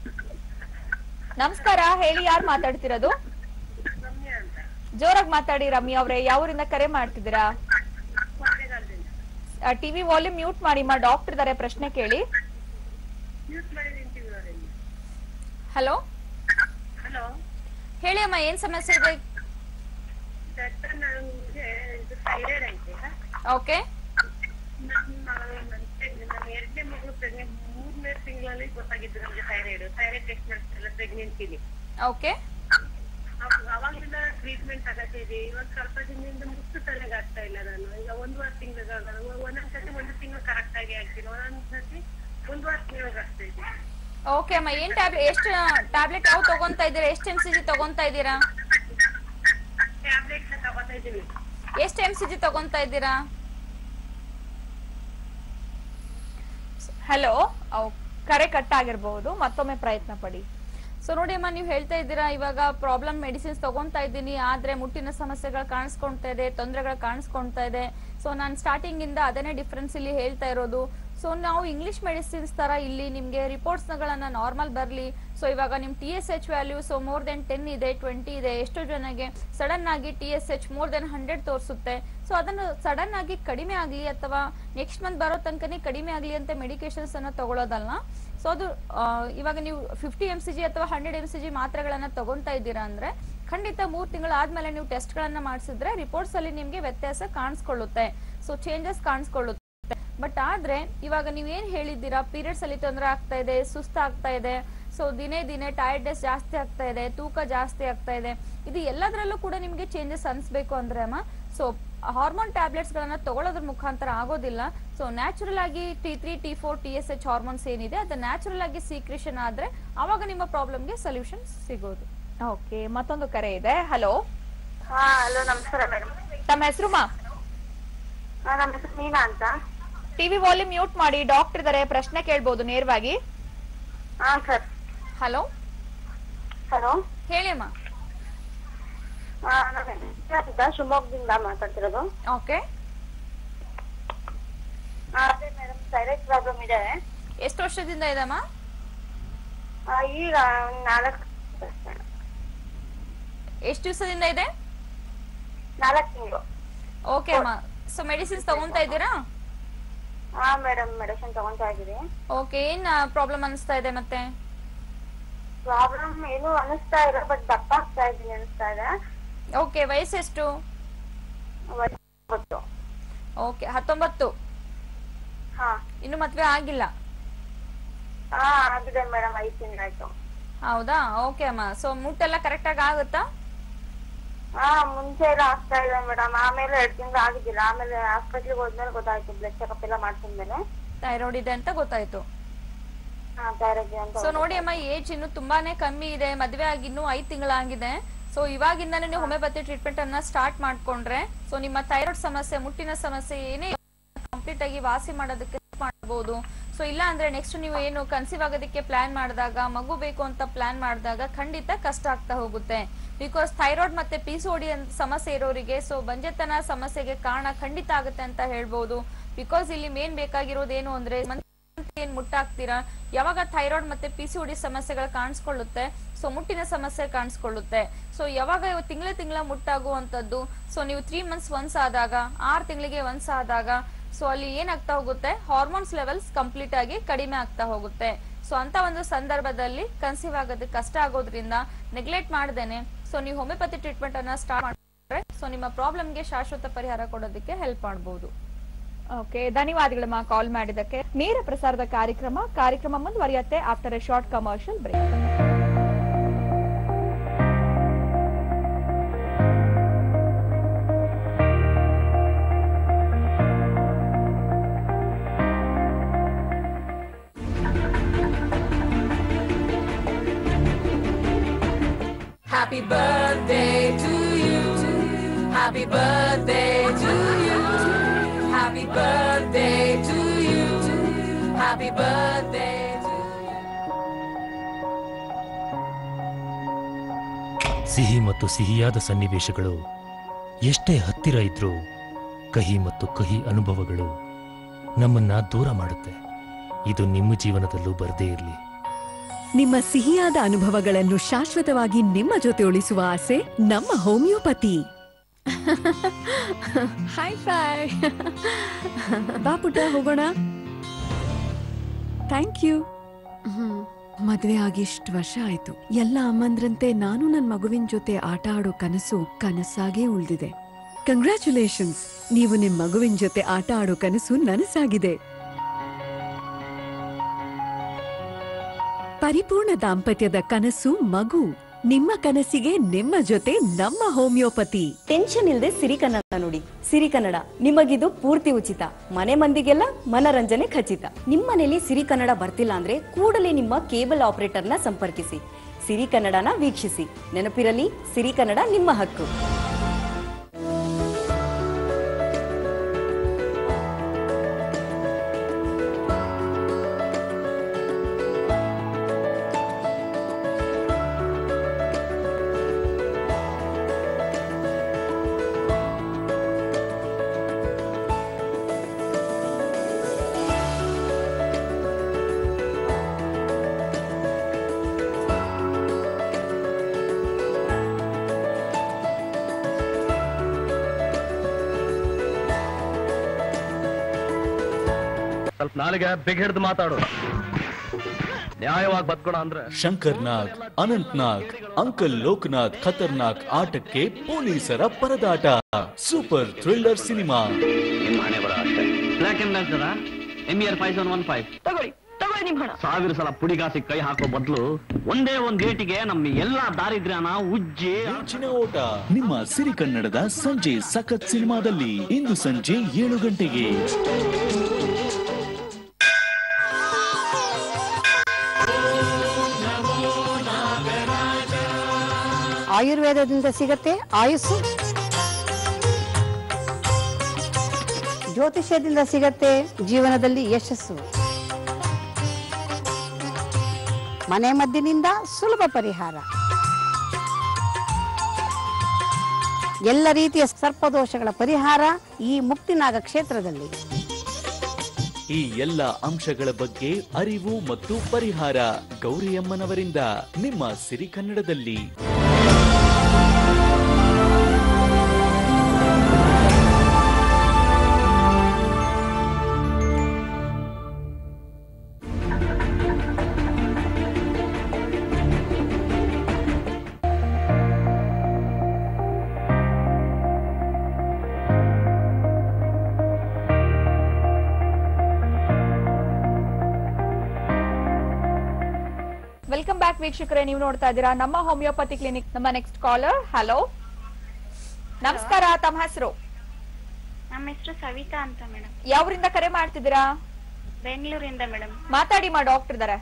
ನಮಸ್ಕಾರ ಹೇಳಿ ಯಾರು ಮಾತಾಡ್ತಿರೋದು ಜೋರಾಗಿ ಮಾತಾಡಿ ರಮ್ಯ ಅವ್ರೆ ಯಾವೂರಿಂದ ಕರೆ ಮಾಡ್ತಿದ್ದೀರಾ ಟಿವಿ ವಾಲ್ಯೂಮ್ ಮ್ಯೂಟ್ ಮಾಡಿ ಮಾ ಡಾಕ್ಟರ್ ಇದಾರೆ ಪ್ರಶ್ನೆ ಕೇಳಿ ಹಲೋ ಹಲೋ ಹೇಳಿ ಅಮ್ಮ ಏನ್ ಸಮಸ್ಯೆ ಇದೆ ಡಾಕ್ಟರ್ ನನಗೆ ಇದು ಥೈರಾಯ್ಡ್ ಐತೆ ಓಕೆ ನಮ್ಮ ನಮ್ಮ ಎರಡನೇ ಮಗಳು ಪ್ರೆಗ್ನೆಂಟ್ ಮೂರನೇ ತಿಂಗಳಲ್ಲಿ ಗೊತ್ತಾಗಿದ್ದು ನಮ್ಗೆ ಥೈರಾಯ್ಡ್ ಥೈರಾಯ್ಡ್ ಟೆಸ್ಟ್ ಮಾಡಿಸ್ತಿಲ್ಲ ಪ್ರೆಗ್ನೆನ್ಸಿಲಿ ಓಕೆ ಅವಾಗಿಂದ ಟ್ರೀಟ್ಮೆಂಟ್ ತಗತ್ತಾ ಇದೆ ಇವಾಗ ಸ್ವಲ್ಪ ದಿನದಿಂದ ಮುಟ್ಟು ತಲೆಗೆ ಆಗ್ತಾ ಇಲ್ಲ ನಾನು ಈಗ ಒಂದು ವಾರ ತಿಂಗಳ ಒಂದೊಂದ್ ಸತಿ ಒಂದು ತಿಂಗಳು ಕರೆಕ್ಟ್ ಆಗಿ ಆಗ್ತೀನಿ ಒಂದೊಂದ್ ಸತಿ ಒಂದು ವಾರ ತಿಂಗಳಿಗೆ ಆಗ್ತಾ ಇದೆ ಓಕೆ ಅಮ್ಮ ಏನ್ ಟ್ಯಾಬ್ಲೆಟ್ ಎಷ್ಟು ಟ್ಯಾಬ್ಲೆಟ್ ಯಾವ ತಗೊಂತಾ ಇದ್ದೀರಾ ಎಷ್ಟು ಎಂ ಸಿ ಜಿ ತಗೊಂತಾ ಇದ್ದೀರಾ ಟ್ಯಾಬ್ಲೆಟ್ ತಗೋತಾ ಇದ್ದೀನಿ ಎಷ್ಟು ಎಂ ಸಿ ಜಿ ತಗೊಂತಾ ಇದ್ದೀರಾ ಹಲೋ ಕರೆ ಕಟ್ ಆಗಿರ್ಬಹುದು ಮತ್ತೊಮ್ಮೆ ಪ್ರಯತ್ನ ಪಡಿ ಸೊ ನೋಡಿ ಅಮ್ಮ ನೀವು ಹೇಳ್ತಾ ಇದ್ದೀರಾ ಇವಾಗ ಪ್ರಾಬ್ಲಮ್ ಮೆಡಿಸಿನ್ಸ್ ತಗೊಂತಾ ಇದ್ದೀನಿ ಆದ್ರೆ ಮುಟ್ಟಿನ ಸಮಸ್ಯೆಗಳು ಕಾಣಿಸ್ಕೊಳ್ತಾ ಇದೆ ತೊಂದರೆಗಳು ಕಾಣಿಸ್ಕೊಳ್ತಾ ಇದೆ ಸೊ ನಾನು ಸ್ಟಾರ್ಟಿಂಗ್ ಇಂದ ಅದನ್ನೇ ಡಿಫ್ರೆನ್ಸ್ ಇಲ್ಲಿ ಹೇಳ್ತಾ ಇರೋದು ಸೊ ನಾವು ಇಂಗ್ಲಿಷ್ ಮೆಡಿಸಿನ್ಸ್ ತರ ಇಲ್ಲಿ ನಿಮ್ಗೆ ರಿಪೋರ್ಟ್ಸ್ ಗಳನ್ನ ನಾರ್ಮಲ್ ಬರಲಿ ಸೊ ಇವಾಗ ನಿಮ್ T S H value so more than ten ಇದೆ ಟ್ವೆಂಟಿ ಇದೆ ಎಷ್ಟೋ ಜನಗೆ ಸಡನ್ ಆಗಿ T S H more than hundred ತೋರಿಸುತ್ತೆ ಸೊ ಅದನ್ನು ಸಡನ್ ಆಗಿ ಕಡಿಮೆ ಆಗಲಿ ಅಥವಾ ನೆಕ್ಸ್ಟ್ ಮಂತ್ ಬರೋ ತನಕನೇ ಕಡಿಮೆ ಆಗಲಿ ಅಂತ ಮೆಡಿಕೇಶನ್ಸ್ ಅನ್ನ ತಗೊಳ್ಳೋದಲ್ಲ ಸೊ ಅದು ಆ, ಇವಾಗ ನೀವು ಫಿಫ್ಟಿ ಎಂ ಸಿ ಜಿ ಅಥವಾ ಹಂಡ್ರೆಡ್ ಎಂ ಸಿ ಜಿ ಮಾತ್ರೆಗಳನ್ನ ತಗೊಂತಾ ಇದ್ದೀರಾ ಅಂದ್ರೆ ಖಂಡಿತ ಮೂರ್ ತಿಂಗಳು ಆದ್ಮೇಲೆ ನೀವು ಟೆಸ್ಟ್ ಗಳನ್ನ ಮಾಡಿಸಿದ್ರೆ ರಿಪೋರ್ಟ್ಸ್ ಅಲ್ಲಿ ನಿಮ್ಗೆ ವ್ಯತ್ಯಾಸ ಕಾಣಿಸ್ಕೊಳ್ಳುತ್ತೆ ಸೊ ಚೇಂಜಸ್ ಕಾಣಿಸ್ಕೊಳ್ಳುತ್ತೆ ಬಟ್ ಆದ್ರೆ ಇವಾಗ ನೀವ್ ಏನ್ ಹೇಳಿದ್ದೀರಾ ಪೀರಿಯಡ್ಸ್ ಅಲ್ಲಿ ತೊಂದರೆ ಆಗ್ತಾ ಇದೆ ಸುಸ್ತಾಗ್ತಾ ಇದೆ ಸೊ ದಿನೇ ದಿನೇ ಟೈರ್ಡ್ನೆಸ್ ಜಾಸ್ತಿ ಆಗ್ತಾ ಇದೆ ತೂಕ ಜಾಸ್ತಿ ಆಗ್ತಾ ಇದೆ ಇದು ಎಲ್ಲದರಲ್ಲೂ ಕೂಡ ನಿಮ್ಗೆ ಚೇಂಜಸ್ ಅನ್ಸ್ಬೇಕು ಅಂದ್ರೆ ಅಮ್ಮ ಸೊ ಹಾರ್ಮೋನ್ ಟ್ಯಾಬ್ಲೆಟ್ಸ್ ಗಳನ್ನ ತಗೊಳ್ಳೋದ್ರ ಮುಖಾಂತರ ಆಗೋದಿಲ್ಲ ಸೊ ನ್ಯಾಚುರಲ್ ಆಗಿ T three T four T S H hormones ಏನಿದೆ ಅದು ನ್ಯಾಚುರಲ್ ಆಗಿ ಸೀಕ್ರೇಷನ್ ಆದ್ರೆ ಅವಾಗ ನಿಮ್ಮ ಪ್ರಾಬ್ಲಮ್ಗೆ ಸೊಲ್ಯೂಷನ್ ಸಿಗೋದು ಓಕೆ ಮತ್ತೊಂದು ಕರೆ ಇದೆ ಹಲೋ ಹಾ ಹಲೋ ನಮಸ್ಕಾರ ಮೇಡಮ್ ತಮ್ಮ ಹೆಸರು ಮಾ ನಮ್ಮ ಹೆಸರು ಮೀನಾ ಅಂತ ಟಿವಿ ವಾಲ್ಯೂಮ್ ಮ್ಯೂಟ್ ಮಾಡಿ ಡಾಕ್ಟರ್ ಇದಾರೆ ಪ್ರಶ್ನೆ ಕೇಳ್ಬೋದು ನೇರವಾಗಿ ಹಾ ಸರ್ ಹಲೋ ಹಲೋ ಹೇಳಿ ಅಮ್ಮ ಅಂತ ಶಿವಮೊಗ್ಗದಿಂದ ಮಾತಾಡ್ತಿರೋದು ಓಕೆ ಆ, ಅದೇ ಮೇಡಮ್ ಥೈರಾಯ್ಡ್ ಪ್ರಾಬ್ಲಮ್ ಇದೆ ಎಷ್ಟು ವರ್ಷದಿಂದ ಇದಮ್ಮ ಆ, ಈಗ ಒಂದ್ ನಾಲ್ಕು ಎಷ್ಟು ದಿವಸದಿಂದ ಇದೆ ನಾಲ್ಕು ತಿಂಗಳು ಓಕೆ ಅಮ್ಮ ಸೊ ಮೆಡಿಸಿನ್ಸ್ ತಗೊಂತಾ ಇದ್ದೀರಾ ಹಾ ಮೇಡಮ್ ಮೆಡಿಸಿನ್ ತಗೊಂತಾ ಇದೀವಿ ಓಕೆ ಏನ್ ಪ್ರಾಬ್ಲಮ್ ಅನಿಸ್ತಾ ಇದೆ ಮತ್ತೆ ಪ್ರಾಬ್ಲಮ್ ಏನು ಅನಿಸ್ತಾ ಇಲ್ಲ ಬಟ್ ದಪ್ಪ ಆಗ್ತಾ ಇದೀನಿ ಅನಿಸ್ತಾ ಇದೆ ಓಕೆ ವಯಸ್ಸೆಷ್ಟು ಗೊತ್ತು ಓಕೆ ಹತ್ತೊಂಬತ್ತು ಹಾ ಇನ್ನು ಮದ್ವೆ ಆಗಿಲ್ಲ ಹಾ ಆಗಿದೆ ಮೇಡಮ್ ಐದು ತಿಂಗಳಾಯ್ತು ಹೌದಾ ಓಕೆ ಅಮ್ಮ ಸೊ ಮುಟ್ಟೆಲ್ಲ ಕರೆಕ್ಟ್ ಆಗಿ ಆಗುತ್ತಾ ಹಾ ಮುಂಚೆ ಎಲ್ಲ ಆಗ್ತಾ ಇದೆ ಮೇಡಮ್ ಆಮೇಲೆ ಎರಡ್ ತಿಂಗಳು ಆಗಿದ್ದಿಲ್ಲ ಆಮೇಲೆ ಹಾಸ್ಪಿಟ್ಲಿಗೆ ಹೋದ್ಮೇಲೆ ಗೊತ್ತಾಯ್ತು ಬ್ಲಡ್ ಚೆಕಪ್ ಎಲ್ಲ ಮಾಡ್ಸಿದ್ಮೇಲೆ ಥೈರಾಯ್ಡ್ ಇದೆ ಅಂತ ಗೊತ್ತಾಯ್ತು ಹಾ ಥೈರಾಯ್ಡ್ ಅಂತ ಸೊ ನೋಡಿ ಅಮ್ಮ ಏಜ್ ಇನ್ನು ತುಂಬಾನೇ ಕಮ್ಮಿ ಇದೆ ಮದ್ವೆ ಆಗಿ ಇನ್ನೂ ಐದ್ ತಿಂಗಳಾಗಿದೆ ಸೊ ಇವಾಗಿಂದಾನೇ ನೀವು ಹೋಮಿಯೋಪತಿ ಟ್ರೀಟ್ಮೆಂಟ್ ಅನ್ನ ಸ್ಟಾರ್ಟ್ ಮಾಡ್ಕೊಂಡ್ರೆ ಸೊ ನಿಮ್ಮ ಥೈರಾಯ್ಡ್ ಸಮಸ್ಯೆ ಮುಟ್ಟಿನ ಸಮಸ್ಯೆ ಏನೇ ಕಂಪ್ಲೀಟ್ ಆಗಿ ವಾಸಿ ಮಾಡೋದಕ್ಕೆ ಮಾಡಬಹುದು ಸೊ ಇಲ್ಲ ಅಂದ್ರೆ ನೆಕ್ಸ್ಟ್ ನೀವು ಏನು ಕನ್ಸೀವ್ ಆಗೋದಕ್ಕೆ ಪ್ಲಾನ್ ಮಾಡಿದಾಗ ಮಗು ಬೇಕು ಅಂತ ಪ್ಲಾನ್ ಮಾಡಿದಾಗ ಖಂಡಿತ ಕಷ್ಟ ಆಗ್ತಾ ಹೋಗುತ್ತೆ ಬಿಕಾಸ್ ಥೈರಾಯ್ಡ್ ಮತ್ತೆ ಪಿ ಸಮಸ್ಯೆ ಇರೋರಿಗೆ ಸೊ ಬಂಜೆತನ ಸಮಸ್ಯೆಗೆ ಕಾರಣ ಖಂಡಿತ ಆಗುತ್ತೆ ಅಂತ ಹೇಳ್ಬೋದು ಬಿಕಾಸ್ ಇಲ್ಲಿ ಮೇನ್ ಬೇಕಾಗಿರೋದೇನು ಅಂದ್ರೆ ಏನ್ ಮುಟ್ಟಾಗ್ತೀರಾ ಯಾವಾಗ ಥೈರಾಯ್ಡ್ ಮತ್ತೆ ಪಿ ಸಿ ಡಿ ಸಮಸ್ಯೆಗಳು ಕಾಣಿಸ್ಕೊಳ್ಳುತ್ತೆ ಸೊ ಮುಟ್ಟಿನ ಸಮಸ್ಯೆ ಕಾಣಿಸ್ಕೊಳ್ಳುತ್ತೆ ಸೊ ಯಾವಾಗ ತಿಂಗಳ ತಿಂಗಳ ಮುಟ್ಟಾಗುವಂತದ್ದು ಸೊ ನೀವು ತ್ರೀ ಮಂತ್ಸ್ ಒನ್ಸ್ ಆದಾಗ ಆರ್ ತಿಂಗಳಿಗೆ ಒನ್ಸ್ ಆದಾಗ ಸೊ ಅಲ್ಲಿ ಏನಾಗ್ತಾ ಹೋಗುತ್ತೆ ಹಾರ್ಮೋನ್ಸ್ ಲೆವೆಲ್ಸ್ ಕಂಪ್ಲೀಟ್ ಆಗಿ ಕಡಿಮೆ ಆಗ್ತಾ ಹೋಗುತ್ತೆ ಸೊ ಅಂತ ಒಂದು ಸಂದರ್ಭದಲ್ಲಿ ಕನ್ಸೀವ್ ಆಗೋದಕ್ಕೆ ಕಷ್ಟ ಆಗೋದ್ರಿಂದ ನೆಗ್ಲೆಕ್ಟ್ ಮಾಡ್ದೇನೆ ಸೊ ನೀವು ಹೋಮಿಯೋಪತಿ ಟ್ರೀಟ್ಮೆಂಟ್ ಅನ್ನ ಸ್ಟಾರ್ಟ್ ಮಾಡಿದ್ರೆ ಸೊ ನಿಮ್ಮ ಪ್ರಾಬ್ಲಮ್ಗೆ ಶಾಶ್ವತ ಪರಿಹಾರ ಕೊಡೋದಕ್ಕೆ ಹೆಲ್ಪ್ ಮಾಡಬಹುದು ಓಕೆ ಧನ್ಯವಾದಗಳಮ್ಮ ಕಾಲ್ ಮಾಡಿದ್ದಕ್ಕೆ ನೇರ ಪ್ರಸಾರದ ಕಾರ್ಯಕ್ರಮ ಕಾರ್ಯಕ್ರಮ ಮುಂದುವರಿಯುತ್ತೆ after a short commercial break Happy birthday to you. Happy birthday to you. Happy birthday to you. Happy birthday to ಸಿಹಿ ಮತ್ತು ಸಿಹಿಯಾದ ಸನ್ನಿವೇಶಗಳು ಎಷ್ಟೇ ಹತ್ತಿರ ಇದ್ರೂ ಕಹಿ ಮತ್ತು ಕಹಿ ಅನುಭವಗಳು ನಮ್ಮನ್ನ ದೂರ ಮಾಡುತ್ತೆ ಇದು ನಿಮ್ಮ ಜೀವನದಲ್ಲೂ ಬರದೇ ಇರಲಿ ನಿಮ್ಮ ಸಿಹಿಯಾದ ಅನುಭವಗಳನ್ನು ಶಾಶ್ವತವಾಗಿ ನಿಮ್ಮ ಜೊತೆ ಉಳಿಸುವ ಆಸೆ ನಮ್ಮ ಹೋಮಿಯೋಪತಿ ಹಾಯ್ ಫೈ ಬಾ ಪುಟ್ಟ ಹೋಗೋಣ ಥ್ಯಾಂಕ್ ಯು ಮದ್ವೆ ಆಗಿ ಇಷ್ಟು ವರ್ಷ ಆಯ್ತು ಎಲ್ಲ ಅಮ್ಮಂದ್ರಂತೆ ನಾನು ನನ್ನ ಮಗುವಿನ ಜೊತೆ ಆಟ ಆಡೋ ಕನಸು ಕನಸಾಗೇ ಉಳಿದಿದೆ ಕಂಗ್ರ್ಯಾಚುಲೇಷನ್ಸ್ ನೀವು ನಿಮ್ ಮಗುವಿನ ಜೊತೆ ಆಟ ಆಡೋ ಕನಸು ನನಸಾಗಿದೆ ಪರಿಪೂರ್ಣ ದಾಂಪತ್ಯದ ಕನಸು ಮಗು ನಿಮ್ಮ ಕನಸಿಗೆ ನಿಮ್ಮ ಜೊತೆ ನಮ್ಮ ಹೋಮಿಯೋಪತಿ ಟೆನ್ಷನ್ ಇಲ್ಲದೆ ಸಿರಿ ಕನ್ನಡ ನೋಡಿ ಸಿರಿ ಕನ್ನಡ ನಿಮಗಿದು ಪೂರ್ತಿ ಉಚಿತ ಮನೆ ಮಂದಿಗೆಲ್ಲ ಮನರಂಜನೆ ಖಚಿತ ನಿಮ್ಮನೇಲಿ ಸಿರಿ ಕನ್ನಡ ಬರ್ತಿಲ್ಲ ಅಂದ್ರೆ ಕೂಡಲೇ ನಿಮ್ಮ ಕೇಬಲ್ ಆಪರೇಟರ್ನ ಸಂಪರ್ಕಿಸಿ ಸಿರಿ ಕನ್ನಡನ ವೀಕ್ಷಿಸಿ ನೆನಪಿರಲಿ ಸಿರಿ ಕನ್ನಡ ನಿಮ್ಮ ಹಕ್ಕು ಸ್ವಲ್ಪ ನಾಲಿಗೆ ಬಿಗ್ ಹಿಡ್ದು ಮಾತಾಡು ನ್ಯಾಯವಾಗಿ ಬದ್ಕೋಣ ಅಂದ್ರೆ ಶಂಕರ್ ನಾಗ್ ಅನಂತ್ ನಾಗ್ ಅಂಕಲ್ ಲೋಕನಾಥ್ ಖತರ್ನಾಕ್ ಆಟಕ್ಕೆ ಪೊಲೀಸರ ಪರದಾಟ ಸೂಪರ್ ಥ್ರಿಲ್ಲರ್ ಸಿನಿಮಾ ನಿಮ್ ಹಣೆ ಬರ ಅಷ್ಟೇ black and black M year five seven one five ತಗೊಳ್ಳಿ ತಗೊಳ್ಳಿ ನಿಮ್ ಹಣ ಸಾವಿರ ಸಲ ಪುಡಿಗಾಸಿ ಕೈ ಹಾಕೋ ಬದಲು ಒಂದೇ ಒಂದ್ ಏಟಿಗೆ ನಮ್ಮ ಎಲ್ಲಾ ದಾರಿದ್ರ್ಯನ ಉಜ್ಜಿ ಮಿಂಚಿನ ಓಟ ನಿಮ್ಮ ಸಿರಿ ಕನ್ನಡದ ಸಂಜೆ ಸಖತ್ ಸಿನಿಮಾದಲ್ಲಿ ಇಂದು ಸಂಜೆ ಏಳು ಗಂಟೆಗೆ ಆಯುರ್ವೇದದಿಂದ ಸಿಗತ್ತೆ ಆಯುಸ್ಸು ಜ್ಯೋತಿಷ್ಯದಿಂದ ಸಿಗತ್ತೆ ಜೀವನದಲ್ಲಿ ಯಶಸ್ಸು ಮನೆ ಮದ್ದಿನಿಂದ ಸುಲಭ ಪರಿಹಾರ ಎಲ್ಲ ರೀತಿಯ ಸರ್ಪದೋಷಗಳ ಪರಿಹಾರ ಈ ಮುಕ್ತಿನಾಗ ಕ್ಷೇತ್ರದಲ್ಲಿ ಈ ಎಲ್ಲ ಅಂಶಗಳ ಬಗ್ಗೆ ಅರಿವು ಮತ್ತು ಪರಿಹಾರ ಗೌರಿಯಮ್ಮನವರಿಂದ ನಿಮ್ಮ ಸಿರಿ ಕನ್ನಡದಲ್ಲಿ ವೆಲ್ಕಮ್ ಬ್ಯಾಕ್ ವೀಕ್ಷಕರೇ ನೀವು ನೋಡ್ತಾ ಇದ್ದೀರಾ ನಮ್ಮ ಹೋಮಿಯೋಪತಿ ಕ್ಲಿನಿಕ್ ನಮ್ಮ ನೆಕ್ಸ್ಟ್ ಕಾಲರ್ ಹಲೋ ನಮಸ್ಕಾರ ತಮ್ಮ ಹೆಸರು ನಮ್ಮ ಹೆಸರು ಸವಿತಾ ಅಂತ ಮೇಡಮ್ ಯಾವ್ರಿಂದ ಕರೆ ಮಾಡ್ತಿದ್ದೀರಾ ಬೆಂಗಳೂರಿಂದ ಮೇಡಮ್ ಮಾತಾಡಿ ಮಾ ಡಾಕ್ಟರ್ ಇದಾರೆ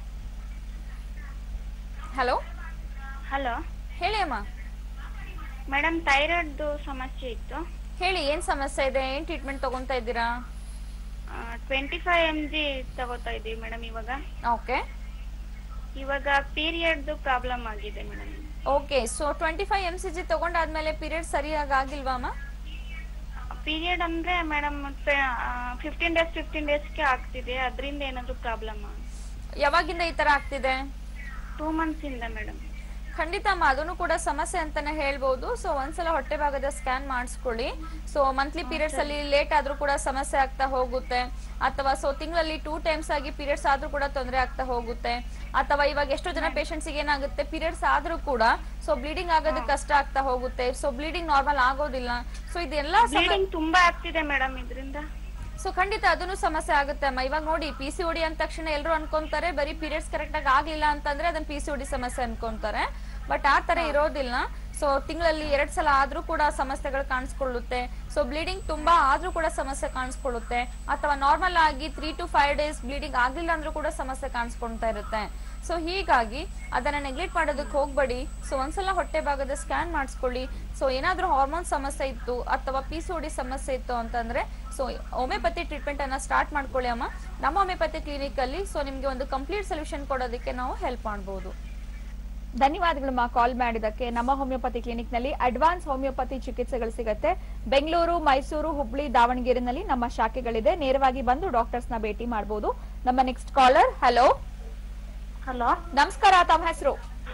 ಹಲೋ ಹಲೋ ಹೇಳಿ ಅಮ್ಮ ಮೇಡಮ್ ಥೈರಾಯ್ಡ್ದು ಸಮಸ್ಯೆ ಇತ್ತು ಹೇಳಿ ಏನ್ ಸಮಸ್ಯೆ ಇದೆ ಏನ್ ಟ್ರೀಟ್ಮೆಂಟ್ ತಗೊಂತಾ ಇದ್ದೀರಾ ಟ್ವೆಂಟಿ ಫೈವ್ ಎಮ್ ಜಿ ತಗೋತಾ ಇದೀವಿ ಮೇಡಮ್ ಇವಾಗ ಓಕೆ ಇವಾಗ ಪೀರಿಯಡ್ದು ಪ್ರಾಬ್ಲಮ್ ಆಗಿದೆ madam okay so twenty five M C G ತಗೊಂಡಾದ್ಮೇಲೆ ಪೀರಿಯಡ್ ಸರಿಯಾಗಿ ಆಗಿಲ್ವಾ ಅಮ್ಮ ಪೀರಿಯಡ್ ಅಂದ್ರೆ ಮೇಡಮ್ ಫಿಫ್ಟೀನ್ ಡೇಸ್ ಫಿಫ್ಟೀನ್ ಡೇಸ್ಗೆ ಆಗ್ತಿದೆ ಅದರಿಂದ ಏನಾದ್ರು ಪ್ರಾಬ್ಲಮ್ ಯಾವಾಗಿಂದ ಈ ತರ ಆಗ್ತಿದೆ ಟೂ ಮಂತ್ಸ್ ಇಂದ ಮೇಡಮ್ ಖಂಡಿತ ಅಮ್ಮ ಅದನ್ನು ಕೂಡ ಸಮಸ್ಯೆ ಅಂತಾನೆ ಹೇಳ್ಬೋದು ಸೊ ಒಂದ್ಸಲ ಹೊಟ್ಟೆ ಭಾಗದ ಸ್ಕ್ಯಾನ್ ಮಾಡಿಸ್ಕೊಳ್ಳಿ ಸೊ ಮಂತ್ಲಿ ಪೀರಿಯಡ್ಸ್ ಅಲ್ಲಿ ಲೇಟ್ ಆದ್ರೂ ಕೂಡ ಸಮಸ್ಯೆ ಆಗ್ತಾ ಹೋಗುತ್ತೆ ಅಥವಾ ಸೊ ತಿಂಗಳಲ್ಲಿ ಟೂ ಟೈಮ್ಸ್ ಆಗಿ ಪೀರಿಯಡ್ಸ್ ಆದ್ರೂ ಕೂಡ ತೊಂದರೆ ಆಗ್ತಾ ಹೋಗುತ್ತೆ ಅಥವಾ ಇವಾಗ ಎಷ್ಟೋ ಜನ ಪೇಷಂಟ್ಸ್ ಏನಾಗುತ್ತೆ ಪೀರಿಯಡ್ಸ್ ಆದ್ರೂ ಕೂಡ ಸೊ ಬ್ಲೀಡಿಂಗ್ ಆಗೋದಕ್ಕೆ ಕಷ್ಟ ಆಗ್ತಾ ಹೋಗುತ್ತೆ ಸೊ ಬ್ಲೀಡಿಂಗ್ ನಾರ್ಮಲ್ ಆಗೋದಿಲ್ಲ ಸೊ ಇದೆಲ್ಲ ಬ್ಲೀಡಿಂಗ್ ತುಂಬಾ ಆಗ್ತಿದೆ ಮೇಡಮ್ ಇದರಿಂದ ಸೊ ಖಂಡಿತ ಅದನ್ನು ಸಮಸ್ಯೆ ಆಗುತ್ತೆ ಅಮ್ಮ ಇವಾಗ ನೋಡಿ ಪಿ ಸಿ ಓಡಿ ಅಂದ ತಕ್ಷಣ ಎಲ್ಲರೂ ಅನ್ಕೊಂತಾರೆ ಬರೀ ಪೀರಿಯಡ್ಸ್ ಕರೆಕ್ಟ್ ಆಗಿ ಆಗ್ಲಿಲ್ಲ ಅಂತಂದ್ರೆ ಅದನ್ನ ಪಿ ಸಿ ಓಡಿ ಸಮಸ್ಯೆ ಅನ್ಕೊಂತಾರೆ ಬಟ್ ಆ ತರ ಇರೋದಿಲ್ಲ ಸೊ ತಿಂಗಳಲ್ಲಿ ಎರಡ್ ಸಲ ಆದ್ರೂ ಕೂಡ ಸಮಸ್ಯೆಗಳು ಕಾಣಿಸ್ಕೊಳ್ಳುತ್ತೆ ಸೊ ಬ್ಲೀಡಿಂಗ್ ತುಂಬಾ ಆದ್ರೂ ಕೂಡ ಸಮಸ್ಯೆ ಕಾಣಿಸ್ಕೊಳ್ಳುತ್ತೆ ಅಥವಾ ನಾರ್ಮಲ್ ಆಗಿ three to five days bleeding ಆಗಿಲ್ಲ ಅಂದ್ರೂ ಕೂಡ ಸಮಸ್ಯೆ ಕಾಣಿಸ್ಕೊಳ್ತಾ ಇರುತ್ತೆ ಸೊ ಹೀಗಾಗಿ ಅದನ್ನ ನೆಗ್ಲೆಕ್ಟ್ ಮಾಡೋದಕ್ಕೆ ಹೋಗ್ಬೇಡಿ ಸೊ ಒಂದ್ಸಲ ಹೊಟ್ಟೆ ಭಾಗದ ಸ್ಕ್ಯಾನ್ ಮಾಡಿಸ್ಕೊಳ್ಳಿ ಸೊ ಏನಾದ್ರೂ ಹಾರ್ಮೋನ್ ಸಮಸ್ಯೆ ಇತ್ತು ಅಥವಾ ಪಿ ಸಿ ಓಡಿ ಸಮಸ್ಯೆ ಇತ್ತು ಅಂತಂದ್ರೆ ಸೊ ಹೋಮಿಯೋಪತಿ ಟ್ರೀಟ್ಮೆಂಟ್ ಅನ್ನ ಸ್ಟಾರ್ಟ್ ಮಾಡ್ಕೊಳ್ಳಿ ಅಮ್ಮ ನಮ್ಮ ಹೋಮಿಯೋಪತಿ ಕ್ಲಿನಿಕ್ ಅಲ್ಲಿ ಸೊ ನಿಮ್ಗೆ ಒಂದು ಕಂಪ್ಲೀಟ್ ಸೊಲ್ಯೂಷನ್ ಕೊಡೋದಕ್ಕೆ ನಾವು ಹೆಲ್ಪ್ ಮಾಡಬಹುದು ಧನ್ಯವಾದಗಳು ಕಾಲ್ ಮಾಡಿದಕ್ಕೆ ನಮ್ಮ ಹೋಮಿಯೋಪತಿ ಕ್ಲಿನಿಕ್ ನಲ್ಲಿ ಅಡ್ವಾನ್ಸ್ ಹೋಮಿಯೋಪತಿ ಚಿಕಿತ್ಸೆಗಳು ಸಿಗುತ್ತೆ ಬೆಂಗಳೂರು ಮೈಸೂರು ಹುಬ್ಳಿ ದಾವಣಗೆರೆನಲ್ಲಿ ನಮ್ಮ ಶಾಖೆಗಳಿದೆ ನೇರವಾಗಿ ಬಂದು ಡಾಕ್ಟರ್ಸ್ ನ ಭೇಟಿ ಮಾಡಬಹುದು ನಮ್ಮ ನೆಕ್ಸ್ಟ್ ಕಾಲರ್ ಹಲೋ ಹಲೋ ನಮಸ್ಕಾರ ತಮ್ಮ ಹೆಸರು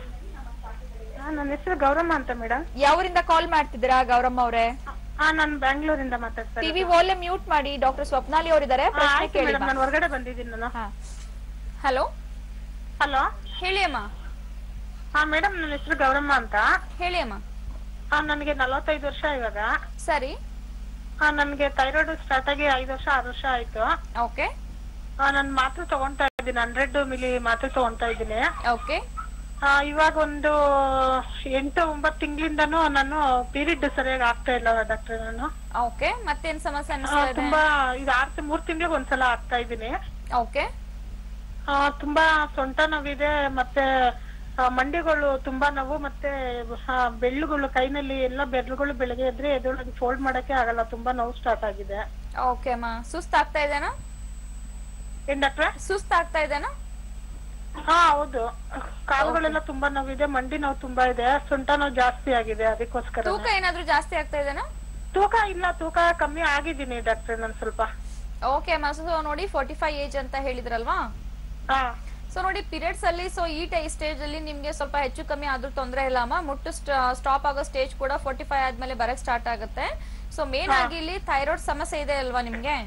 ನನ್ನ ಹೆಸರು ಗೌರಮ್ಮ ಅಂತ ಮೇಡಮ್ ಯಾವರಿಂದ ಕಾಲ್ ಮಾಡ್ತಿದ್ದೀರಾ ಗೌರಮ್ಮ ಅವರೇ ಹಾ ನಾನು ಬ್ಯಾಂಗ್ಳೂರಿಂದ ಮಾತಾಡ್ತಾ ಟಿವಿ ವಾಲ್ಯೂಮ್ ಮ್ಯೂಟ್ ಮಾಡಿ ಡಾಕ್ಟರ್ ಸ್ವಪ್ನಾಲಿ ಅವರಿದ್ದಾರೆ ಪ್ರಶ್ನೆ ಕೇಳಿ ಮೇಡಮ್ ನಾನು ಹೊರಗಡೆ ಬಂದಿದ್ದೀನಿ ನಾನು ಹಲೋ ಹಲೋ ಹೇಳಿ ಅಮ್ಮ ಹಾ ಮೇಡಮ್ ನನ್ನ ಹೆಸರು ಗೌರಮ್ಮ ಅಂತ ಹೇಳಿ ಅಮ್ಮ ಹಾ ನನಗೆ ನಲವತ್ತೈದು ವರ್ಷ ಇವಾಗ ಸರಿ ಹಾ ನನ್ಗೆ ಥೈರಾಯ್ಡ್ ಸ್ಟಾರ್ಟ್ ಆಗಿ ಐದು ವರ್ಷ ಆರು ವರ್ಷ ಆಯ್ತು ಓಕೆ ನಾನು ಮಾತ್ರೆ ತಗೊಂತಾ ಇದ್ದೀನಿ ಹಂಡ್ರೆಡ್ ಮಿಲಿ ಮಾತ್ರೆ ತಗೊಂತಾ ಇದ್ದೀನಿ ಓಕೆ ಇವಾಗ ಒಂದು ಎಂಟು ಒಂಬತ್ತು ತಿಂಗಳಿಂದನೂ ನಾನು ಪೀರಿಯಡ್ ಸರಿಯಾಗಿ ಆಗ್ತಾ ಇಲ್ಲ ಡಾಕ್ಟರ್ ನಾನು ಓಕೆ ಮತ್ತೇನ್ ಸಮಸ್ಯೆ ಆ, ಅನಿಸ್ತಾ ಇದೆ ತುಂಬಾ ಇದು ಆರ್ ಮೂರ್ ತಿಂಗಳಿಗೆ ಒಂದ್ಸಲ ಆಗ್ತಾ ಇದ್ದೀನಿ ಓಕೆ ಆ, ತುಂಬಾ ಸೊಂಟ ನೋವಿದೆ ಮತ್ತೆ ಆ, ಮಂಡಿಗಳು ತುಂಬಾ ನೋವು ಮತ್ತೆ ಆ, ಬೆಳ್ಳುಗಳು ಕೈನಲ್ಲಿ ಎಲ್ಲ ಬೆರಳುಗಳು ಬೆಳಗ್ಗೆ ಎದ್ರೆ ಎದೊಳಗೆ ಫೋಲ್ಡ್ ಮಾಡಕ್ಕೆ ಆಗಲ್ಲ ತುಂಬಾ ನೋವು ಸ್ಟಾರ್ಟ್ ಆಗಿದೆ ಓಕೆ ಅಮ್ಮ ಸುಸ್ತಾಗ್ತಾ ಇದೆನಾ ಏನ್ ಡಾಕ್ಟ್ರೆ ಸುಸ್ತಾಗ್ತಾ ಇದೆನಾ ಹಾ ಹೌದು ಕಾಲುಗಳೆಲ್ಲ ತುಂಬಾ ನೋವಿದೆ ಮಂಡಿ ನೋವು ತುಂಬಾ ಇದೆ ಸೊಂಟ ನೋವು ಜಾಸ್ತಿ ಆಗಿದೆ ಅದಕ್ಕೋಸ್ಕರ ತೂಕ ಏನಾದ್ರೂ ಜಾಸ್ತಿ ಆಗ್ತಾ ಇದೆನಾ ತೂಕ ಇಲ್ಲ ತೂಕ ಕಮ್ಮಿ ಆಗಿದ್ದೀನಿ ಡಾಕ್ಟ್ರೆ ನಾನು ಸ್ವಲ್ಪ ಓಕೆ ಅಮ್ಮ ಸೊ ನೋಡಿ ಫೋರ್ಟಿ ಫೈವ್ ಏಜ್ ಅಂತ ಹೇಳಿದ್ರಲ್ವಾ ಹಾ ಸೊ ನೋಡಿ ಪೀರಿಯಡ್ಸ್ ಅಲ್ಲಿ ಸೊ ಈ ಟೈ ಸ್ಟೇಜ್ ಅಲ್ಲಿ ನಿಮ್ಗೆ ಸ್ವಲ್ಪ ಹೆಚ್ಚು ಕಮ್ಮಿ ಆದ್ರೂ ತೊಂದರೆ ಇಲ್ಲ ಅಮ್ಮ ಮುಟ್ಟು ಸ್ಟಾಪ್ ಆಗೋ ಸ್ಟೇಜ್ ಕೂಡ ಫೋರ್ಟಿ ಫೈವ್ ಆದ್ಮೇಲೆ ಬರಕ್ ಸ್ಟಾರ್ಟ್ ಆಗುತ್ತೆ ಸೊ ಮೇನ್ ಆಗಿ ಇಲ್ಲಿ ಥೈರಾಯ್ಡ್ ಸಮಸ್ಯೆ ಇದೆ ಅಲ್ವಾ ನಿಮ್ಗೆ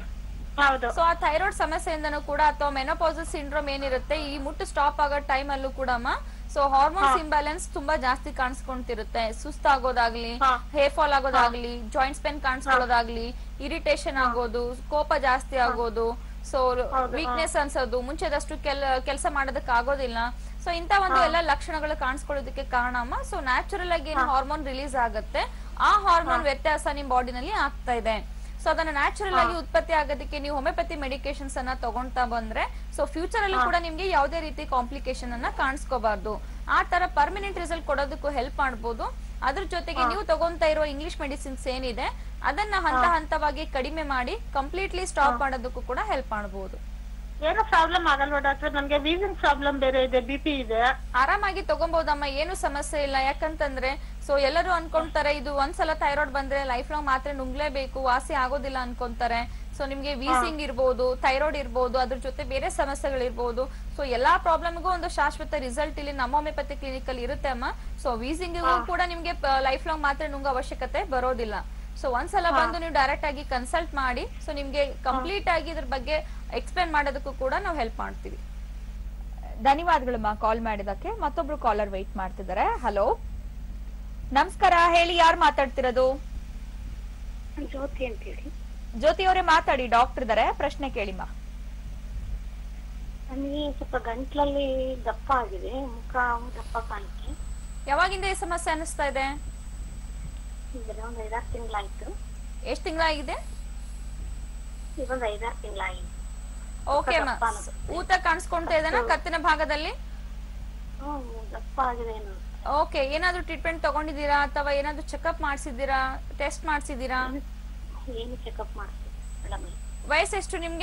ಹೌದು ಸೊ ಆ ಥೈರಾಯ್ಡ್ ಸಮಸ್ಯೆಯಿಂದನೂ ಕೂಡ ಅಥವಾ ಮೆನೋಪಾಸಸ್ ಸಿಂಡ್ರೋಮ್ ಏನಿರುತ್ತೆ ಈ ಮುಟ್ಟು ಸ್ಟಾಪ್ ಆಗೋ ಟೈಮ್ ಅಲ್ಲೂ ಕೂಡ ಸೊ ಹಾರ್ಮೋನ್ಸ್ ಇಂಬ್ಯಾಲೆನ್ಸ್ ತುಂಬಾ ಜಾಸ್ತಿ ಕಾಣಿಸ್ಕೊಂತಿರುತ್ತೆ ಸುಸ್ತಾಗೋದಾಗ್ಲಿ ಹೇರ್ ಫಾಲ್ ಆಗೋದಾಗ್ಲಿ ಜಾಯಿಂಟ್ಸ್ ಪೇನ್ ಕಾಣಿಸ್ಕೊಳ್ಳೋದಾಗ್ಲಿ ಇರಿಟೇಷನ್ ಆಗೋದು ಕೋಪ ಜಾಸ್ತಿ ಆಗೋದು ಸೊ ವೀಕ್ನೆಸ್ ಅನ್ಸೋದು ಮುಂಚೆದಷ್ಟು ಕೆಲ್ ಕೆಲಸ ಮಾಡೋದಕ್ಕೆ ಆಗೋದಿಲ್ಲ ಸೊ ಇಂತ ಒಂದು ಎಲ್ಲ ಲಕ್ಷಣಗಳು ಕಾಣಿಸ್ಕೊಳ್ಳೋದಕ್ಕೆ ಕಾರಣ ಅಮ್ಮ ಸೊ ನ್ಯಾಚುರಲ್ ಆಗಿ ಏನು ಹಾರ್ಮೋನ್ ರಿಲೀಸ್ ಆಗುತ್ತೆ ಆ ಹಾರ್ಮೋನ್ ವ್ಯತ್ಯಾಸ ನಿಮ್ ಬಾಡಿನಲ್ಲಿ ಆಗ್ತಾ ಇದೆ ಸೊ ಅದನ್ನ ನ್ಯಾಚುರಲ್ ಆಗಿ ಉತ್ಪತ್ತಿ ಆಗೋದಕ್ಕೆ ನೀವು ಹೋಮಿಯೋಪತಿ ಮೆಡಿಕೇಶನ್ಸ್ ಅನ್ನ ತಗೊಂತಾ ಬಂದ್ರೆ ಸೊ ಫ್ಯೂಚರ್ ಅಲ್ಲೂ ಕೂಡ ನಿಮ್ಗೆ ಯಾವುದೇ ರೀತಿ ಕಾಂಪ್ಲಿಕೇಶನ್ ಅನ್ನ ಕಾಣಿಸ್ಕೋಬಾರ್ದು ಆ ತರ ಪರ್ಮನೆಂಟ್ ರಿಸಲ್ಟ್ ಕೊಡೋದಕ್ಕೂ ಹೆಲ್ಪ್ ಮಾಡ್ಬೋದು ಅದ್ರ ಜೊತೆಗೆ ನೀವು ತಗೊಂತಾ ಇರೋ ಇಂಗ್ಲಿಷ್ ಮೆಡಿಸಿನ್ಸ್ ಏನಿದೆ ಅದನ್ನ ಹಂತ ಹಂತವಾಗಿ ಕಡಿಮೆ ಮಾಡಿ ಕಂಪ್ಲೀಟ್ಲಿ ಸ್ಟಾಪ್ ಮಾಡೋದಕ್ಕೂ ಕೂಡ ಹೆಲ್ಪ್ ಮಾಡಬಹುದು ಏನೋ ಪ್ರಾಬ್ಲಮ್ ಆಗಲ್ವಾ ಡಾಕ್ಟರ್ ನನ್ಗೆ ವೀಸಿಂಗ್ ಪ್ರಾಬ್ಲಮ್ ಬೇರೆ ಇದೆ ಬಿ ಪಿ ಇದೆ ಆರಾಮಾಗಿ ತಗೊಂಬೋದಮ್ಮ ಏನು ಸಮಸ್ಯೆ ಇಲ್ಲ ಯಾಕಂತಂದ್ರೆ ಸೊ ಎಲ್ಲರೂ ಅನ್ಕೊಂತಾರೆ ಇದು ಒಂದ್ಸಲ ಥೈರಾಯ್ಡ್ ಬಂದ್ರೆ ಲೈಫ್ ಲಾಂಗ್ ಮಾತ್ರ ನುಂಗ್ಲೇಬೇಕು ವಾಸಿ ಆಗೋದಿಲ್ಲ ಅನ್ಕೊಂತಾರೆ ಸೊ ನಿಮ್ಗೆ ವೀಸಿಂಗ್ ಇರ್ಬೋದು ಥೈರಾಯ್ಡ್ ಇರ್ಬೋದು ಅದ್ರ ಜೊತೆ ಬೇರೆ ಸಮಸ್ಯೆಗಳಿರ್ಬೋದು ಸೊ ಎಲ್ಲಾ ಪ್ರಾಬ್ಲಮ್ಗೂ ಒಂದು ಶಾಶ್ವತ ರಿಸಲ್ಟ್ ಇಲ್ಲಿ ನಮ್ಮ ಹೋಮಿಯೋಪತಿ ಕ್ಲಿನಿಕ್ ಅಲ್ಲಿ ಇರುತ್ತೆ ಅಮ್ಮ ಸೊ ವೀಸಿಂಗಿಗೂ ಕೂಡ ನಿಮ್ಗೆ ಲೈಫ್ ಲಾಂಗ್ ಮಾತ್ರ ನುಂಗೋ ಅವಶ್ಯಕತೆ ಬರೋದಿಲ್ಲ ಸೊ ಒಂದ್ಸಲ ಬಂದು ನೀವು ಡೈರೆಕ್ಟ್ ಆಗಿ ಕನ್ಸಲ್ಟ್ ಮಾಡಿ ಸೊ ನಿಮ್ಗೆ ಕಂಪ್ಲೀಟ್ ಆಗಿ ಇದ್ರ ಬಗ್ಗೆ ಎಕ್ಸ್ಪ್ಲೇನ್ ಮಾಡೋದಕ್ಕೂ ಕೂಡ ನಾವು ಹೆಲ್ಪ್ ಮಾಡ್ತೀವಿ ಧನ್ಯವಾದಗಳಮ್ಮ ಕಾಲ್ ಮಾಡಿದಕ್ಕೆ ಮತ್ತೊಬ್ರು ಕಾಲರ್ ವೆಯ್ಟ್ ಮಾಡ್ತಿದ್ದಾರೆ ಹಲೋ ನಮಸ್ಕಾರ ಹೇಳಿ ಯಾರು ಮಾತಾಡ್ತಿರೋದು ಜ್ಯೋತಿ ಅಂತ ಹೇಳಿ ಜ್ಯೋತಿ ಅವರೇ ಮಾತಾಡಿ ಡಾಕ್ಟರ್ ಇದಾರೆ ಪ್ರಶ್ನೆ ಕೇಳಿಮ್ಮ ನನಗೆ ಸ್ವಲ್ಪ ಗಂಟ್ಲಲ್ಲಿ ದಪ್ಪ ಆಗಿದೆ ಮುಖ ದಪ್ಪ ಕಾಣುತ್ತೆ ಯಾವಾಗಿಂದ ಈ ಸಮಸ್ಯೆ ಅನಿಸ್ತಾ ಇದೆ ಈಗ ಒಂದ್ ಐದಾರು ತಿಂಗಳಾಯ್ತು ಎಷ್ಟ್ ತಿಂಗಳಾಗಿದೆ ಈಗ ಒಂದ್ ಐದಾರು ತಿಂಗಳಾಗಿದೆ ಓಕೆ ಅಮ್ಮ ದಪ್ಪ ಅನ್ನೋದು. ಊತ ಕಾಣಿಸ್ಕೊಂತ ಇದೆನಾ ಕತ್ತಿನ ಭಾಗದಲ್ಲಿ ಹ್ಮ್ ದಪ್ಪ ಆಗಿದೆ ಏನು ಓಕೆ ಏನಾದ್ರೂ ಟ್ರೀಟ್ಮೆಂಟ್ ತಗೊಂಡಿದ್ದೀರಾ ಅಥವಾ ಏನಾದ್ರೂ ಚೆಕಪ್ ಮಾಡಿಸಿದ್ದೀರಾ ಟೆಸ್ಟ್ ಮಾಡಿಸಿದ್ದೀರಾ ಏನು ಚೆಕಪ್ ಮಾಡ್ತೀವಿ ಮೇಡಮ್ ವಯಸ್ಸು ಎಷ್ಟು ನಿಮ್ಗೆ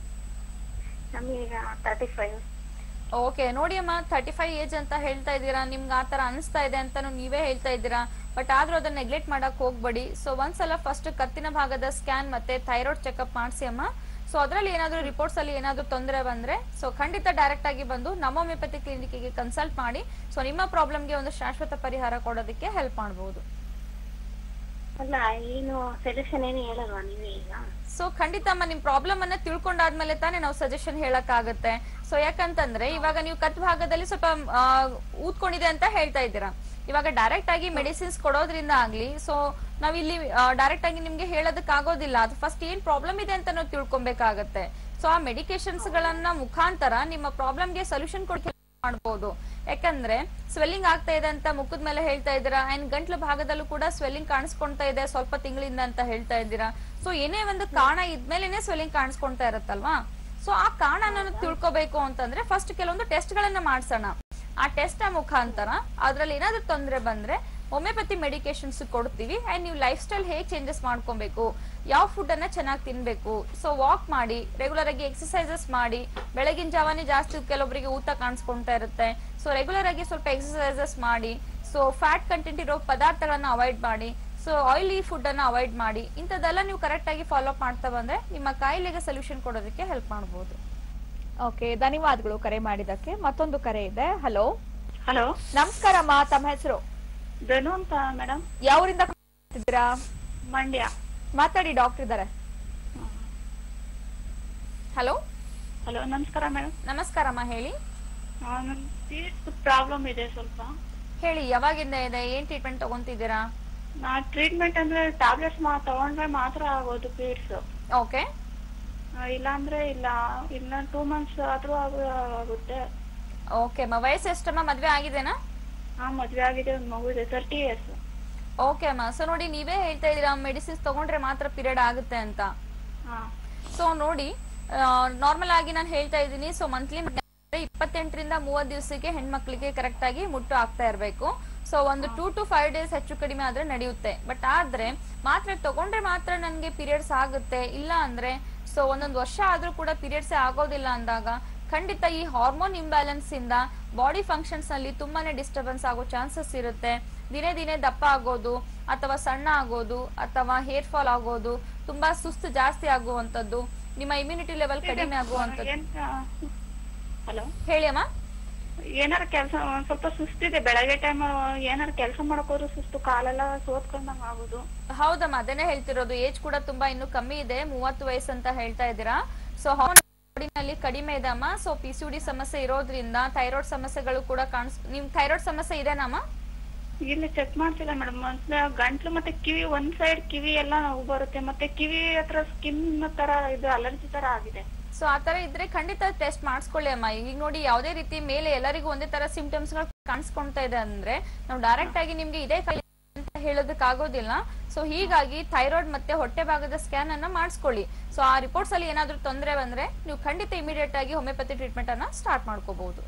ನಮಗೀಗ ತರ್ಟಿ ಫೈವ್ ಓಕೆ ನೋಡಿ ಅಮ್ಮ ತರ್ಟಿ ಫೈವ್ ಏಜ್ ಅಂತ ಹೇಳ್ತಾ ಇದ್ದೀರಾ ನಿಮ್ಗೆ ಆ ತರ ಅನಿಸ್ತಾ ಇದೆ ಅಂತಾನು ನೀವೇ ಹೇಳ್ತಾ ಇದ್ದೀರಾ ಬಟ್ ಆದ್ರೂ ಅದನ್ನ ನೆಗ್ಲೆಕ್ಟ್ ಮಾಡಕ್ ಹೋಗ್ಬೇಡಿ ಸೊ ಒಂದ್ಸಲ ಫಸ್ಟ್ ಕತ್ತಿನ ಭಾಗದ ಸ್ಕ್ಯಾನ್ ಮತ್ತೆ ಥೈರಾಯ್ಡ್ ಚೆಕಪ್ ಮಾಡಿಸಿ ಅಮ್ಮ ಸೊ ಅದರಲ್ಲಿ ಏನಾದ್ರೂ ರಿಪೋರ್ಟ್ಸ್ ಅಲ್ಲಿ ಏನಾದ್ರೂ ತೊಂದರೆ ಬಂದ್ರೆ ಸೊ ಖಂಡಿತ ಡೈರೆಕ್ಟ್ ಆಗಿ ಬಂದು ನಮ್ಮ ಹೋಮಿಯೋಪತಿ ಕ್ಲಿನಿಕ್ಗೆ ಕನ್ಸಲ್ಟ್ ಮಾಡಿ ಸೊ ನಿಮ್ಮ ಪ್ರಾಬ್ಲಮ್ಗೆ ಒಂದು ಶಾಶ್ವತ ಪರಿಹಾರ ಕೊಡೋದಕ್ಕೆ ಹೆಲ್ಪ್ ಮಾಡಬಹುದು ಅಲ್ಲ ಏನು ಸೊಲ್ಯೂಷನ್ ಏನು ಹೇಳಲ್ವಾ ನೀವೇ ಈಗ ಸೊ ಖಂಡಿತ ಅಮ್ಮ ನಿಮ್ ಪ್ರಾಬ್ಲಮ್ ಅನ್ನ ತಿಳ್ಕೊಂಡಾದ್ಮೇಲೆ ತಾನೇ ನಾವು ಸಜೆಷನ್ ಹೇಳಕ್ ಆಗುತ್ತೆ ಸೊ ಯಾಕಂತಂದ್ರೆ ಇವಾಗ ನೀವು ಕತ್ ಭಾಗದಲ್ಲಿ ಸ್ವಲ್ಪ ಆ, ಊದ್ಕೊಂಡಿದೆ ಅಂತ ಹೇಳ್ತಾ ಇದ್ದೀರಾ ಇವಾಗ ಡೈರೆಕ್ಟ್ ಆಗಿ ಮೆಡಿಸಿನ್ಸ್ ಕೊಡೋದ್ರಿಂದ ಆಗ್ಲಿ ಸೊ ನಾವ್ ಇಲ್ಲಿ ಡೈರೆಕ್ಟ್ ಆಗಿ ನಿಮ್ಗೆ ಹೇಳೋದಕ್ ಆಗೋದಿಲ್ಲ ಅದು ಫಸ್ಟ್ ಏನ್ ಪ್ರಾಬ್ಲಮ್ ಇದೆ ಅಂತ ನಾವು ತಿಳ್ಕೊಬೇಕಾಗತ್ತೆ ಸೊ ಆ ಮೆಡಿಕೇಶನ್ಸ್ ಗಳನ್ನ ಮುಖಾಂತರ ನಿಮ್ಮ ಪ್ರಾಬ್ಲಮ್ಗೆ ಸೊಲ್ಯೂಷನ್ ಕೊಡಕ್ಕೆ ಮಾಡ್ಬೋದು ಯಾಕಂದ್ರೆ ಸ್ವೆಲ್ಲಿಂಗ್ ಆಗ್ತಾ ಇದೆ ಅಂತ ಮುಖದ ಮೇಲೆ ಹೇಳ್ತಾ ಇದ್ದೀರಾ ಅಂಡ್ ಗಂಟ್ಲ ಭಾಗದಲ್ಲೂ ಕೂಡ ಸ್ವೆಲ್ಲಿಂಗ್ ಕಾಣಿಸ್ಕೊಂತಾ ಇದೆ ಸ್ವಲ್ಪ ತಿಂಗಳಿಂದ ಅಂತ ಹೇಳ್ತಾ ಇದ್ದೀರಾ ಸೊ ಏನೇ ಒಂದು ಕಾರಣ ಇದ್ಮೇಲೆನೆ ಸ್ವೆಲ್ಲಿಂಗ್ ಕಾಣಿಸ್ಕೊಂತಾ ಇರುತ್ತಲ್ವಾ ಸೊ ಆ ಕಾರಣನ ತಿಳ್ಕೊಬೇಕು ಅಂತಂದ್ರೆ ಫಸ್ಟ್ ಕೆಲವೊಂದು ಟೆಸ್ಟ್ ಗಳನ್ನ ಮಾಡ್ಸೋಣ ಆ ಟೆಸ್ಟ್ ಮುಖಾಂತರ ಅದ್ರಲ್ಲಿ ಏನಾದ್ರೂ ತೊಂದರೆ ಬಂದ್ರೆ ಹೋಮಿಯೋಪತಿ ಮೆಡಿಕೇಶನ್ಸ್ ಕೊಡ್ತೀವಿ ಅಂಡ್ ನೀವು ಲೈಫ್ ಸ್ಟೈಲ್ ಹೇಗೆ ಚೇಂಜಸ್ ಮಾಡ್ಕೊಬೇಕು ಯಾವ ಫುಡ್ ಅನ್ನ ಚೆನ್ನಾಗಿ ತಿನ್ಬೇಕು ಸೊ ವಾಕ್ ಮಾಡಿ ರೆಗ್ಯುಲರ್ ಆಗಿ ಎಕ್ಸಸೈಸಸ್ ಮಾಡಿ ಬೆಳಗಿನ ಜಾವನೇ ಜಾಸ್ತಿ ಕೆಲವೊಬ್ಬರಿಗೆ ಊತ ಕಾಣಿಸ್ಕೊಂತಾ ಇರುತ್ತೆ ಸೊ ರೆಗ್ಯುಲರ್ ಆಗಿ ಸ್ವಲ್ಪ ಎಕ್ಸಸೈಸಸ್ ಮಾಡಿ ಸೊ ಫ್ಯಾಟ್ ಕಂಟೆಂಟ್ ಇರೋ ಪದಾರ್ಥಗಳನ್ನ ಅವಾಯ್ಡ್ ಮಾಡಿ ಸೊ ಆಯಿಲಿ ಫುಡ್ ಅನ್ನ ಅವಾಯ್ಡ್ ಮಾಡಿ ಇಂಥದ್ದೆಲ್ಲ ನೀವು ಕರೆಕ್ಟ್ ಆಗಿ ಫಾಲೋ ಅಪ್ ಮಾಡ್ತಾ ಬಂದ್ರೆ ನಿಮ್ಮ ಕಾಯಿಲೆಗೆ ಸೊಲ್ಯೂಷನ್ ಕೊಡೋದಕ್ಕೆ ಹೆಲ್ಪ್ ಮಾಡಬಹುದು ಓಕೆ ಧನ್ಯವಾದಗಳು ಕರೆ ಮಾಡಿದಕ್ಕೆ ಮತ್ತೊಂದು ಕರೆ ಇದೆ ಹಲೋ ಹಲೋ ನಮಸ್ಕಾರಮ್ಮ ತಮ್ಮ ಹೆಸರು ಧನು ಅಂತ ಮೇಡಮ್ ಯಾವೂರಿಂದ ಮಾತಾಡ್ತಿದ್ದೀರಾ ಮಂಡ್ಯ ಮಾತಾಡಿ ಡಾಕ್ಟರ್ ಇದ್ದಾರೆ ಹಲೋ ಹಲೋ ನಮಸ್ಕಾರ ಮೇಡಮ್ ನಮಸ್ಕಾರಮ್ಮ ಹೇಳಿ ಪ್ರಾಬ್ಲಮ್ ಇದೆ ಸ್ವಲ್ಪ ಹೇಳಿ ಯಾವಾಗಿಂದ ಇದೆ ಏನ್ ಟ್ರೀಟ್ಮೆಂಟ್ ತಗೊಂತಿದ್ದೀರಾ ನಾ ಟ್ರೀಟ್ಮೆಂಟ್ ಅಂದ್ರೆ ಟ್ಯಾಬ್ಲೆಟ್ಸ್ ಮಾ ತಗೊಂಡ್ರೆ ಮಾತ್ರ ಆಗೋದು ಪೀರಿಯಡ್ಸ್ ಓಕೆ ಇಲ್ಲ ಅಂದ್ರೆ ಇಲ್ಲ ಇಲ್ಲ ಟೂ ಮಂತ್ಸ್ ಆದ್ರೂ ಆಗ- ಆಗುತ್ತೆ ಓಕೆ ಅಮ್ಮ ವಯಸ್ಸು ಎಷ್ಟಮ್ಮ ಮದ್ವೆ ಆಗಿದೆನಾ ಹಾ ಮದ್ವೆ ಆಗಿದೆ ಒಂದ್ ಮಗು ಇದೆ ತರ್ಟಿ ಇಯರ್ಸ್ ಓಕೆ ಅಮ್ಮ ಸೊ ನೋಡಿ ನೀವೇ ಹೇಳ್ತಾ ಇದೀರಾ ಮೆಡಿಸಿನ್ಸ್ ತಗೊಂಡ್ರೆ ಮಾತ್ರ ಪೀರಿಯಡ್ ಆಗುತ್ತೆ ಅಂತ ಹಾ ಸೊ ನೋಡಿ ನಾರ್ಮಲ್ ಆಗಿ ನಾನು ಹೇಳ್ತಾ ಇದ್ದೀನಿ ಸೊ ಮಂತ್ಲಿ ಇಪ್ಪತ್ತೆಂಟರಿಂದ ಮೂವತ್ ದಿವಸಕ್ಕೆ ಹೆಣ್ಮಕ್ಳಿಗೆ ಕರೆಕ್ಟ್ ಆಗಿ ಮುಟ್ಟು ಆಗ್ತಾ ಇರಬೇಕು ಸೊ ಒಂದು ಟೂ ಟು ಫೈವ್ ಡೇಸ್ ಹೆಚ್ಚು ಕಡಿಮೆ ಆದ್ರೆ ನಡೆಯುತ್ತೆ ಬಟ್ ಆದ್ರೆ ಮಾತ್ರೆ ತಗೊಂಡ್ರೆ ಮಾತ್ರ ನನ್ಗೆ ಪೀರಿಯಡ್ಸ್ ಆಗುತ್ತೆ ಇಲ್ಲ ಅಂದ್ರೆ ಸೊ ಒಂದೊಂದು ವರ್ಷ ಆದ್ರೂ ಕೂಡ ಪೀರಿಯಡ್ಸ್ ಆಗೋದಿಲ್ಲ ಅಂದಾಗ ಖಂಡಿತ ಈ ಹಾರ್ಮೋನ್ ಇಂಬ್ಯಾಲೆನ್ಸ್ ಇಂದ ಬಾಡಿ ಫಂಕ್ಷನ್ಸ್ ನಲ್ಲಿ ತುಂಬಾನೇ ಡಿಸ್ಟರ್ಬೆನ್ಸ್ ಆಗೋ ಚಾನ್ಸಸ್ ಇರುತ್ತೆ ದಿನೇ ದಿನೇ ದಪ್ಪ ಆಗೋದು ಅಥವಾ ಸಣ್ಣ ಆಗೋದು ಅಥವಾ ಹೇರ್ ಫಾಲ್ ಆಗೋದು ತುಂಬಾ ಸುಸ್ತು ಜಾಸ್ತಿ ಆಗುವಂತದ್ದು ನಿಮ್ಮ ಇಮ್ಯುನಿಟಿ ಲೆವೆಲ್ ಕಡಿಮೆ ಆಗುವಂತದ್ದು ಹಲೋ ಹೇಳಿ ಅಮ್ಮ ಏನಾರ ಕೆಲಸ ಸ್ವಲ್ಪ ಸುಸ್ತಿದೆ ಬೆಳಗ್ಗೆ ಟೈಮ್ ಏನಾರ ಕೆಲಸ ಮಾಡಕ್ ಹೋದ್ರು ಸುಸ್ತು ಕಾಲೆಲ್ಲ ಸೋತ್ಕೊಂಡಂಗ ಆಗುದು ಹೌದಮ್ಮ ಅದನ್ನೇ ಹೇಳ್ತಿರೋದು ಏಜ್ ಕೂಡ ತುಂಬಾ ಇನ್ನು ಕಮ್ಮಿ ಇದೆ ಮೂವತ್ತು ವಯಸ್ಸು ಅಂತ ಹೇಳ್ತಾ ಇದ್ದೀರಾ ಸೊ ಬಾಡಿನಲ್ಲಿ ಕಡಿಮೆ ಇದೆ ಅಮ್ಮ ಸೊ ಪಿ ಸಿ ಡಿ ಸಮಸ್ಯೆ ಇರೋದ್ರಿಂದ ಥೈರಾಯ್ಡ್ ಸಮಸ್ಯೆಗಳು ಕೂಡ ಕಾಣಿಸ್ ನಿಮ್ ಥೈರಾಯ್ಡ್ ಸಮಸ್ಯೆ ಇದೆನಮ್ಮ ಇಲ್ಲಿ ಚೆಕ್ ಮಾಡ್ತಿಲ್ಲ ಮೇಡಮ್ ಗಂಟ್ಲು ಮತ್ತೆ ಕಿವಿ ಒಂದ್ ಸೈಡ್ ಕಿವಿ ಎಲ್ಲ ನೋವು ಬರುತ್ತೆ ಮತ್ತೆ ಕಿವಿ ಹತ್ರ ಸ್ಕಿನ್ ತರ ಇದು ಅಲರ್ಜಿ ತರ ಆಗಿದೆ ಸೊ ಆ ತರ ಇದ್ರೆ ಖಂಡಿತ ಟೆಸ್ಟ್ ಮಾಡಿಸ್ಕೊಳ್ಳಿ ಅಮ್ಮ ಈಗ ನೋಡಿ ಯಾವುದೇ ರೀತಿ ಮೇಲೆ ಎಲ್ಲರಿಗೂ ಒಂದೇ ತರ ಸಿಂಪ್ಟಮ್ಸ್ ಗಳು ಕಾಣಿಸ್ಕೊಂತಾ ಇದೆ ಅಂದ್ರೆ ನಾವು ಡೈರೆಕ್ಟ್ ಆಗಿ ನಿಮ್ಗೆ ಇದೇ ಕಾಯಿಲೆ ಅಂತ ಹೇಳೋದಕ್ ಆಗೋದಿಲ್ಲ ಸೊ ಹೀಗಾಗಿ ಥೈರಾಯ್ಡ್ ಮತ್ತೆ ಹೊಟ್ಟೆ ಭಾಗದ ಸ್ಕ್ಯಾನ್ ಅನ್ನ ಮಾಡಿಸ್ಕೊಳ್ಳಿ ಸೊ ಆ ರಿಪೋರ್ಟ್ಸ್ ಅಲ್ಲಿ ಏನಾದ್ರೂ ತೊಂದರೆ ಬಂದ್ರೆ ನೀವು ಖಂಡಿತ ಇಮಿಡಿಯೇಟ್ ಆಗಿ ಹೋಮಿಯೋಪತಿ ಟ್ರೀಟ್ಮೆಂಟ್ ಅನ್ನ ಸ್ಟಾರ್ಟ್ ಮಾಡ್ಕೋಬಹುದು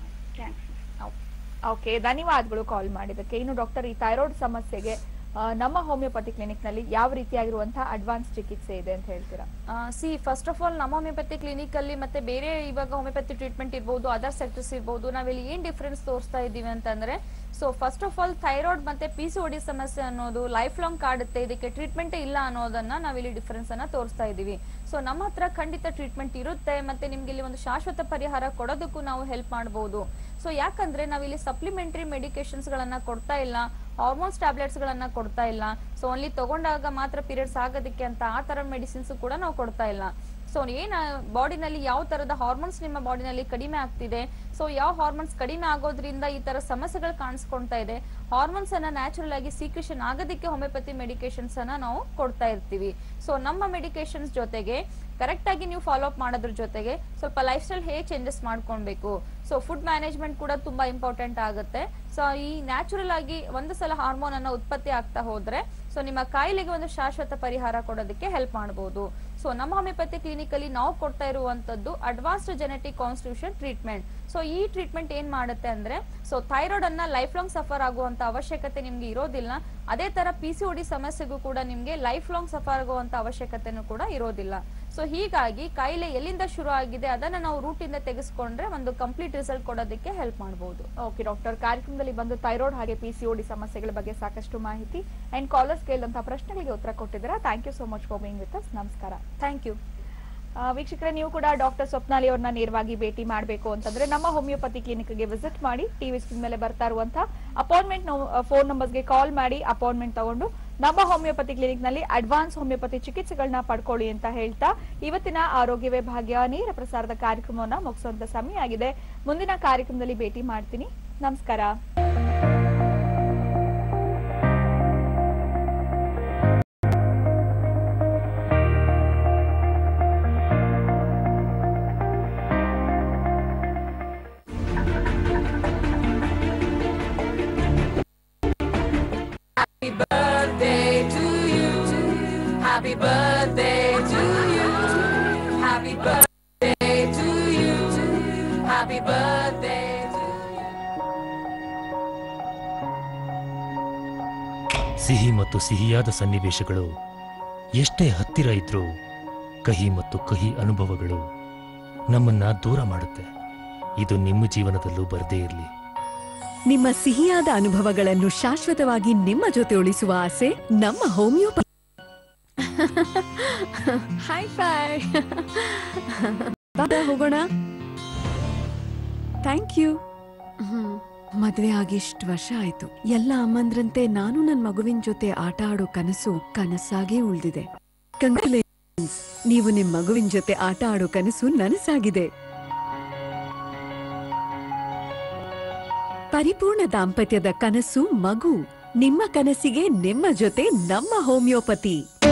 ಓಕೆ ಧನ್ಯವಾದಗಳು ಕಾಲ್ ಮಾಡಿದ್ದಕ್ಕೆ ಇನ್ನು ಡಾಕ್ಟರ್ ಈ ಥೈರಾಯ್ಡ್ ಸಮಸ್ಯೆಗೆ ಆ, ನಮ್ಮ ಹೋಮಿಯೋಪತಿ ಕ್ಲಿನಿಕ್ ನಲ್ಲಿ ಯಾವ ರೀತಿಯಾಗಿರುವಂತಹ ಅಡ್ವಾನ್ಸ್ ಚಿಕಿತ್ಸೆ ಇದೆ ಅಂತ ಹೇಳ್ತೀರಾ ಸಿ ಫಸ್ಟ್ ಆಫ್ ಆಲ್ ನಮ್ಮ ಹೋಮಿಯೋಪತಿ ಕ್ಲಿನಿಕ್ ಅಲ್ಲಿ ಮತ್ತೆ ಬೇರೆ ಇವಾಗ ಹೋಮಿಯೋಪತಿ ಟ್ರೀಟ್ಮೆಂಟ್ ಇರ್ಬೋದು ಅದರ್ ಸೆಕ್ಟರ್ಸ್ ಇರ್ಬೋದು ನಾವಿಲ್ಲಿ ಏನ್ ಡಿಫ್ರೆನ್ಸ್ ತೋರಿಸ್ತಾ ಇದ್ದೀವಿ ಅಂತಂದ್ರೆ so first of all thyroid ಮತ್ತೆ ಪಿ ಸಿ ಒಡಿ ಸಮಸ್ಯೆ ಅನ್ನೋದು ಲೈಫ್ ಲಾಂಗ್ ಕಾಡುತ್ತೆ ಇದಕ್ಕೆ ಟ್ರೀಟ್ಮೆಂಟ್ ಇಲ್ಲ ಅನ್ನೋದನ್ನ ನಾವಿಲ್ಲಿ ಡಿಫರೆನ್ಸ್ ಅನ್ನ ತೋರಿಸ್ತಾ ಇದೀವಿ ಸೊ ನಮ್ಮ ಹತ್ರ ಖಂಡಿತ ಟ್ರೀಟ್ಮೆಂಟ್ ಇರುತ್ತೆ ಮತ್ತೆ ನಿಮ್ಗೆ ಇಲ್ಲಿ ಒಂದು ಶಾಶ್ವತ ಪರಿಹಾರ ಕೊಡೋದಕ್ಕೂ ನಾವು ಹೆಲ್ಪ್ ಮಾಡಬಹುದು ಸೊ ಯಾಕಂದ್ರೆ ನಾವಿಲ್ಲಿ ಸಪ್ಲಿಮೆಂಟರಿ ಮೆಡಿಕೇಶನ್ಸ್ ಗಳನ್ನ ಕೊಡ್ತಾ ಇಲ್ಲ ಹಾರ್ಮೋನ್ಸ್ ಟ್ಯಾಬ್ಲೆಟ್ಸ್ ಗಳನ್ನ ಕೊಡ್ತಾ ಇಲ್ಲ ಸೊ ಓನ್ಲಿ ತಗೊಂಡಾಗ ಮಾತ್ರ ಪೀರಿಯಡ್ಸ್ ಆಗೋದಕ್ಕೆ ಅಂತ ಆ ತರ ಮೆಡಿಸಿನ್ಸ್ ಕೂಡ ನಾವು ಕೊಡ್ತಾ ಇಲ್ಲ ಸೊ ಏನ್ ಬಾಡಿನಲ್ಲಿ ಯಾವ ತರದ ಹಾರ್ಮೋನ್ಸ್ ನಿಮ್ಮ ಬಾಡಿನಲ್ಲಿ ಕಡಿಮೆ ಆಗ್ತಿದೆ ಸೊ ಯಾವ ಹಾರ್ಮೋನ್ಸ್ ಕಡಿಮೆ ಆಗೋದ್ರಿಂದ ಈ ತರ ಸಮಸ್ಯೆಗಳು ಕಾಣಿಸ್ಕೊಂತಾ ಇದೆ ಹಾರ್ಮೋನ್ಸ್ ಅನ್ನ ನ್ಯಾಚುರಲ್ ಆಗಿ ಸೀಕ್ರೆಷನ್ ಆಗೋದಕ್ಕೆ ಹೋಮಿಯೋಪತಿ ಮೆಡಿಕೇಶನ್ಸ್ ಅನ್ನ ನಾವು ಕೊಡ್ತಾ ಇರ್ತೀವಿ ಸೊ ನಮ್ಮ ಮೆಡಿಕೇಶನ್ಸ್ ಜೊತೆಗೆ ಕರೆಕ್ಟ್ ಆಗಿ ನೀವು ಫಾಲೋ ಅಪ್ ಮಾಡೋದ್ರ ಜೊತೆಗೆ ಸ್ವಲ್ಪ ಲೈಫ್ ಸ್ಟೈಲ್ ಹೇಗೆ ಚೇಂಜಸ್ ಮಾಡ್ಕೊಳ್ಬೇಕು ಸೊ ಫುಡ್ ಮ್ಯಾನೇಜ್ಮೆಂಟ್ ಕೂಡ ತುಂಬಾ ಇಂಪಾರ್ಟೆಂಟ್ ಆಗುತ್ತೆ ಸೊ ಈ ನ್ಯಾಚುರಲ್ ಆಗಿ ಒಂದು ಸಲ ಹಾರ್ಮೋನ್ ಅನ್ನ ಉತ್ಪತ್ತಿ ಆಗ್ತಾ ಹೋದ್ರೆ ಸೊ ನಿಮ್ಮ ಕಾಯಿಲೆಗೆ ಒಂದು ಶಾಶ್ವತ ಪರಿಹಾರ ಕೊಡೋದಕ್ಕೆ ಹೆಲ್ಪ್ ಮಾಡಬಹುದು ಸೊ ನಮ್ಮ ಹೋಮಿಯೋಪತಿ ಕ್ಲಿನಿಕ್ ಅಲ್ಲಿ ನಾವು ಕೊಡ್ತಾ ಇರುವಂತದ್ದು advanced genetic constitution treatment so ಈ ಟ್ರೀಟ್ಮೆಂಟ್ ಏನ್ ಮಾಡುತ್ತೆ ಅಂದ್ರೆ ಸೊ ಥೈರಾಯ್ಡ್ ಅನ್ನ ಲೈಫ್ ಲಾಂಗ್ ಸಫರ್ ಆಗುವಂತ ಅವಶ್ಯಕತೆ ನಿಮ್ಗೆ ಇರೋದಿಲ್ಲ ಅದೇ ತರ ಪಿ ಸಿ ಒಡಿ ಸಮಸ್ಯೆಗೂ ಕೂಡ ನಿಮ್ಗೆ ಲೈಫ್ ಲಾಂಗ್ ಸಫರ್ ಆಗುವಂತ ಅವಶ್ಯಕತೆನೂ ಕೂಡ ಇರೋದಿಲ್ಲ ಸೊ ಹೀಗಾಗಿ ಕಾಯಿಲೆ ಎಲ್ಲಿಂದ ಶುರು ಆಗಿದೆ ಅದನ್ನ ನಾವು ರೂಟ್ ಇಂದ ತೆಗೆಸ್ಕೊಂಡ್ರೆ ಒಂದು ಕಂಪ್ಲೀಟ್ ರಿಸಲ್ಟ್ ಕೊಡೋದಕ್ಕೆ ಹೆಲ್ಪ್ ಮಾಡಬಹುದು ಓಕೆ ಡಾಕ್ಟರ್ ಕಾರ್ಯಕ್ರಮದಲ್ಲಿ ಬಂದು ಥೈರಾಯ್ಡ್ ಹಾಗೆ ಪಿ ಸಿ ಒಡಿ ಸಮಸ್ಯೆಗಳ ಬಗ್ಗೆ ಸಾಕಷ್ಟು ಮಾಹಿತಿ ಅಂಡ್ ಕಾಲರ್ಸ್ ಕೇಳಿದಂತಹ ಪ್ರಶ್ನೆಗಳಿಗೆ ಉತ್ತರ ಕೊಟ್ಟಿದ್ದೀರಾ thank you so much for being with us ನಮಸ್ಕಾರ ಥ್ಯಾಂಕ್ ಯು ವೀಕ್ಷಕರೇ ನೀವು ಕೂಡ ಡಾಕ್ಟರ್ ಸ್ವಪ್ನಾಲಿ ಅವ್ರನ್ನ ನೇರವಾಗಿ ಭೇಟಿ ಮಾಡಬೇಕು ಅಂತಂದ್ರೆ ನಮ್ಮ ಹೋಮಿಯೋಪತಿ ಕ್ಲಿನಿಕ್ಗೆ ವಿಸಿಟ್ ಮಾಡಿ ಟಿವಿ ಸ್ಕ್ರೀನ್ ಮೇಲೆ ಬರ್ತಾ ಇರುವಂತಹ ಅಪಾಯಿಂಟ್ಮೆಂಟ್ ಫೋನ್ ನಂಬರ್ಸ್ಗೆ ಕಾಲ್ ಮಾಡಿ ಅಪಾಯಿಂಟ್ಮೆಂಟ್ ತಗೊಂಡು ನಮ್ಮ ಹೋಮಿಯೋಪತಿ ಕ್ಲಿನಿಕ್ ನಲ್ಲಿ ಅಡ್ವಾನ್ಸ್ ಹೋಮಿಯೋಪತಿ ಚಿಕಿತ್ಸೆಗಳನ್ನ ಪಡ್ಕೊಳ್ಳಿ ಅಂತ ಹೇಳ್ತಾ ಇವತ್ತಿನ ಆರೋಗ್ಯವೇ ಭಾಗ್ಯ ನೇರ ಪ್ರಸಾರದ ಕಾರ್ಯಕ್ರಮವನ್ನ ಮುಗಿಸುವಂತ ಸಮಯ ಆಗಿದೆ ಮುಂದಿನ ಕಾರ್ಯಕ್ರಮದಲ್ಲಿ ಭೇಟಿ ಮಾಡ್ತೀನಿ ನಮಸ್ಕಾರ Happy birthday to you. Happy birthday to you. Happy birthday to you. Happy birthday to ಸಿಹಿ ಮತ್ತು ಸಿಹಿಯಾದ ಸನ್ನಿವೇಶಗಳು ಎಷ್ಟೇ ಹತ್ತಿರ ಇದ್ರೂ ಕಹಿ ಮತ್ತು ಕಹಿ ಅನುಭವಗಳು ನಮ್ಮನ್ನ ದೂರ ಮಾಡುತ್ತೆ ಇದು ನಿಮ್ಮ ಜೀವನದಲ್ಲೂ ಬರದೇ ಇರಲಿ ನಿಮ್ಮ ಸಿಹಿಯಾದ ಅನುಭವಗಳನ್ನು ಶಾಶ್ವತವಾಗಿ ನಿಮ್ಮ ಜೊತೆ ಉಳಿಸುವ ಆಸೆ ನಮ್ಮ ಹೋಮಿಯೋಪತಿ ಹಾಯ್ ಫೈ ಹೋಗೋಣ ಥ್ಯಾಂಕ್ ಯು ಮದ್ವೆ ಆಗಿ ಇಷ್ಟು ವರ್ಷ ಆಯ್ತು ಎಲ್ಲ ಅಮ್ಮಂದ್ರಂತೆ ನಾನು ನನ್ ಮಗುವಿನ ಜೊತೆ ಆಟ ಆಡೋ ಕನಸು ಕನಸಾಗೇ ಉಳ್ದಿದೆ ಕಂಗ್ರ್ಯಾಚುಲೇಷನ್ಸ್ ನೀವು ನಿಮ್ ಮಗುವಿನ ಜೊತೆ ಆಟ ಆಡೋ ಕನಸು ನನಸಾಗಿದೆ ಪರಿಪೂರ್ಣ ದಾಂಪತ್ಯದ ಕನಸು ಮಗು ನಿಮ್ಮ ಕನಸಿಗೆ ನಿಮ್ಮ ಜೊತೆ ನಮ್ಮ ಹೋಮಿಯೋಪತಿ